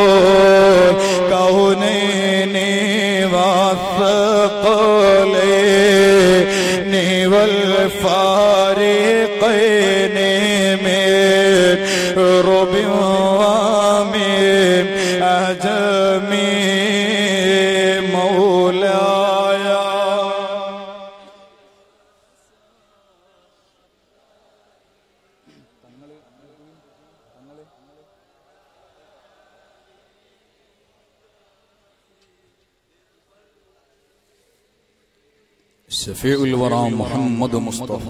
കൗനൈനി വثقلين والفارقين من رب ومن أجم مولاي ഷഫീഉൽ വറ മുഹമ്മദ് മുസ്തഫ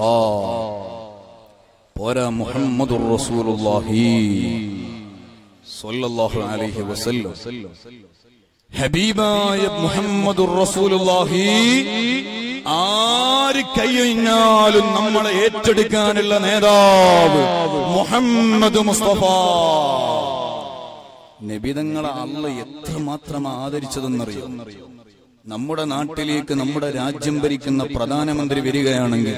പോരാ മുഹമ്മദുർ റസൂലുള്ളാഹി സ്വല്ലല്ലാഹു അലൈഹി വസല്ലം ഹബീബായ മുഹമ്മദുർ റസൂലുള്ളാഹി ആര് കൈയൊഴിഞ്ഞാലും നമ്മളെ ഏറ്റെടുക്കാനുള്ള നേതാവ് മുഹമ്മദ് മുസ്തഫ നബിതങ്ങളെ അല്ല എത്രമാത്രം ആദരിച്ചതെന്നറിയോ നമ്മുടെ നാട്ടിലേക്ക് നമ്മുടെ രാജ്യം ഭരിക്കുന്ന പ്രധാനമന്ത്രി വരികയാണെങ്കിൽ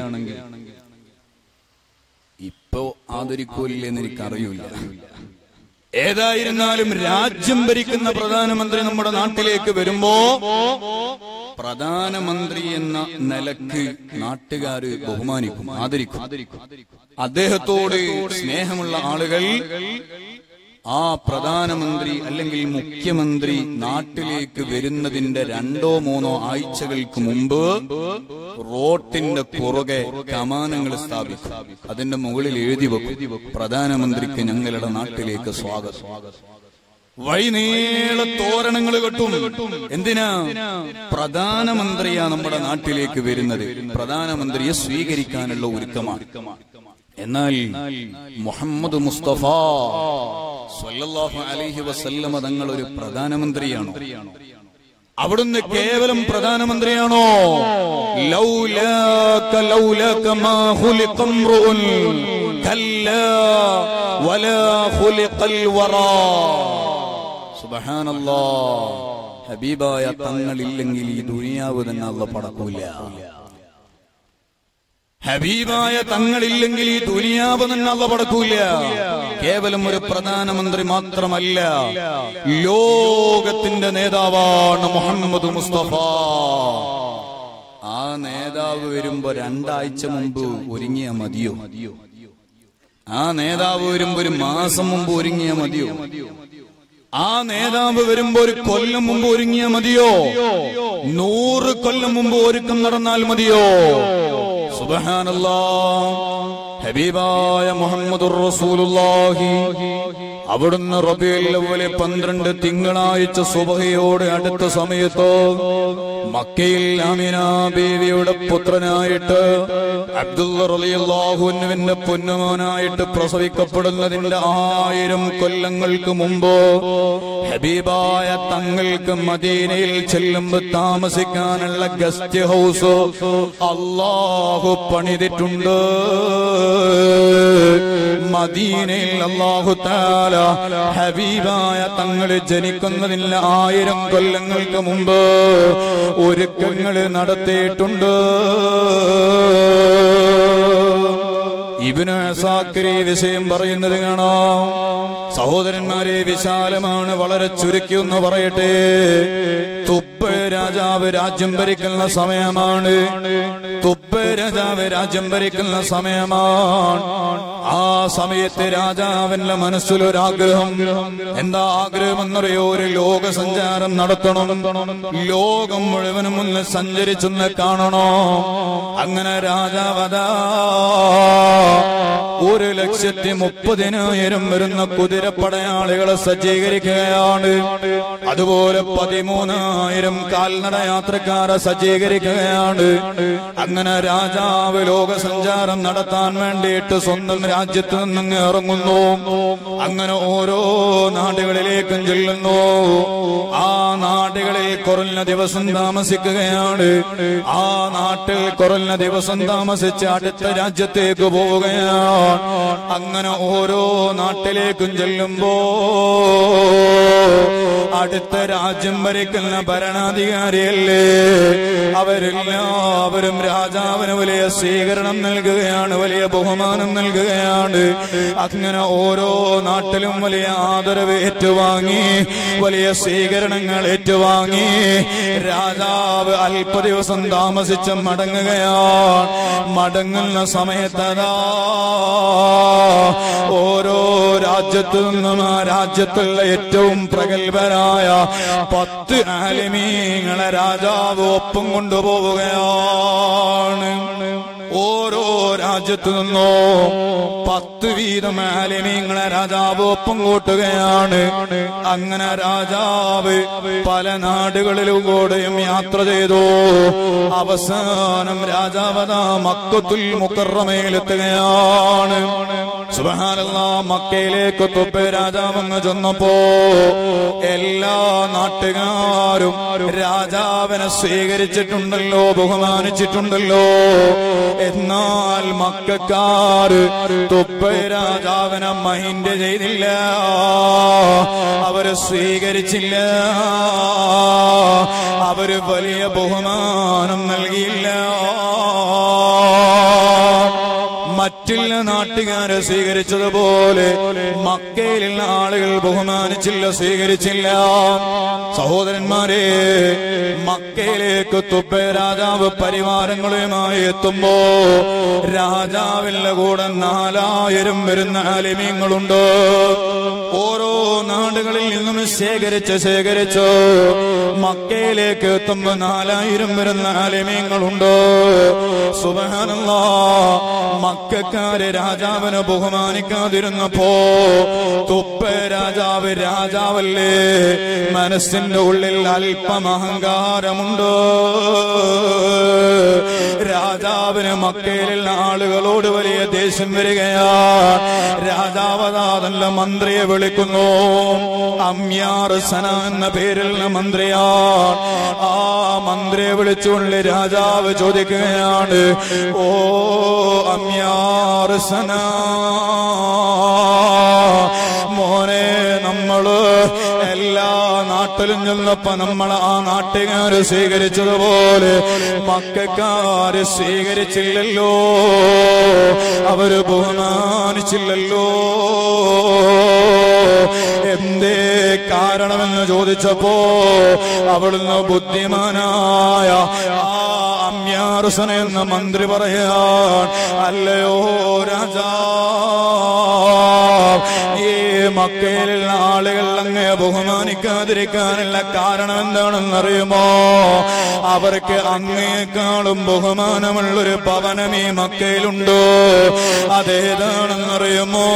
ഇപ്പോ ആദരിക്കൂലെന്ന് എനിക്കറിയില്ല ഏതായിരുന്നാലും രാജ്യം ഭരിക്കുന്ന പ്രധാനമന്ത്രി നമ്മുടെ നാട്ടിലേക്ക് വരുമ്പോ പ്രധാനമന്ത്രി എന്ന നിലക്ക് നാട്ടുകാര് ബഹുമാനിക്കും ആദരിക്കും അദ്ദേഹത്തോട് സ്നേഹമുള്ള ആളുകൾ ആ പ്രധാനമന്ത്രി അല്ലെങ്കിൽ മുഖ്യമന്ത്രി നാട്ടിലേക്ക് വരുന്നതിന്റെ രണ്ടോ മൂന്നോ ആഴ്ചകൾക്ക് മുമ്പ് റോട്ടിന്റെ കുറുകെ കമാനങ്ങൾ സ്ഥാപിക്കും അതിന്റെ മുകളിൽ എഴുതി വെക്കും പ്രധാനമന്ത്രിക്ക് ഞങ്ങളുടെ നാട്ടിലേക്ക് സ്വാഗതം വഴിനീള തോരണങ്ങൾ കെട്ടും എന്തിനാ പ്രധാനമന്ത്രിയാ നമ്മുടെ നാട്ടിലേക്ക് വരുന്നത് പ്രധാനമന്ത്രിയെ സ്വീകരിക്കാനുള്ള ഒരുക്കമാണ് എന്നാൽ മുഹമ്മദ് മുസ്തഫ സല്ലല്ലാഹു അലൈഹി വസല്ലമ തങ്ങൾ ഒരു പ്രധാനമന്ത്രിയാണോ അവിടുന്ന് കേവലം പ്രധാനമന്ത്രിയാണോ ലൗലാക ലൗലാക മാ ഖുലിഖ ഇംറുഉൻ കല്ലാ വലാ ഖുലിഖൽ വറാ സുബ്ഹാനല്ലാഹ് ഹബീബായ തങ്ങളില്ലെങ്കിൽ ഈ ദുനിയാവ് തന്നെ അല്ല പടക്കൂല ഹബീബായ തങ്ങളില്ലെങ്കിൽ ഈ ദുനിയാവ് തന്നെ അല്ല പടക്കൂല കേവലം ഒരു പ്രധാനമന്ത്രി മാത്രമല്ല ലോകത്തിന്റെ നേതാവാണ് മുഹമ്മദ് മുസ്തഫ ആ നേതാവ് വരുമ്പോ രണ്ടാഴ്ച മുമ്പ് ഒരുങ്ങിയ മതിയോ ആ നേതാവ് വരുമ്പോ ഒരു മാസം മുമ്പ് ഒരുങ്ങിയ മതിയോ ആ നേതാവ് വരുമ്പോ ഒരു കൊല്ലം മുമ്പ് ഒരുങ്ങിയ മതിയോ നൂറ് കൊല്ലം മുമ്പ് ഒരുക്കം നടന്നാൽ മതിയോ സുബഹാനല്ലാ ഹബീബായ മുഹമ്മദ് റസൂലുള്ളാഹി അവിടുന്ന് റബിയുൽ അവ്വല് പന്ത്രണ്ട് തിങ്കളാഴ്ച സുബഹയോടെ അടുത്ത സമയത്ത് മക്കയിൽ അമിന ബീവിയുടെ പുത്രനായിട്ട് അബ്ദുള്ള റളിയല്ലാഹുവിന്റെ പൊന്നുമോനായിട്ട് പ്രസവിക്കപ്പെടുന്നതിന്റെ ആയിരം കൊല്ലങ്ങൾക്ക് മുമ്പ് ഹബീബായ തങ്ങൾക്ക് മദീനയിൽ ചെല്ലുമ്പോ താമസിക്കാനുള്ള ഗസ്റ്റ് ഹൗസ് അള്ളാഹു പണിതിട്ടുണ്ട് മദീനയിൽ അള്ളാഹു താല ഹബീബായ തങ്ങൾ ജനിക്കുന്നതിന് ആയിരം കൊല്ലങ്ങൾക്ക് മുമ്പ് ഒരുക്കങ്ങൾ നടത്തിയിട്ടുണ്ട് ഇബിന് സാക്കരി വിഷയം പറയുന്നത് കാണാം സഹോദരന്മാരെ വിശാലമാണ് വളരെ ചുരുക്കി എന്ന് പറയട്ടെ തുപ്പ് രാജാവ് രാജ്യം ഭരിക്കുന്ന സമയമാണ് തുപ്പ് രാജാവ് രാജ്യം ഭരിക്കുന്ന സമയമാണ് ആ സമയത്ത് രാജാവിന്റെ മനസ്സിലൊരാഗ്രഹം എന്താ ആഗ്രഹം എന്നറിയോ ഒരു ലോക സഞ്ചാരം നടത്തണം ലോകം മുഴുവനും ഒന്ന് സഞ്ചരിച്ചൊന്ന് കാണണോ അങ്ങനെ രാജാവതാ ഒരു ലക്ഷത്തി മുപ്പതിനായിരം വരുന്ന കുതിരപ്പടയാളികളെ സജ്ജീകരിക്കുകയാണ് അതുപോലെ പതിമൂന്നായിരം കാൽനട യാത്രക്കാരെ സജ്ജീകരിക്കുകയാണ് അങ്ങനെ രാജാവ് ലോക സഞ്ചാരം നടത്താൻ വേണ്ടിയിട്ട് സ്വന്തം രാജ്യത്ത് നിന്ന് ഇറങ്ങുന്നു അങ്ങനെ ഓരോ നാടുകളിലേക്കും ചെല്ലുന്നു ആ നാടുകളിൽ കുറഞ്ഞ ദിവസം താമസിക്കുകയാണ് ആ നാട്ടിൽ കുറഞ്ഞ ദിവസം താമസിച്ച് അടുത്ത രാജ്യത്തേക്ക് പോവുകയാണ് അങ്ങനെ ഓരോ നാട്ടിലേക്കും ചെല്ലുമ്പോ അടുത്ത രാജ്യം ഭരിക്കുന്ന ഭരണാധികാരിയല്ലേ അവരെല്ലാവരും രാജാവിന് വലിയ സ്വീകരണം നൽകുകയാണ് വലിയ ബഹുമാനം നൽകുകയാണ് അങ്ങനെ ഓരോ നാട്ടിലും വലിയ ആദരവ് ഏറ്റുവാങ്ങി വലിയ സ്വീകരണങ്ങൾ ഏറ്റുവാങ്ങി രാജാവ് അല്പ ദിവസം താമസിച്ച് മടങ്ങുകയാണ് മടങ്ങുന്ന സമയത്തതാ ഓരോ രാജ്യത്തു നിന്നും ആ രാജ്യത്തുള്ള ഏറ്റവും പ്രഗത്ഭരായ പത്ത് ആലിമീങ്ങളെ രാജാവ് ഒപ്പം കൊണ്ടുപോവുകയാണ് ഓരോ രാജ്യത്തു നിന്നോ പത്ത് വീതം ആലിമീങ്ങളെ രാജാവ് ഒപ്പം കൂട്ടുകയാണ് അങ്ങനെ രാജാവ് പല നാടുകളിലൂടെയും യാത്ര ചെയ്തു അവസാനം രാജാവത മക്കത്തുൽ മുക്കറമയിലെത്തുകയാണ് സുബഹാനല്ല മക്കയിലേക്ക് തുപ്പ രാജാവങ്ങ് ചെന്നപ്പോ എല്ലാ നാട്ടുകാരും രാജാവിനെ സ്വീകരിച്ചിട്ടുണ്ടല്ലോ ബഹുമാനിച്ചിട്ടുണ്ടല്ലോ എന്നാൽ മക്കാര് തുപ്പ രാജാവിനെ മൈൻഡ് ചെയ്തില്ല അവര് സ്വീകരിച്ചില്ല അവര് വലിയ ബഹുമാനം നൽകിയില്ല മറ്റുള്ള നാട്ടുകാരെ സ്വീകരിച്ചതുപോലെ മക്കയിലുള്ള ആളുകൾ ബഹുമാനിച്ചില്ല സ്വീകരിച്ചില്ല സഹോദരന്മാരെ മക്കയിലേക്ക് തുപ്പ രാജാവ് പരിവാരങ്ങളുമായി എത്തുമ്പോ രാജാവിന്റെ കൂടെ നാലായിരം വരുന്ന ആലിമ്യങ്ങളുണ്ട് ഓരോ നാടുകളിൽ നിന്നും ശേഖരിച്ച് ശേഖരിച്ച് മക്കയിലേക്ക് എത്തുമ്പോ നാലായിരം വരുന്ന ആലിമ്യങ്ങളുണ്ട് സുബഹാനല്ല മക്കാര് രാജാവിനെ ബഹുമാനിക്കാതിരുന്നപ്പോ തുപ്പ രാജാവ് രാജാവല്ലേ മനസ്സിന്റെ ഉള്ളിൽ അല്പം അഹങ്കാരമുണ്ട് രാജാവിന് മക്കയിലുള്ള ആളുകളോട് വലിയ ദേഷ്യം വരികയാ രാജാവതാതല്ല മന്ത്രിയെ വിളിക്കുന്നു അമ്യാർ സന എന്ന പേരിലുള്ള മന്ത്രിയാ ആ മന്ത്രിയെ വിളിച്ചുകൊണ്ട് രാജാവ് ചോദിക്കുകയാണ് ഓ അമ്യാർ സന മോനെ നമ്മള് എല്ലാ നാട്ടിലും ചെന്നപ്പോ നമ്മൾ ആ നാട്ടുകാര് സ്വീകരിച്ചതുപോലെ മക്കാര് സ്വീകരിച്ചില്ലല്ലോ അവര് ബഹുമാനിച്ചില്ലല്ലോ എന്തേ കാരണമെന്ന് ചോദിച്ചപ്പോ അവിടുന്ന് ബുദ്ധിമാനായ ആ അമ്യാറുസന എന്ന മന്ത്രി പറയാൻ അല്ലയോ രാജാ ഈ മക്കയിലുള്ള ആളുകൾ അങ്ങേ ബഹുമാനിക്കാതിരിക്കാനുള്ള കാരണം എന്താണെന്നറിയുമോ അവർക്ക് അങ്ങേക്കാളും ബഹുമാനമുള്ളൊരു ഭവനം ഈ മക്കയിലുണ്ടോ അതേതാണെന്നറിയുമോ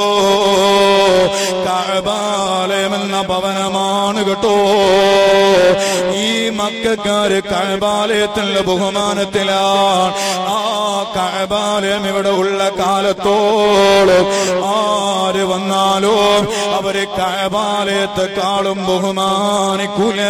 കഴബാലയം എന്ന ഭവനമാണ് കേട്ടോ ഈ മക്കാര് കഴബാലയത്തിലുള്ള ബഹുമാനത്തിലാണ് ആ കഴബാലയം ഇവിടെ ഉള്ള കാലത്തോളം ആര് വന്നാലോ അവര് കഴബാലയത്തെക്കാളും ബഹുമാനിക്കൂല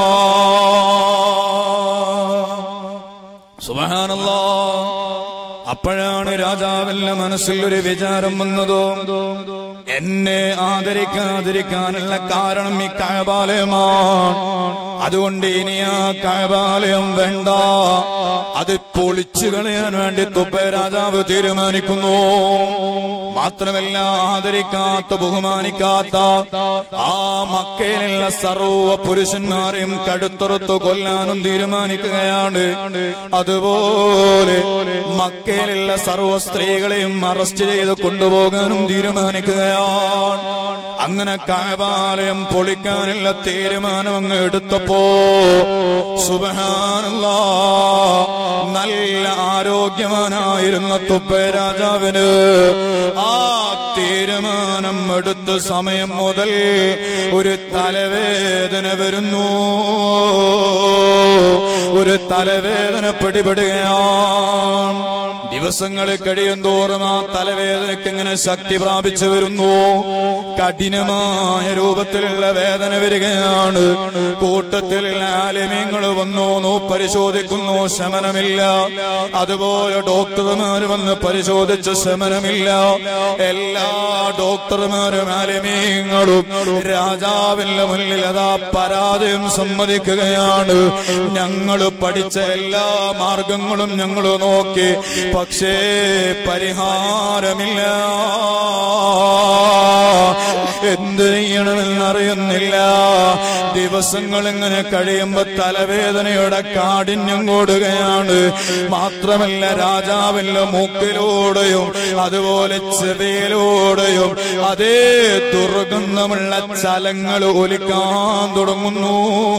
സുബഹാനല്ലാ അപ്പോഴാണ് രാജാവിന്റെ മനസ്സിൽ ഒരു വിചാരം വന്നതോ എന്നെ ആദരിക്കാതിരിക്കാനുള്ള കാരണം ഈ കഴബാലയമാണ് അതുകൊണ്ട് ഇനി ആ കഴബാലയം വേണ്ട അത് പൊളിച്ചു കളയാൻ വേണ്ടി തുപ്പ രാജാവ് തീരുമാനിക്കുന്നു മാത്രമല്ല ആദരിക്കാത്ത ബഹുമാനിക്കാത്ത ആ മക്കയിലുള്ള സർവ പുരുഷന്മാരെയും കടുത്തുറത്തു കൊല്ലാനും തീരുമാനിക്കുകയാണ് അതുപോലെ മക്കയിലുള്ള സർവ സ്ത്രീകളെയും അറസ്റ്റ് ചെയ്ത് കൊണ്ടുപോകാനും തീരുമാനിക്കുകയാണ് അങ്ങനെ കായപാലയം പൊളിക്കാനുള്ള തീരുമാനം അങ്ങ് എടുത്തപ്പോ സുബഹാനല്ല നല്ല ആരോഗ്യവാനായിരുന്ന തുപ്പ രാജാവിന് ആ തീരുമാനം എടുത്ത സമയം മുതൽ ഒരു തലവേദന വരുന്നു ഒരു തലവേദന പിടിപെടുകയാണ് ദിവസങ്ങൾ കഴിയും തോറും ആ തലവേദനയ്ക്ക് ഇങ്ങനെ ശക്തി പ്രാപിച്ചു വരുന്നു കഠിനമായ രൂപത്തിലുള്ള വേദന വരികയാണ് കൂട്ടത്തിലുള്ള ആലിമ്യങ്ങൾ വന്നു നോ പരിശോധിക്കുന്നു ശമനമില്ല അതുപോലെ ഡോക്ടർമാർ വന്ന് പരിശോധിച്ച് ശമനമില്ല എല്ലാ ഡോക്ടർമാരും ആലിമ്യങ്ങളും രാജാവിന്റെ മുന്നിൽ അതാ പരാജയം സമ്മതിക്കുകയാണ് ഞങ്ങൾ പഠിച്ച എല്ലാ മാർഗങ്ങളും ഞങ്ങൾ നോക്കി പക്ഷേ പരിഹാരമില്ല എന്ത് ചെയ്യണമെന്നറിയുന്നില്ല ദിവസങ്ങൾ ഇങ്ങനെ കഴിയുമ്പോ തലവേദനയുടെ കാഠിന്യം കൂടുകയാണ് മാത്രമല്ല രാജാവിന്റെ മൂക്കിലൂടെയും അതുപോലെ ചെവിയിലൂടെയും അതേ ദുർഗന്ധമുള്ള ചലങ്ങൾ ഒലിക്കാൻ തുടങ്ങുന്നു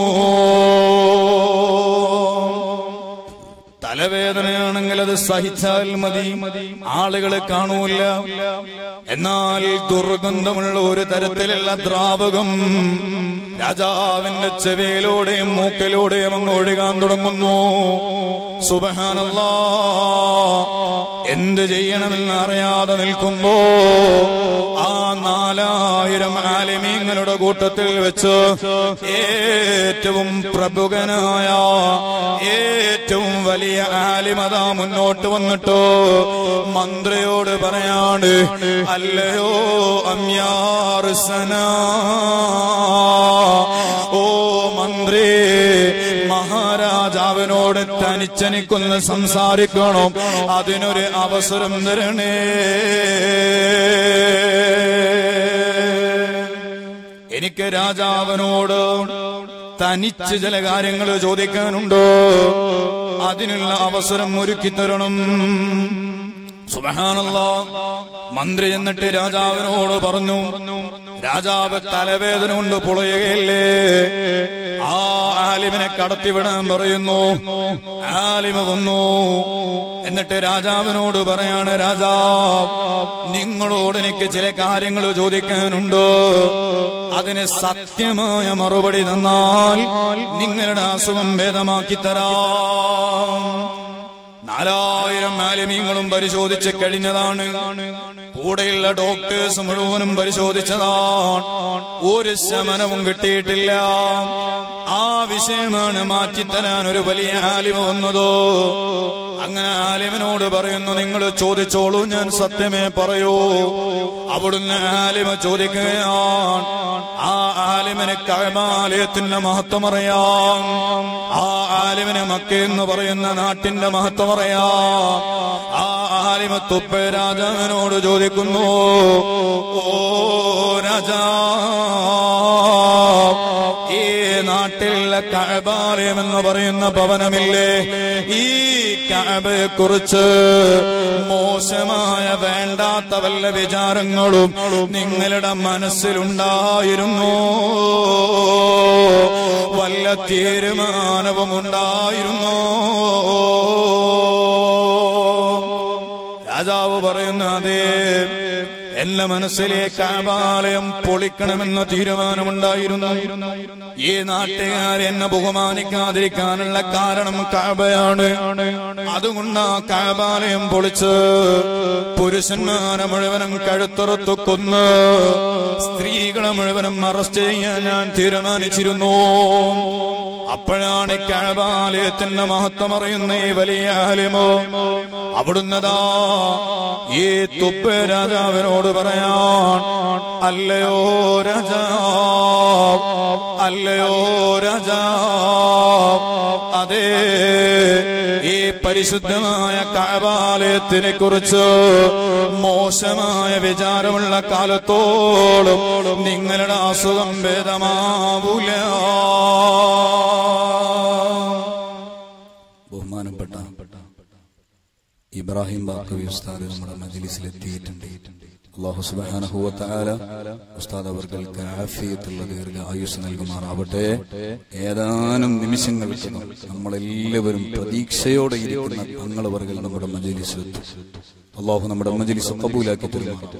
തലവേദനയാണെങ്കിൽ അത് സഹിച്ചാൽ മതി ആളുകളെ കാണൂല എന്നാൽ ദുർഗന്ധമുള്ള ഒരു തരത്തിലുള്ള ദ്രാവകം രാജാവിന്റെ ചെവിയിലൂടെയും മൂക്കിലൂടെയും അങ്ങ് ഒഴുകാൻ തുടങ്ങുന്നു സുബഹാനല്ലാ എന്ത് ചെയ്യണമെന്ന് അറിയാതെ നിൽക്കുമ്പോ ആ നാലായിരം ആലിമീങ്ങളുടെ കൂട്ടത്തിൽ വെച്ച് ഏറ്റവും പ്രമുഖനായ ഏറ്റവും വലിയ ആലിമത മുന്നോട്ട് വന്നിട്ട് മന്ത്രിയോട് പറയാണ് അല്ലയോ അമ്യാർസന ഓ മന്ത്രി മഹാരാജാവിനോട് തനിച്ചനിക്കൊന്ന് സംസാരിക്കണം അതിനൊരു അവസരം തരണേ എനിക്ക് രാജാവിനോട് തനിച്ച് ചില കാര്യങ്ങൾ ചോദിക്കാനുണ്ടോ അതിനുള്ള അവസരം ഒരുക്കി തരണം സുബഹാനല്ലാ മന്ത്രി എന്നിട്ട് രാജാവിനോട് പറഞ്ഞു രാജാവ് തലവേദന കൊണ്ട് പൊളയുകയല്ലേ ആ ആലിമിനെ കടത്തിവിടാൻ പറയുന്നു ആലിമ വന്നു എന്നിട്ട് രാജാവിനോട് പറയാണ് രാജാവ് നിങ്ങളോട് എനിക്ക് ചില കാര്യങ്ങൾ ചോദിക്കാനുണ്ട് അതിന് സത്യമായ മറുപടി തന്നാൽ നിങ്ങളുടെ അസുഖം ഭേദമാക്കി തരാം നാലായിരം മാലിന്യങ്ങളും പരിശോധിച്ച് കഴിഞ്ഞതാണ് കൂടെയുള്ള ഡോക്ടേഴ്സ് മുഴുവനും പരിശോധിച്ചതാണ് ഒരു ശമനവും കിട്ടിയിട്ടില്ല ആ വിഷയമാണ് മാറ്റിത്തരാൻ ഒരു വലിയ ആലിമ വന്നതോ അങ്ങനെ ആലിമിനോട് പറയുന്നു നിങ്ങൾ ചോദിച്ചോളൂ ഞാൻ സത്യമേ പറയൂ അവിടുന്ന് ആലിമ ചോദിക്കുകയാണ് ആ ആലിമിന് കഴമാലയത്തിന്റെ മഹത്വം അറിയാം ആ ആലിമിന് മക്ക എന്ന് പറയുന്ന നാട്ടിന്റെ മഹത്വം അറിയാം ആ ആലിമ തുപ്പ രാജാവിനോട് ചോദിക്കുന്നു ഓ രാജാ ഈ നാട്ടിലെ കഴബാലയം എന്ന് പറയുന്ന ഭവനമില്ലേ ഈ കഴബയെ കുറിച്ച് മോശമായ വേണ്ടാത്ത വല്ല വിചാരങ്ങളും നിങ്ങളുടെ മനസ്സിലുണ്ടായിരുന്നു വല്ല തീരുമാനവും ഉണ്ടായിരുന്നു രാജാവ് പറയുന്നു അതേ എന്റെ മനസ്സിലേക്ക് ആപാലയം പൊളിക്കണമെന്ന തീരുമാനമുണ്ടായിരുന്നു ഈ നാട്ടുകാർ എന്നെ ബഹുമാനിക്കാതിരിക്കാനുള്ള കാരണം കാബയാണ് അതുകൊണ്ട് ആ കാബാലയം പൊളിച്ച് പുരുഷന്മാരെ മുഴുവനും കഴുത്തുറത്തു കൊന്ന് സ്ത്രീകളെ മുഴുവനും അറസ്റ്റ് ചെയ്യാൻ ഞാൻ തീരുമാനിച്ചിരുന്നു അപ്പോഴാണ് കഴബാലയത്തിന്റെ മഹത്വം അറിയുന്ന ഈ വലിയ ആലിമോ അവിടുന്നതാ ഈ തുപ്പ് രാജാവിനോട് പറയാൻ അല്ലയോ രാജാ അല്ലയോ രാജാ അതേ ഈ പരിശുദ്ധമായ കഴബാലയത്തിനെ കുറിച്ച് മോശമായ വിചാരമുള്ള കാലത്തോളം നിങ്ങളുടെ അസുഖം ഭേദമാവൂല ബഹുമാനപ്പെട്ട ഇബ്രാഹിം ബാക്കവി ഉസ്താദ് നമ്മുടെ മജ്ലിസിൽ എത്തിയിട്ടുണ്ട് അള്ളാഹു സുബ്ഹാനഹു വ തആല ഉസ്താദ് അവർക്ക് ആഫിയത്തുള്ള ദീർഘ ആയുസ് നൽകുമാറാവട്ടെ ഏതാനും നിമിഷങ്ങൾക്കകം നമ്മളെല്ലാവരും പ്രതീക്ഷയോടെ ഇരിക്കുന്ന തങ്ങൾ വർഗൽ നമ്മുടെ മജ്ലിസിൽ എത്തും അള്ളാഹു നമ്മുടെ മജ്ലിസ് കബൂലാക്കി തരുമാറാവട്ടെ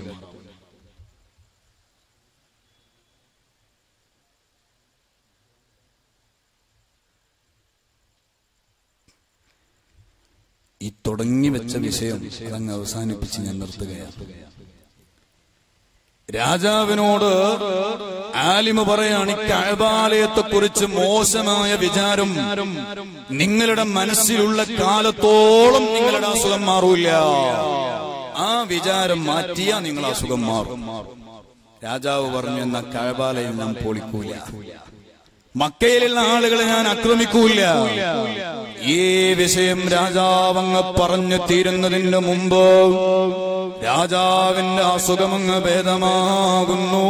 ഈ തുടങ്ങി വെച്ച വിഷയം അതങ്ങ് അവസാനിപ്പിച്ച് ഞാൻ നിർത്തുകയാണ് രാജാവിനോട് ആലിമ പറയാണ് ഈ കഴബാലയത്തെ കുറിച്ച് മോശമായ വിചാരം നിങ്ങളുടെ മനസ്സിലുള്ള കാലത്തോളം നിങ്ങളുടെ അസുഖം മാറൂല ആ വിചാരം മാറ്റിയാ നിങ്ങൾ അസുഖം മാറും രാജാവ് പറഞ്ഞു എന്ന കഴബാലയം ഞാൻ പൊളിക്കൂല മക്കയിലുള്ള ആളുകളെ ഞാൻ ആക്രമിക്കൂല ഈ വിഷയം രാജാവങ്ങ് പറഞ്ഞു തീരുന്നതിന് മുമ്പ് രാജാവിന്റെ അസുഖമങ്ങ് ഭേദമാകുന്നു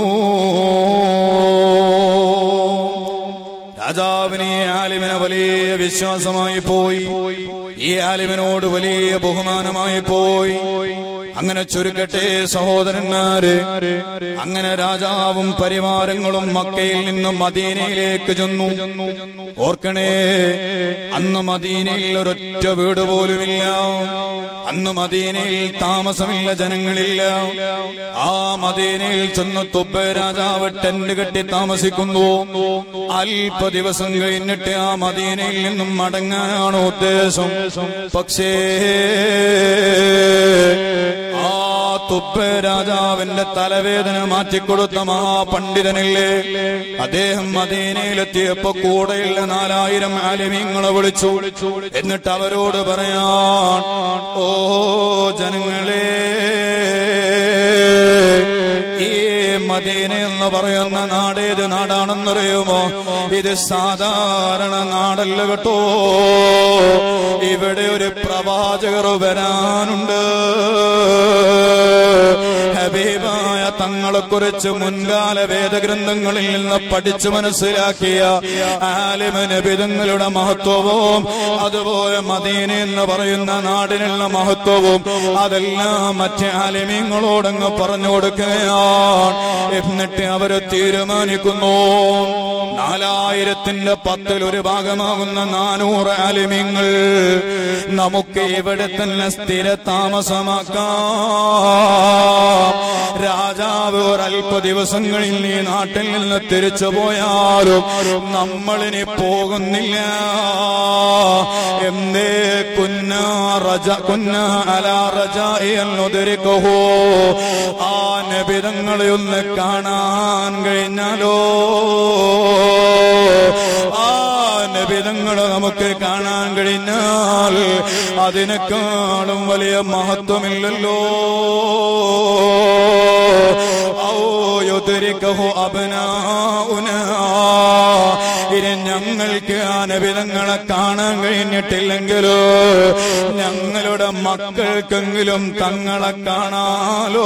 രാജാവിന് ഈ ആലിമിന് വലിയ വിശ്വാസമായി പോയി ഈ ആലിമിനോട് വലിയ ബഹുമാനമായി പോയി അങ്ങനെ ചുരുക്കട്ടെ സഹോദരന്മാര് അങ്ങനെ രാജാവും പരിവാരങ്ങളും മക്കയിൽ നിന്നും മദീനയിലേക്ക് ചെന്നു ഓർക്കണേ അന്ന് മദീനയിൽ ഒരൊറ്റ വീട് പോലുമില്ല അന്ന് മദീനയിൽ താമസമില്ല ജനങ്ങളില്ല ആ മദീനയിൽ ചെന്ന് തുബ്ബ രാജാവ് ടെന്റ് കെട്ടി താമസിക്കുന്നു അല്പ ദിവസം കഴിഞ്ഞിട്ട് ആ മദീനയിൽ നിന്നും മടങ്ങാനാണ് ഉദ്ദേശം പക്ഷേ ആ തുബ്ബ രാജാവിന്റെ തലവേദന മാറ്റിക്കൊടുത്ത മഹാപണ്ഡിതനില്ലേ അദ്ദേഹം മദീനയിലെത്തിയപ്പോ കൂടെയുള്ള നാലായിരം ആലിമീങ്ങളെ വിളിച്ചു എന്നിട്ട് അവരോട് പറയാൻ ഓ ജനങ്ങളെ ഈ മദീന എന്ന് പറയുന്ന നാടേത് നാടാണെന്നറിയുമോ ഇത് സാധാരണ നാടല്ല കേട്ടോ ഇവിടെ ഒരു പ്രവാചകർ വരാനുണ്ട് ഹബീബായ തങ്ങളെ കുറിച്ച് മുൻകാല വേദഗ്രന്ഥങ്ങളിൽ നിന്ന് പഠിച്ചു മനസ്സിലാക്കിയ ആലിമനബിതങ്ങളുടെ മഹത്വവും അതുപോലെ മദീന എന്ന് പറയുന്ന നാടിനുള്ള മഹത്വവും അതെല്ലാം മറ്റ് ആലിമ്യങ്ങളോടങ്ങ് പറഞ്ഞു കൊടുക്കുകയാണ് എന്നിട്ട് അവര് തീരുമാനിക്കുന്നു നാലായിരത്തിന്റെ പത്തിൽ ഒരു ഭാഗമാകുന്ന നാനൂറ് ആലിമ്യങ്ങൾ നമുക്ക് ഇവിടെ തന്നെ സ്ഥിര താമസമാക്കാം രാജാവ് ഒരല്പ ദിവസങ്ങളിൽ ഈ നാട്ടിൽ നിന്ന് തിരിച്ചു പോയാലും നമ്മളിനി പോകുന്നില്ല എന്തേ കുന്ന റജ കുന്ന അല റജ എന്നുതിരിക്കഹോ ആ നബിതങ്ങളെ ഒന്ന് കാണാൻ കഴിഞ്ഞാലോ ആ നബിതങ്ങളെ നമുക്ക് കാണാൻ കഴിഞ്ഞാൽ അതിനേക്കാളും വലിയ മഹത്വമില്ലല്ലോ ഔ യുദ്രിക്കഹു അബ്നാഉന ഇനി ഞങ്ങൾക്ക് ആ നബിതങ്ങളെ കാണാൻ കഴിഞ്ഞിട്ടില്ലെങ്കിലോ ഞങ്ങളുടെ മക്കൾക്കെങ്കിലും തങ്ങളെ കാണാലോ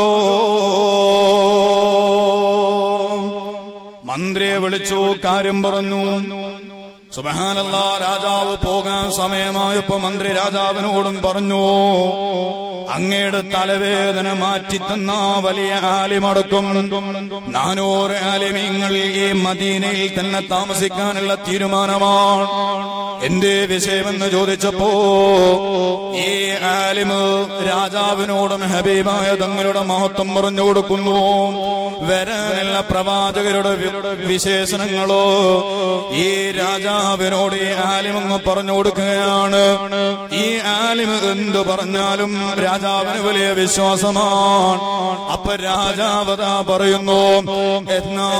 മന്ത്രിയെ വിളിച്ചു കാര്യം പറഞ്ഞു സുബഹാനല്ല രാജാവ് പോകാൻ സമയമായപ്പോ മന്ത്രി രാജാവിനോടും പറഞ്ഞു അങ്ങയുടെ തലവേദന മാറ്റി തന്ന വലിയ ആലിമടക്കും നാനൂറ് ആലിമീങ്ങൾ ഈ മദീനയിൽ തന്നെ താമസിക്കാനുള്ള തീരുമാനമാണ് എന്തേ വിഷയമെന്ന് ചോദിച്ചപ്പോ ഈ ആലിമ് രാജാവിനോടും ഹബീബായ തങ്ങളുടെ മഹത്വം പറഞ്ഞു കൊടുക്കുന്നു വരാനുള്ള പ്രവാചകരുടെ വി- വിശേഷണങ്ങളോ ഈ രാജാവിനോട് ഈ ആലിമങ്ങ് പറഞ്ഞു കൊടുക്കുകയാണ് ഈ ആലിമ് എന്തു പറഞ്ഞാലും രാജാവിന് വലിയ വിശ്വാസമാണ് അപ്പൊ രാജാവതാ പറയുന്നു എന്നാൽ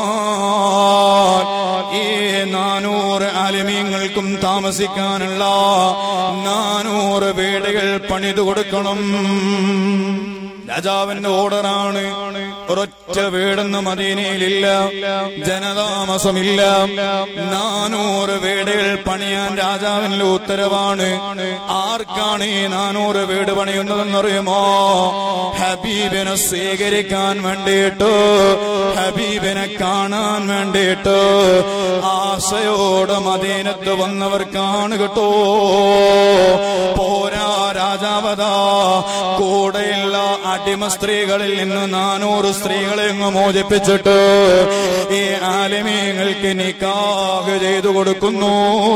ഈ നാനൂറ് ആലിമീങ്ങൾക്കും താമസിക്കാനുള്ള നാനൂറ് വീടുകൾ പണിതു കൊടുക്കണം രാജാവിന്റെ ഓർഡറാണ് ഒരൊറ്റ വീടെന്ന് മദീനയിലില്ല ജനതാമസമില്ല നാനൂറ് വീടുകൾ പണിയാൻ രാജാവിന്റെ ഉത്തരവാണ് ആർക്കാണ് ഈ നാനൂറ് വീട് പണിയുന്നതെന്നറിയുമോ ഹബീബിനെ സ്വീകരിക്കാൻ വേണ്ടിയിട്ട് ഹബീബിനെ കാണാൻ വേണ്ടിയിട്ട് ആശയോട് മദീനത്ത് വന്നവർക്കാണ് കേട്ടോ പോരാ രാജാവതാ കൂടെയുള്ള അടിമ സ്ത്രീകളിൽ നിന്ന് നാനൂറ് സ്ത്രീകളെ അങ്ങ് മോചിപ്പിച്ചിട്ട് ഈ ആലിമീങ്ങൾക്ക് നിക്കാഹ് ചെയ്തു കൊടുക്കുന്നു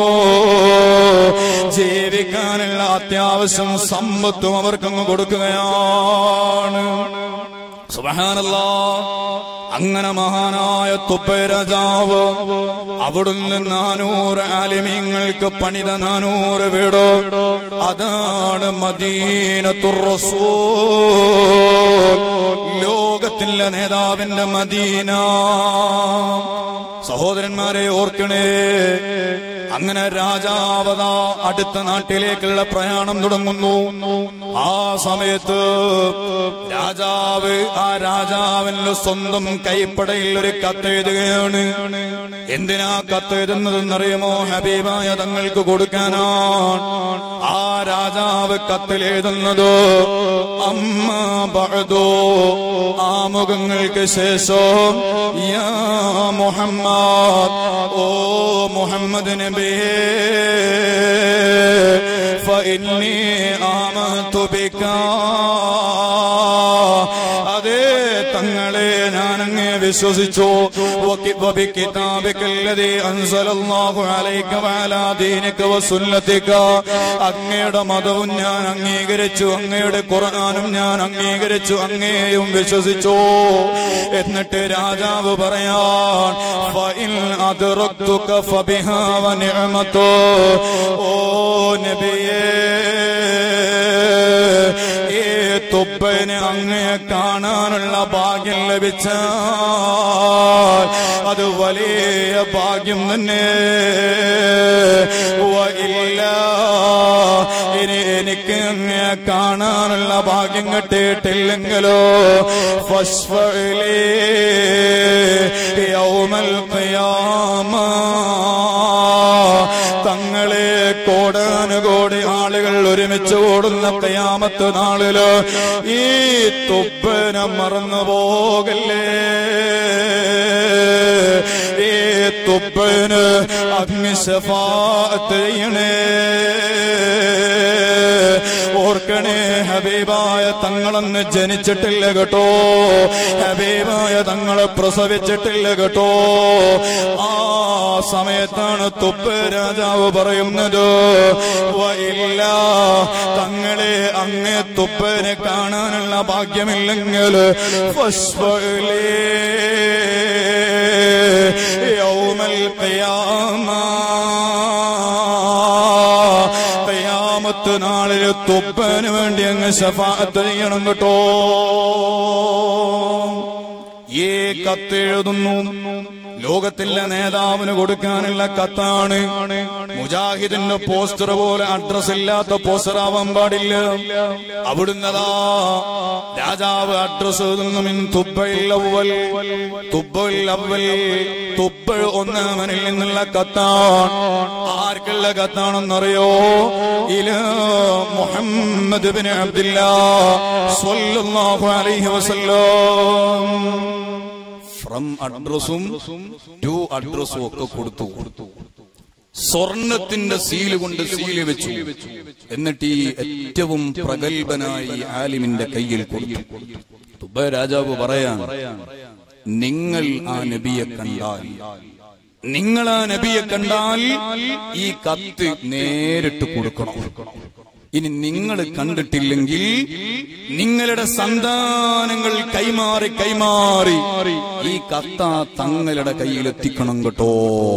ജീവിക്കാനുള്ള അത്യാവശ്യം സമ്പത്തും അവർക്കങ്ങ് കൊടുക്കുകയാണ് സുബഹാനല്ലാ അങ്ങനെ മഹാനായ തുപ്പ രാജാവ് അവിടുന്ന് നാനൂറ് ആലിമീങ്ങൾക്ക് പണിത നാനൂറ് വീടോ അതാണ് മദീനത്തുർ റസൂൽ ലോകത്തിലെ നേതാവിന്റെ മദീന സഹോദരന്മാരെ ഓർക്കണേ അങ്ങനെ രാജാവത അടുത്ത നാട്ടിലേക്കുള്ള പ്രയാണം തുടങ്ങുന്നു ആ സമയത്ത് രാജാവ് ആ രാജാവിന്റെ സ്വന്തം കൈപ്പടയിൽ ഒരു കത്തെഴുതുകയാണ് എന്തിനാ കത്തെഴുതുന്നതെന്നറിയുമോ ഹബീബായ തങ്ങൾക്ക് കൊടുക്കാനാണ് ആ രാജാവ് കത്തിൽ എഴുതുന്നത് അമ്മ ബഅദു ആ മുഖങ്ങൾക്ക് ശേഷം യാ മുഹമ്മദ് ഓ മുഹമ്മദ് നബി നബിയേ فإني آمنت بك അതേ തങ്ങളെ ഞാൻ അങ്ങേ വിശ്വസിച്ചു വകി- വബിക്കിതാബിക്കല്ലദീ അൻസലല്ലാഹു അലൈക വഅലാ ദീനിക വസുന്നതിക അങ്ങയുടെ മതവും ഞാൻ അംഗീകരിച്ചു അങ്ങയുടെ ഖുർആനും ഞാൻ അംഗീകരിച്ചു അങ്ങേയും വിശ്വസിച്ചു എന്നിട്ട് രാജാവ് പറയാൻ ഫഇൻ അദ്റക്തുക ഫബിഹാ വനിഅമതു ഓ നബിയേ ഈ തുപ്പന് അങ്ങയെ കാണാനുള്ള ഭാഗ്യം ലഭിച്ചാൽ അത് വലിയ ഭാഗ്യം തന്നെ വ ഇല്ല ഇനി എനിക്ക് അങ്ങയെ കാണാനുള്ള ഭാഗ്യം കിട്ടിയിട്ടില്ലെങ്കിലോ ഫസ്ഫലേ യൗമൽ ഖിയാമ തങ്ങളെ കോടാനുകോടി ആളുകൾ ഒരുമിച്ച് ഓടുന്ന കയാമത്ത് നാളില് ഈ തുപ്പന മറന്നു പോകല്ലേ ഈ തുപ്പന് അഗ്നിശഫാത്ത് ചെയ്യണേ ഓർക്കണേ ഹബീബായ തങ്ങളൊന്ന് ജനിച്ചിട്ടില്ല കേട്ടോ ഹബീബായ തങ്ങളെ പ്രസവിച്ചിട്ടില്ല കേട്ടോ ആ സമയത്താണ് തുപ്പ് രാജാവ് പറയുന്നത് വയില്ല തങ്ങളെ അങ്ങേ തുപ്പനെ കാണാനുള്ള ഭാഗ്യമില്ലെങ്കിൽ ഫസ്ഫലേ യൗമൽ ഖിയാമ ഖിയാമത്ത് നാളിൽ തുപ്പന് വേണ്ടി അങ്ങ് ശഫാഅത്ത് ചെയ്യണം കേട്ടോ ഈ കത്തെഴുതുന്നു ലോകത്തിലെ നേതാവിന് കൊടുക്കാനുള്ള കത്താണ് മുജാഹിദിന്റെ പോസ്റ്റർ പോലെ അഡ്രസ് ഇല്ലാത്ത പോസ്റ്റർ ആവാൻ പാടില്ല അവിടുന്നതാ രാജാവ് അഡ്രസ് എഴുതുന്നു മിൻ തുബ്ബയിൽ അവ്വൽ തുബ്ബയിൽ അവ്വൽ തുബ്ബ ഒന്നാമനിൽ നിന്നുള്ള കത്താണ് ആർക്കുള്ള കത്താണെന്നറിയോ ഇല മുഹമ്മദ് ബിൻ അബ്ദുല്ലാ സ്വല്ലല്ലാഹു അലൈഹി വസല്ലം ഫ്രം അഡ്രസ്സും ടു അഡ്രസ്സും ഒക്കെ കൊടുത്തു സ്വർണത്തിന്റെ സീല് കൊണ്ട് സീല് വെച്ചു എന്നിട്ട് ഈ ഏറ്റവും പ്രഗത്ഭനായി ഈ ആലിമിന്റെ കയ്യിൽ കൊടുത്തു തുബ രാജാവ് പറയാൻ നിങ്ങൾ ആ നബിയെ കണ്ടാൽ നിങ്ങൾ ആ നബിയെ കണ്ടാൽ ഈ കത്ത് നേരിട്ട് കൊടുക്കണം ഇനി നിങ്ങൾ കണ്ടിട്ടില്ലെങ്കിൽ നിങ്ങളുടെ സന്താനങ്ങൾ കൈമാറി കൈമാറി ഈ കത്ത തങ്ങളുടെ കയ്യിൽ എത്തിക്കണം കേട്ടോ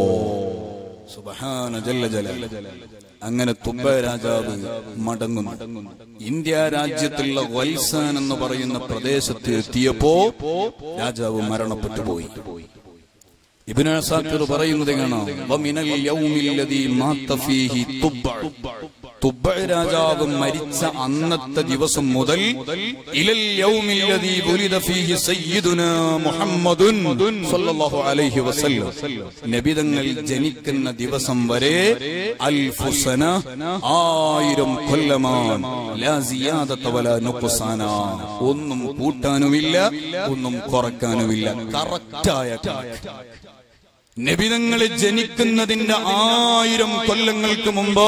സുബഹാന ജല്ല ജല അങ്ങനെ തുബ്ബ രാജാവ് മടങ്ങുന്നു ഇന്ത്യ രാജ്യത്തുള്ള വത്സാൻ എന്ന് പറയുന്ന പ്രദേശത്ത് എത്തിയപ്പോ രാജാവ് മരണപ്പെട്ടു പോയി ഇബ്നു അസാക്കിർ പറയുന്നത് കാണാം വമിനൽ യൗമില്ലദീ മാത ഫീഹി തുബ്ബ തുബ്ബ രാജാവ് മരിച്ച അന്നത്തെ ദിവസം മുതൽ ഇലൽ യൗമില്ലദീ വുലിദ ഫീഹി സയ്യിദുനാ മുഹമ്മദുൻ സ്വല്ലല്ലാഹു അലൈഹി വസല്ലം നബിതങ്ങൾ ജനിക്കുന്ന ദിവസം വരെ അൽഫുസന ആയിരം കൊല്ലമാണ് ലാ സിയാദത വലാ നുഖ്സാന ഒന്നും കൂട്ടാനുമില്ല ഒന്നും കുറയ്ക്കാനുമില്ല കറക്റ്റായ കണക്ക് നബിതങ്ങൾ ജനിക്കുന്നതിന്റെ ആയിരം കൊല്ലങ്ങൾക്ക് മുമ്പ്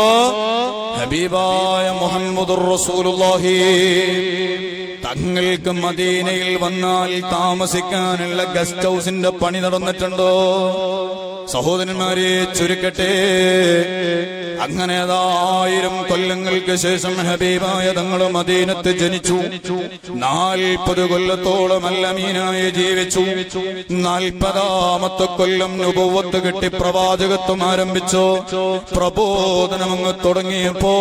ഹബീബായ മുഹമ്മദ് റസൂലുള്ളാഹി തങ്ങൾക്ക് മദീനയിൽ വന്നാൽ താമസിക്കാനുള്ള ഗസ്റ്റ് ഹൗസിന്റെ പണി നടന്നിട്ടുണ്ടോ സഹോദരന്മാരെ ചുരുക്കട്ടെ അങ്ങനെ ആയിരം കൊല്ലങ്ങൾക്ക് ശേഷം ഹബീബായ തങ്ങൾ മദീനത്ത് ജനിച്ചു നാൽപ്പത് കൊല്ലത്തോളം അല്ലമീനായി ജീവിച്ചു നാൽപ്പതാമത്തെ കൊല്ലം നുപവത്ത് കിട്ടി പ്രവാചകത്വം ആരംഭിച്ചു പ്രബോധനം അങ്ങ് തുടങ്ങിയപ്പോ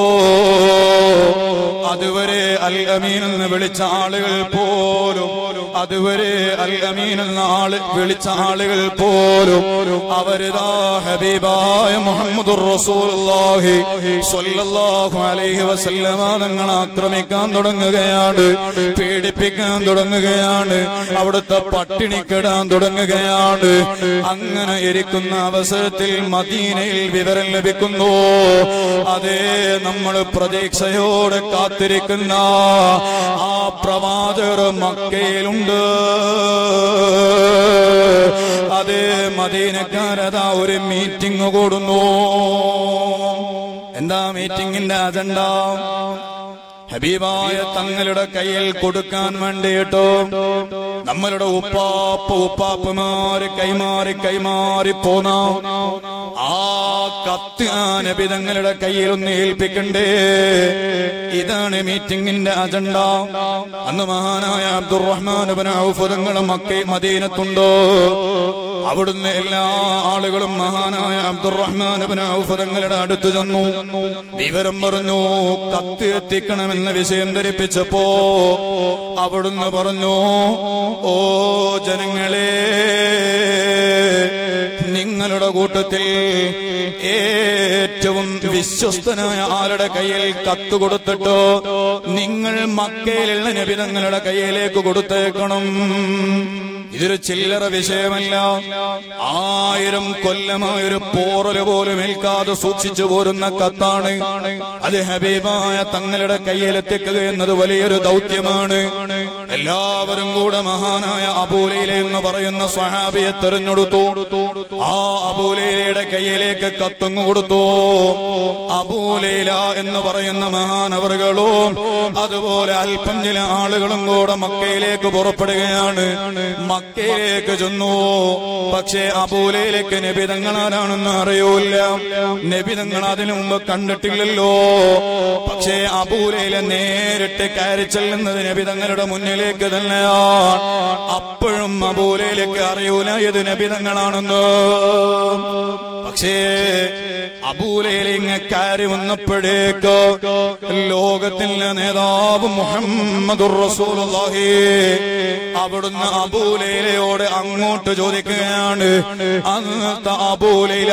അതുവരെ അൽ അമീൻ എന്ന് വിളിച്ച ആളുകൾ പോലും അതുവരെ അൽ അമീൻ എന്ന ആള് വിളിച്ച ആളുകൾ പോലും അവരിതാ ഹബീബായ മുഹമ്മദ് റസൂലുള്ളാഹി സ്വല്ലല്ലാഹു അലൈഹി വസല്ലമ തങ്ങൾ ആക്രമിക്കാൻ തുടങ്ങുകയാണ് പീഡിപ്പിക്കാൻ തുടങ്ങുകയാണ് അവിടുത്തെ പട്ടിണിക്കിടാൻ തുടങ്ങുകയാണ് അങ്ങനെ ഇരിക്കുന്ന അവസരത്തിൽ മദീനയിൽ വിവരം ലഭിക്കുന്നു അതേ നമ്മൾ പ്രതീക്ഷയോടെ കാത്തിരിക്കുന്ന ആ പ്രവാചകർ മക്കയിലുണ്ട് അതേ മദീനക്കാരതാ ഒരു മീറ്റിംഗ് കൂടുന്നു എന്താ മീറ്റിംഗിന്റെ അജണ്ട ഹബീബായ തങ്ങളുടെ കയ്യിൽ കൊടുക്കാൻ വേണ്ടിയിട്ടോ നമ്മളുടെ ഉപ്പാപ്പ ഉപ്പാപ്പമാര് കൈമാറി കൈമാറി പോന്ന ആ കത്ത് ആ നബി തങ്ങളുടെ കയ്യിൽ ഒന്ന് ഏൽപ്പിക്കണ്ടേ ഇതാണ് മീറ്റിംഗിന്റെ അജണ്ട അന്ന് മഹാനായ അബ്ദുറഹ്മാൻ ഔഫുദങ്ങളും മക്കൈ മദീനത്തുണ്ടോ അവിടുന്ന് എല്ലാ ആളുകളും മഹാനായ അബ്ദുറഹ്മാൻ ഔഫുദങ്ങളുടെ അടുത്ത് ചെന്നു വിവരം പറഞ്ഞു കത്ത് എത്തിക്കണമെന്ന വിഷയം ധരിപ്പിച്ചപ്പോ അവിടുന്ന് പറഞ്ഞു ഓ ജനങ്ങളെ നിങ്ങളുടെ കൂട്ടത്തിൽ ഏറ്റവും വിശ്വസ്തനായ ആരുടെ കയ്യിൽ കത്ത് കൊടുത്തിട്ടോ നിങ്ങൾ മക്കയിലുള്ള നബിതങ്ങളുടെ കയ്യിലേക്ക് കൊടുത്തേക്കണം ഇതൊരു ചില്ലറ വിഷയമല്ല ആയിരം കൊല്ലമായൊരു പോറല് പോലും ഏൽക്കാതെ സൂക്ഷിച്ചു പോരുന്ന കത്താണ് അത് ഹബീബായ തങ്ങളുടെ കയ്യിലെത്തിക്കുക എന്നത് വലിയൊരു ദൗത്യമാണ് എല്ലാവരും കൂടെ മഹാനായ അബൂലയിലെ എന്ന് പറയുന്ന സ്വഹാബിയെ തെരഞ്ഞെടുത്തു ആ അബൂലയുടെ കയ്യിലേക്ക് കത്തുങ്ങു കൊടുത്തു അബൂലയില എന്ന് പറയുന്ന മഹാനവറുകളും അതുപോലെ അല്പം ചില ആളുകളും കൂടെ മക്കയിലേക്ക് പുറപ്പെടുകയാണ് മക്കയിലേക്ക് ചെന്നു പക്ഷേ അബൂലയിലേക്ക് നബിതങ്ങൾ ആരാണെന്ന് അറിയൂല നബിതങ്ങൾ അതിനു മുമ്പ് കണ്ടിട്ടില്ലല്ലോ പക്ഷേ അബൂലയിലെ നേരിട്ട് കയറി ചെല്ലുന്നത് നബിതങ്ങളുടെ മുന്നിലേക്ക് തന്നെയാണ് അപ്പോഴും അബൂലയിലേക്ക് അറിയൂല ഇത് നബിതങ്ങളാണെന്ന് പക്ഷേ അബൂലയിൽ ഇങ്ങ കയറി വന്നപ്പോഴേക്ക് ലോകത്തിന്റെ നേതാവ് മുഹമ്മദുർ റസൂലുള്ളാഹി അവിടുന്ന് അബൂലയിലയോട് അങ്ങോട്ട് ചോദിക്കുകയാണ് അന്നത്തെ അബൂലയില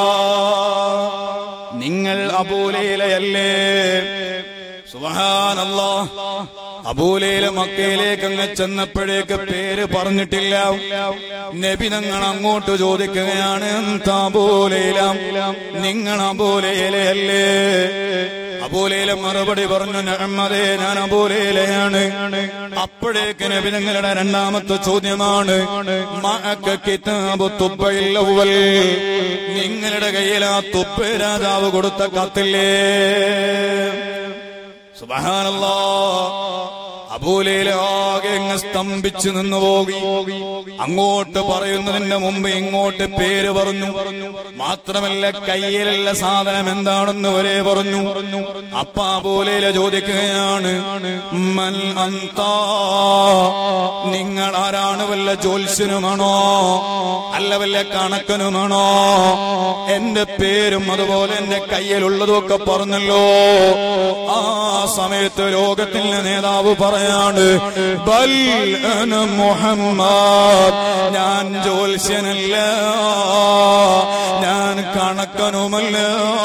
നിങ്ങൾ അബൂലയിലയല്ലേ സുബഹാനല്ലാ അബൂലയിലെ മക്കയിലേക്ക് അങ്ങ് ചെന്നപ്പോഴേക്ക് പേര് പറഞ്ഞിട്ടില്ല നബി നിങ്ങൾ അങ്ങോട്ട് ചോദിക്കുകയാണ് താബൂലയില നിങ്ങൾ അബൂലയിലയല്ലേ അബൂലയിലെ മറുപടി പറഞ്ഞു നഹമ്മദേ ഞാൻ അബൂലയിലെയാണ് അപ്പോഴേക്ക് നബി നിങ്ങളുടെ രണ്ടാമത്തെ ചോദ്യമാണ് മഅക കിതാബു തുബ്ബയിൽ അവ്വൽ. നിങ്ങളുടെ കയ്യിൽ ആ തുപ്പ് രാജാവ് കൊടുത്ത കത്തില്ലേ സുബഹാനല്ലാ അബൂലയിലാകെ അങ്ങ് സ്തംഭിച്ചു നിന്നു പോകി അങ്ങോട്ട് പറയുന്നതിന്റെ മുമ്പ് ഇങ്ങോട്ട് പേര് പറഞ്ഞു മാത്രമല്ല കയ്യിലുള്ള സാധനം എന്താണെന്ന് വരെ പറഞ്ഞു അപ്പ അബൂലയിലെ ചോദിക്കുകയാണ് മൻ അന്താ നിങ്ങൾ ആരാണ് വല്ല ജ്യോത്സ്യനുമാണോ അല്ല വല്ല കണക്കനുമാണോ എന്റെ പേരും അതുപോലെ എന്റെ കയ്യിലുള്ളതും ഒക്കെ പറഞ്ഞല്ലോ ആ സമയത്ത് ലോകത്തിന്റെ നേതാവ് പറയാണ് ബൽ അന മുഹമ്മദ് ഞാൻ ജ്യോത്സ്യനല്ല ഞാൻ കണക്കനുമല്ല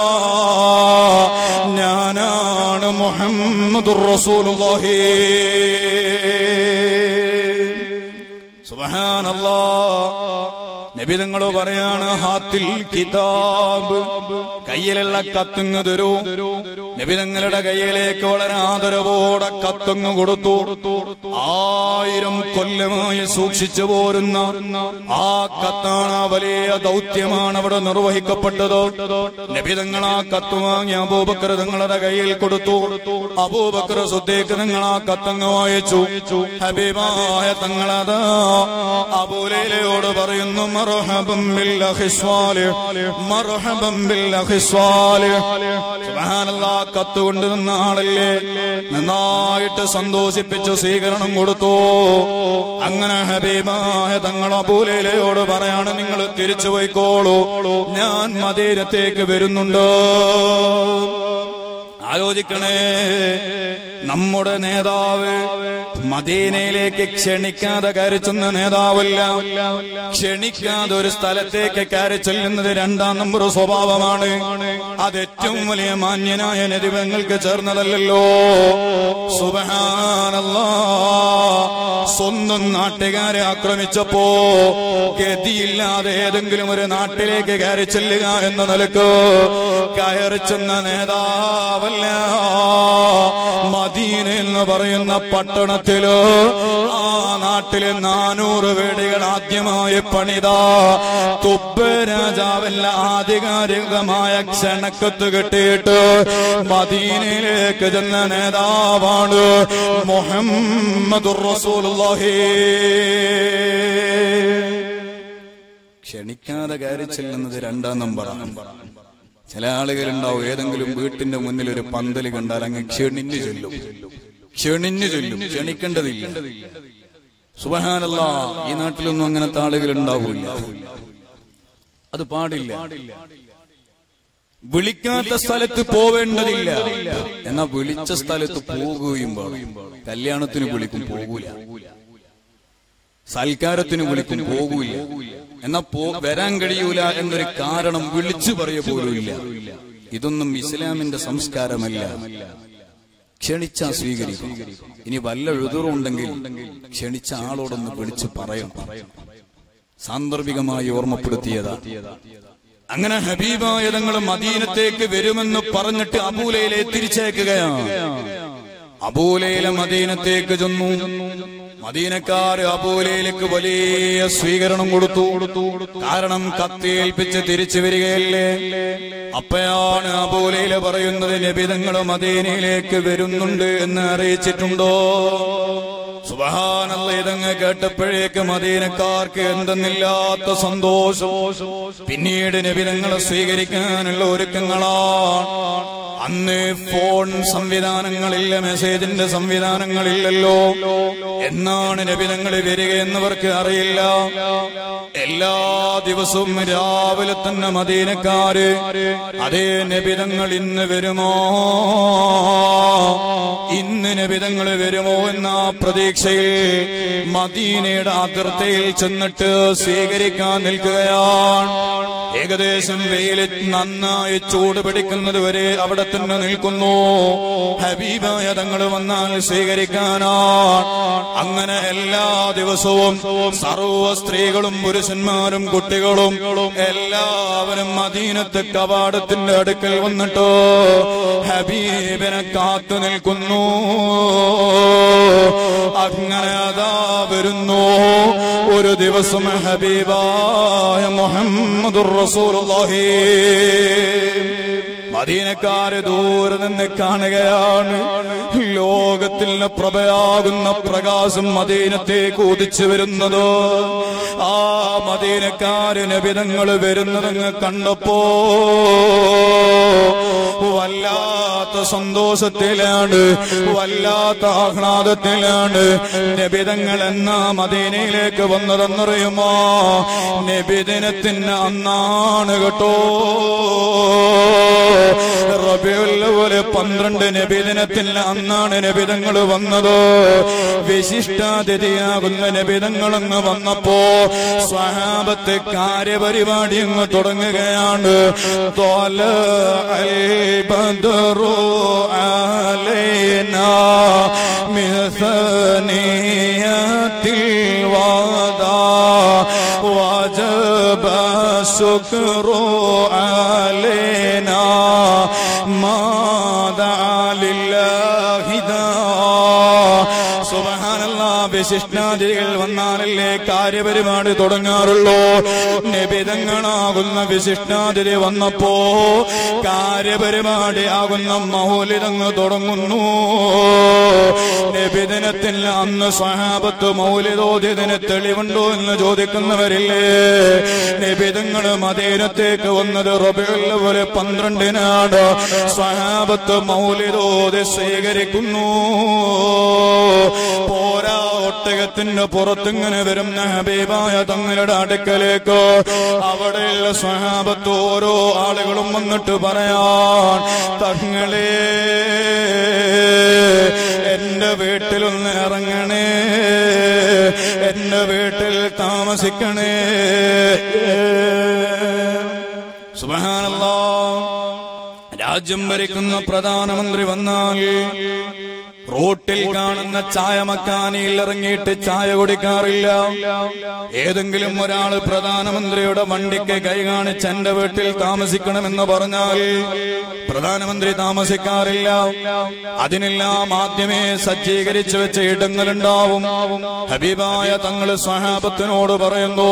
ഞാനാണ് മുഹമ്മദ് റസൂലുള്ളാഹി സുബ്ഹാനല്ലാ നബി നിങ്ങൾ പറയാണ് ഹാത്തിൽ കിതാബ് കയ്യിലുള്ള കത്തുങ്ങ് തരൂ നബി തങ്ങളുടെ കയ്യിലേക്ക് വളരെ ആദരവോടെ കത്തുങ്ങ് കൊടുത്തു ആയിരം കൊല്ലമായി സൂക്ഷിച്ചു പോരുന്ന ആ കത്താണ് ആ വലിയ ദൗത്യമാണ് അവിടെ നിർവഹിക്കപ്പെട്ടത് നബി തങ്ങൾ ആ കത്ത് വാങ്ങി അബൂബക്കർ തങ്ങളുടെ കയ്യിൽ കൊടുത്തു അബൂബക്കർ സുദ്ദീഖ് നിങ്ങൾ ആ കത്തങ്ങ് വായിച്ചു ഹബീബായ തങ്ങളത് അബൂലയിലയോട് പറയുന്നു മർഹബം ബിൽ അഖി സ്വാലിഹ് മർഹബം ബിൽ അഖി സ്വാലിഹ് സുബ്ഹാനല്ലാഹ് കത്ത് കൊണ്ടുവന്ന ആളല്ലേ നന്നായിട്ട് സന്തോഷിപ്പിച്ചു സ്വീകരണം കൊടുത്തു അങ്ങനെ ഹബീബായ തങ്ങൾ അബൂലയിലയോട് പറയാണ് നിങ്ങൾ തിരിച്ചു പോയിക്കോളൂ ഞാൻ മദീനത്തേക്ക് വരുന്നുണ്ട് ആലോചിക്കണേ നമ്മുടെ നേതാവ് മദീനയിലേക്ക് ക്ഷണിക്കാതെ കയറി ചെന്ന നേതാവല്ല ക്ഷണിക്കാതെ ഒരു സ്ഥലത്തേക്ക് കയറി ചെല്ലുന്നത് രണ്ടാം നമ്പർ സ്വഭാവമാണ് അത് ഏറ്റവും വലിയ മാന്യനായ നദിവങ്ങൾക്ക് ചേർന്നതല്ലല്ലോ സുബഹാനല്ലാ സ്വന്തം നാട്ടുകാരെ ആക്രമിച്ചപ്പോ ഗതിയില്ലാതെ ഏതെങ്കിലും ഒരു നാട്ടിലേക്ക് കയറി ചെല്ലുക എന്ന നിലക്ക് കയറി ചെന്ന നേതാവല്ല മദീന എന്ന് പറയുന്ന പട്ടണത്തില് ആ നാട്ടിലെ നാനൂറ് വീടുകൾ ആദ്യമായി പണിത തുബ് രാജാവല്ല ആധികാരികമായ ക്ഷണക്കത്ത് കിട്ടിയിട്ട് മദീനയിലേക്ക് ചെന്ന നേതാവാണ് മുഹമ്മദുർ റസൂലുള്ളാഹി ക്ഷണിക്കാതെ കയറി ചെല്ലുന്നത് രണ്ടാം നമ്പറാണ് ചില ആളുകളുണ്ടാവും ഏതെങ്കിലും വീട്ടിന്റെ മുന്നിൽ ഒരു പന്തല് കണ്ടാൽ അങ്ങ് ക്ഷണിഞ്ഞു ചൊല്ലും ക്ഷണിഞ്ഞു ചൊല്ലും ക്ഷണിക്കേണ്ടതില്ല സുബഹാനല്ല ഈ നാട്ടിലൊന്നും അങ്ങനത്തെ ആളുകൾ ഉണ്ടാവില്ല അത് പാടില്ല വിളിക്കാത്ത സ്ഥലത്ത് പോവേണ്ടതില്ല എന്നാ വിളിച്ച സ്ഥലത്ത് പോകുകയും പാടും കല്യാണത്തിന് വിളിക്കും പോകൂല സൽക്കാരത്തിന് വിളിക്കും പോകൂല എന്നാ പോ വരാൻ കഴിയൂല എന്നൊരു കാരണം വിളിച്ചു പറയ പോലുമില്ല ഇതൊന്നും ഇസ്ലാമിന്റെ സംസ്കാരമല്ല ക്ഷണിച്ചാ സ്വീകരിക്കും ഇനി വല്ല എഴുതുറുണ്ടെങ്കിൽ ക്ഷണിച്ച ആളോടൊന്ന് വിളിച്ചു പറയണം സാന്ദർഭികമായി ഓർമ്മപ്പെടുത്തിയതാ അങ്ങനെ ഹബീബായ തങ്ങൾ മദീനത്തേക്ക് വരുമെന്ന് പറഞ്ഞിട്ട് അബൂലയിലെ തിരിച്ചേക്കുകയാണ് അബൂലയിലെ മദീനത്തേക്ക് ചെന്നു മദീനക്കാർ അബൂലയിലേക്ക് വലിയ സ്വീകരണം കൊടുത്തു കാരണം കത്തിയേൽപ്പിച്ച് തിരിച്ചു വരികയല്ലേ അപ്പയാണ് അബൂലയില് പറയുന്നത് നബിതങ്ങൾ മദീനയിലേക്ക് വരുന്നുണ്ട് എന്ന് അറിയിച്ചിട്ടുണ്ടോ സുബഹാനല്ല ഇതങ്ങ് കേട്ടപ്പോഴേക്ക് മദീനക്കാർക്ക് എന്തെന്നില്ലാത്ത സന്തോഷം പിന്നീട് നബിതങ്ങളെ സ്വീകരിക്കാനുള്ള ഒരുക്കങ്ങളാണ് അന്ന് ഫോൺ സംവിധാനങ്ങളില്ല മെസ്സേജിന്റെ സംവിധാനങ്ങളില്ലല്ലോ എന്നാണ് നബിതങ്ങൾ വരിക എന്നവർക്ക് അറിയില്ല എല്ലാ ദിവസവും രാവിലെ തന്നെ മദീനക്കാര് അതേ നബിതങ്ങൾ ഇന്ന് വരുമോ ഇന്ന് നബിതങ്ങൾ വരുമോ എന്ന പ്രതീക്ഷയിൽ മദീനയുടെ അതിർത്തിയിൽ ചെന്നിട്ട് സ്വീകരിക്കാൻ നിൽക്കുകയാണ് ഏകദേശം വെയിലിൽ നന്നായി ചൂട് പിടിക്കുന്നത് വരെ അവിടെ തന്നെ നിൽക്കുന്നു ഹബീബായ തങ്ങൾ വന്നാൽ സ്വീകരിക്കാനാണ് അങ്ങനെ എല്ലാ ദിവസവും സർവ സ്ത്രീകളും പുരുഷന്മാരും കുട്ടികളും എല്ലാവരും മദീനത്ത് കവാടത്തിന്റെ അടുക്കൽ വന്നിട്ടോ ഹബീബിനെ കാത്തു നിൽക്കുന്നു അങ്ങനെ അതാ വരുന്നു ഒരു ദിവസം ഹബീബായ മുഹമ്മദുർ റസൂലുള്ളാഹി മദീനക്കാര് ദൂരെ നിന്ന് കാണുകയാണ് ലോകത്തിൽ പ്രഭയാകുന്ന പ്രകാശം മദീനത്തേക്ക് ഉദിച്ചു വരുന്നത് ആ മദീനക്കാര് നബിതങ്ങൾ വരുന്നതങ്ങ് കണ്ടപ്പോ വല്ലാത്ത സന്തോഷത്തിലാണ് വല്ലാത്ത ആഹ്ലാദത്തിലാണ് നബിതങ്ങൾ എന്ന മദീനയിലേക്ക് വന്നതെന്നറിയുമോ നബിദിനത്തിന് അന്നാണ് കേട്ടോ റബിയുല്ലവല് പന്ത്രണ്ട് നബിദിനത്തിന് അന്നാണ് നബിതങ്ങൾ വന്നത് വിശിഷ്ടാതിഥിയാകുന്ന നബിതങ്ങളങ്ങ് വന്നപ്പോ സ്വഹാബത്ത് കാര്യപരിപാടി അങ്ങ് തുടങ്ങുകയാണ് തോല البدر علينا من ثنيات الوداع وجب الشكر علينا ما دعا لله സുബഹാനല്ല വിശിഷ്ടാതിരികൾ വന്നാലല്ലേ കാര്യപരിപാടി തുടങ്ങാറുള്ളൂ നിബിതങ്ങളാകുന്ന വിശിഷ്ടാതിരി വന്നപ്പോ കാര്യപരിപാടി ആകുന്ന മൗലിതങ്ങ് തുടങ്ങുന്നു നബിദിനത്തിൽ അന്ന് സഹാബത്ത് മൗലിതോദിതിന് തെളിവുണ്ടോ എന്ന് ചോദിക്കുന്നവരില്ലേ നബിതങ്ങൾ മദീനത്തേക്ക് വന്നത് റബിയുള്ളവര് പന്ത്രണ്ടിനാണ് സഹാബത്ത് മൗലിതോതി സ്വീകരിക്കുന്നു പോരാ ഒട്ടകത്തിന്റെ പുറത്തിങ്ങനെ വരുന്ന ഹബീബായ തങ്ങളുടെ അടുക്കലേക്ക് അവിടെയുള്ള സ്വഹാബത്ത് ഓരോ ആളുകളും വന്നിട്ട് പറയാൻ തങ്ങളെ എന്റെ വീട്ടിലൊന്ന് ഇറങ്ങണേ എന്റെ വീട്ടിൽ താമസിക്കണേ സുബഹാനല്ലാ രാജ്യം ഭരിക്കുന്ന പ്രധാനമന്ത്രി വന്നാൽ റോട്ടിൽ കാണുന്ന ചായ മക്കാനിയിൽ ഇറങ്ങിയിട്ട് ചായ കുടിക്കാറില്ല ഏതെങ്കിലും ഒരാൾ പ്രധാനമന്ത്രിയുടെ വണ്ടിക്ക് കൈ കാണിച്ച് എന്റെ വീട്ടിൽ താമസിക്കണമെന്ന് പറഞ്ഞാൽ പ്രധാനമന്ത്രി താമസിക്കാറില്ല അതിനെല്ലാം ആദ്യമേ സജ്ജീകരിച്ചു വെച്ച ഇടങ്ങളുണ്ടാവും ഹബീബായ തങ്ങൾ സഹാബത്തിനോട് പറയുന്നു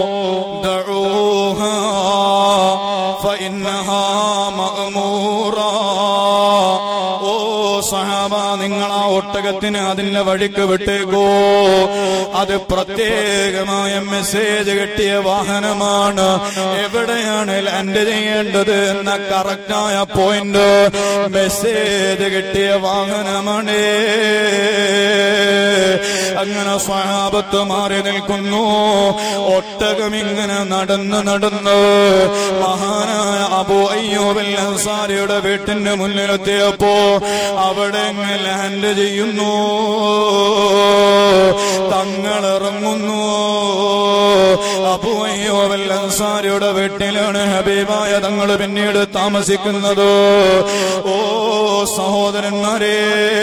ദഊഹാ ഫഇന്നഹാ മഅ്മൂറാ. ഓ സഹാബ നിങ്ങൾ ആ ഒട്ടകത്തിന് അതിന്റെ വഴിക്ക് വിട്ടേക്കോ അത് പ്രത്യേകമായ മെസ്സേജ് കിട്ടിയ വാഹനമാണ് എവിടെയാണ് ലാൻഡ് ചെയ്യേണ്ടത് എന്ന കറക്റ്റായ പോയിന്റ് മെസ്സേജ് കിട്ടിയ വാഹനമാണ് അങ്ങനെ സ്വഹാബത്ത് മാറി നിൽക്കുന്നു ഒട്ടകം ഇങ്ങനെ നടന്ന് നടന്ന് മഹാനായ അബു അയ്യൂബൽ അൻസാരിയുടെ വീട്ടിന്റെ മുന്നിലെത്തിയപ്പോ അവിടെ അങ്ങ് ലാൻഡ് ചെയ്യുന്നു തങ്ങൾ ഇറങ്ങുന്നു അബു അയ്യൂബൽ അൻസാരിയുടെ വീട്ടിലാണ് ഹബീബായ തങ്ങൾ പിന്നീട് താമസിക്കുന്നത് ഓ സഹോദരന്മാരെ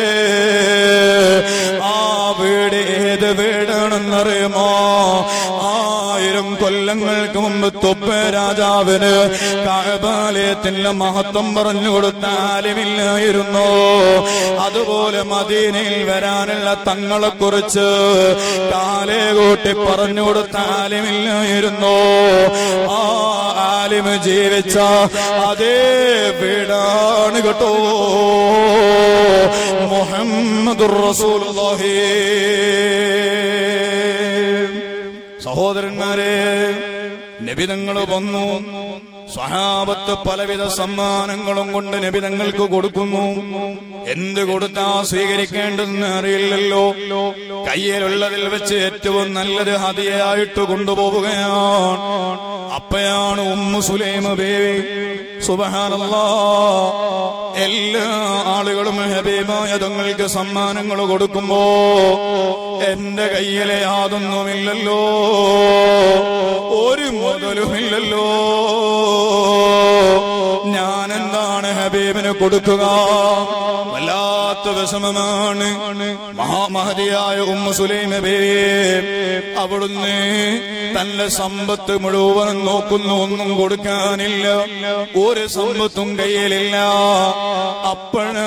ആ വീട് ഏത് വീടാണെന്നറിയുമോ ആയിരം കൊല്ലങ്ങൾക്ക് മുമ്പ് തൊപ്പ് രാജാവിന് കാബാലയത്തിന്റെ മഹത്വം പറഞ്ഞു കൊടുത്ത ആലിമില്ലായിരുന്നു അതുപോലെ മദീനയിൽ വരാനുള്ള തങ്ങളെ കുറിച്ച് കാലേ കൂട്ടി പറഞ്ഞു കൊടുത്ത ആലിമില്ലായിരുന്നു ആ ആലിമ് ജീവിച്ച അതേ വീടാണ് കേട്ടോ മുഹമ്മദുർ റസൂലുള്ളാഹി സഹോദരന്മാരെ നബിതങ്ങൾ വന്നു സ്വഹാബത്ത് പലവിധ സമ്മാനങ്ങളും കൊണ്ട് നബിതങ്ങൾക്ക് കൊടുക്കുന്നു എന്ത് കൊടുത്താ സ്വീകരിക്കേണ്ടെന്ന് അറിയില്ലല്ലോ കയ്യിലുള്ളതിൽ വെച്ച് ഏറ്റവും നല്ലത് ഹതിയായിട്ട് കൊണ്ടുപോവുകയാണ് അപ്പയാണ് ഉമ്മു സുലൈമ ബേബി സുബഹാനല്ലാ എല്ലാ ആളുകളും ഹബീബായ തങ്ങൾക്ക് സമ്മാനങ്ങൾ കൊടുക്കുമ്പോ എന്റെ കയ്യിലെ യാതൊന്നുമില്ലല്ലോ ഒരു മുതലുമില്ലല്ലോ ഞാൻ എന്താണ് ഹബീബിന് കൊടുക്കുക വല്ലാത്ത വിഷമമാണ് മഹാമഹതിയായ ഉമ്മ സുലൈമബേ അവിടുന്ന് തന്റെ സമ്പത്ത് മുഴുവൻ നോക്കുന്നു ഒന്നും കൊടുക്കാനില്ല ഒരു സമ്പത്തും കയ്യിലില്ല അപ്പോഴാണ്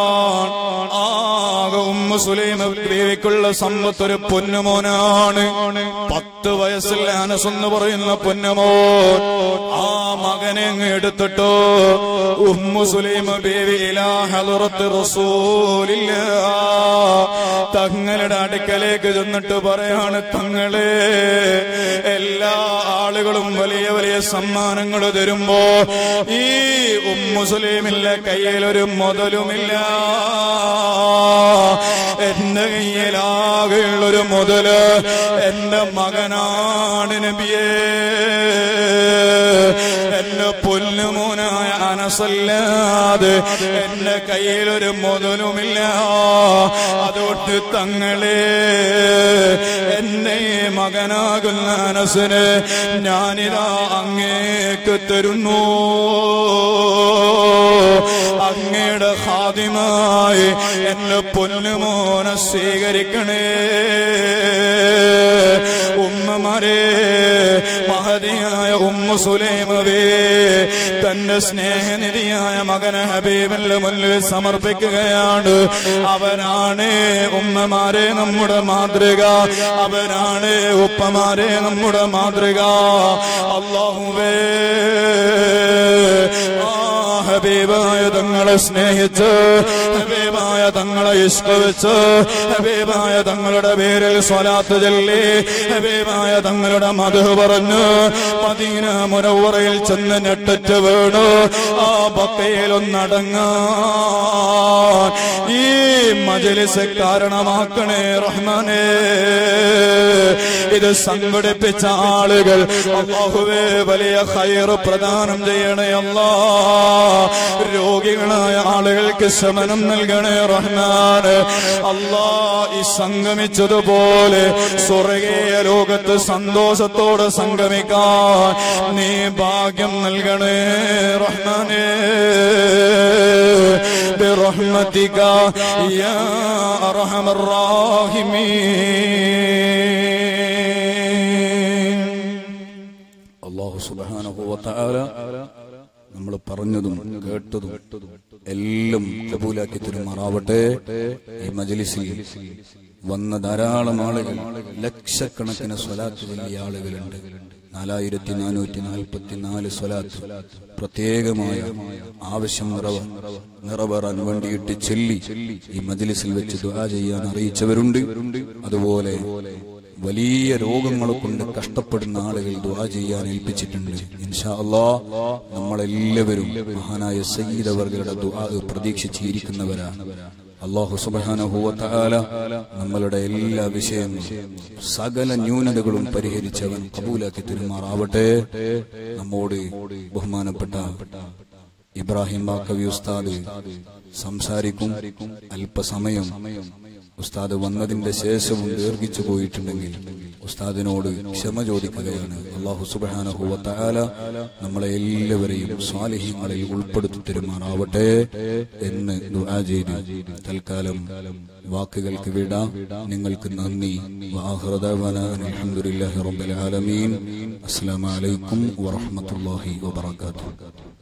ആകെ ഉമ്മ സുലൈമ ബേവിക്കുള്ള സമ്പത്ത് ഒരു പൊന്നുമോനാണ് പത്ത് വയസ്സിൽ അനസ് എന്ന് പറയുന്ന പൊന്നുമോൻ ആ മകനെ അങ്ങ് എടുത്തിട്ടോ ഉമ്മു സുലൈമ ബേവി ഇലാ ഹദറത്ത് റസൂലില്ല തങ്ങളുടെ അടുക്കലേക്ക് ചെന്നിട്ട് പറയാണ് തങ്ങളെ എല്ലാ ആളുകളും വലിയ വലിയ സമ്മാനങ്ങൾ തരുമ്പോ ഈ ഉമ്മു സുലൈമില്ല കയ്യിൽ ഒരു മുതലുമില്ല എന്റെ കയ്യിലാകെയുള്ളൊരു മുതല് എന്റെ മകനാണ് നബിയേ എന്റെ പൊന്നുമോനായ അനസല്ലാതെ എന്റെ കയ്യിലൊരു മുതലുമില്ല അതുകൊണ്ട് തങ്ങളെ എന്നെ മകനാകുന്ന അനസിന് ഞാനിതാ അങ്ങേക്ക് തരുന്നു അങ്ങയുടെ ഹാദിമായി എന്റെ പൊന്നുമോനെ സ്വീകരിക്കണേ ഉമ്മമാരെ മഹതിയായ ഉമ്മ സുലൈമവേ തന്റെ സ്നേഹനിധിയായ മകനെ ഹബീബിന്റെ മുന്നിൽ സമർപ്പിക്കുകയാണ് അവനാണ് ഉമ്മമാരെ നമ്മുടെ മാതൃക അവനാണ് ഉപ്പമാരെ നമ്മുടെ മാതൃക അള്ളാഹുവേ ആ ഹബീബായ തങ്ങളെ സ്നേഹിച്ച് ഹബീബായ തങ്ങളെ ഇഷ്കവിച്ച് ഹബീബായ തങ്ങളുടെ പേരിൽ സ്വലാത്ത് ചൊല്ലി ഹബീബായ തങ്ങളുടെ മധു പറഞ്ഞു മദീന മുനവറയിൽ ചെന്ന് നെട്ടറ്റ് വീണു ആ ബക്കയിലൊന്നടങ്ങാൻ ഈ മജലിസ് കാരണമാക്കണേ റഹ്മാനേ ഇത് സംഘടിപ്പിച്ച ആളുകൾ അള്ളാഹുവേ വലിയ ഹൈർ പ്രദാനം ചെയ്യണേ അല്ലാ രോഗികളായ ആളുകൾക്ക് ശമനം നൽകണേ റഹ്മാൻ അല്ലാ ഈ സംഗമിച്ചതുപോലെ സ്വർഗീയ ലോകത്ത് സന്തോഷത്തോടെ സംഗമിക്കാൻ നീ ഭാഗ്യം നൽകണേ റഹ്മാനേ برحمتك يا أرحم الراحمين അള്ളാഹു സുബാനുഭവത്താല നമ്മൾ പറഞ്ഞതും കേട്ടതും എല്ലാം കബൂലാക്കി തരുമാറാവട്ടെ ഈ മജലിസിൽ വന്ന ധാരാളം ആളുകൾ ലക്ഷക്കണക്കിന് സ്വലാത്ത് വലിയ ആളുകളുണ്ട് നാലായിരത്തി നാനൂറ്റി നാൽപ്പത്തി നാല് സ്വലാത്ത് പ്രത്യേകമായ ആവശ്യം നിറവ നിറവേറാൻ വേണ്ടിയിട്ട് ചൊല്ലി ഈ മജലിസിൽ വെച്ച് ദുആ ചെയ്യാൻ അറിയിച്ചവരുണ്ട് അതുപോലെ വലിയ രോഗങ്ങളെ കൊണ്ട് കഷ്ടപ്പെടുന്ന ആളുകൾ ദുആ ചെയ്യാൻ ഏൽപ്പിച്ചിട്ടുണ്ട് ഇൻഷാ അള്ളാ നമ്മളെല്ലാവരും മഹാനായ സയ്യിദ് അവർകളുടെ ദുആ പ്രതീക്ഷിച്ചിരിക്കുന്നവരാണ് അള്ളാഹു സുബാനഹുവല നമ്മളുടെ എല്ലാ വിഷയങ്ങളും സകല ന്യൂനതകളും പരിഹരിച്ചവൻ കബൂലാക്കി തിരുമാറാവട്ടെ നമ്മോട് ബഹുമാനപ്പെട്ട ഇബ്രാഹിം ബാക്കവി ഉസ്താദ് സംസാരിക്കും അല്പസമയം ഉസ്താദ് വന്നതിന്റെ ശേഷവും ദീർഘിച്ചു പോയിട്ടുണ്ടെങ്കിൽ ഉസ്താദിനോട് ക്ഷമ ചോദിക്കുകയാണ് അള്ളാഹു സുബാനഹുവല നമ്മളെ എല്ലാവരെയും സ്വാലിഹ്യങ്ങളിൽ ഉൾപ്പെടുത്തി തരുമാറാവട്ടെ എന്ന് ദുആ ചെയ്ത് തൽക്കാലം വാക്കുകൾക്ക് വിട നിങ്ങൾക്ക് നന്ദി അലഹമുല്ലാഹി റബ്ബിൽ ആലമീൻ അസ്സലാമു അലൈക്കും വറഹ്മത്തുള്ളാഹി വബറകാതുഹു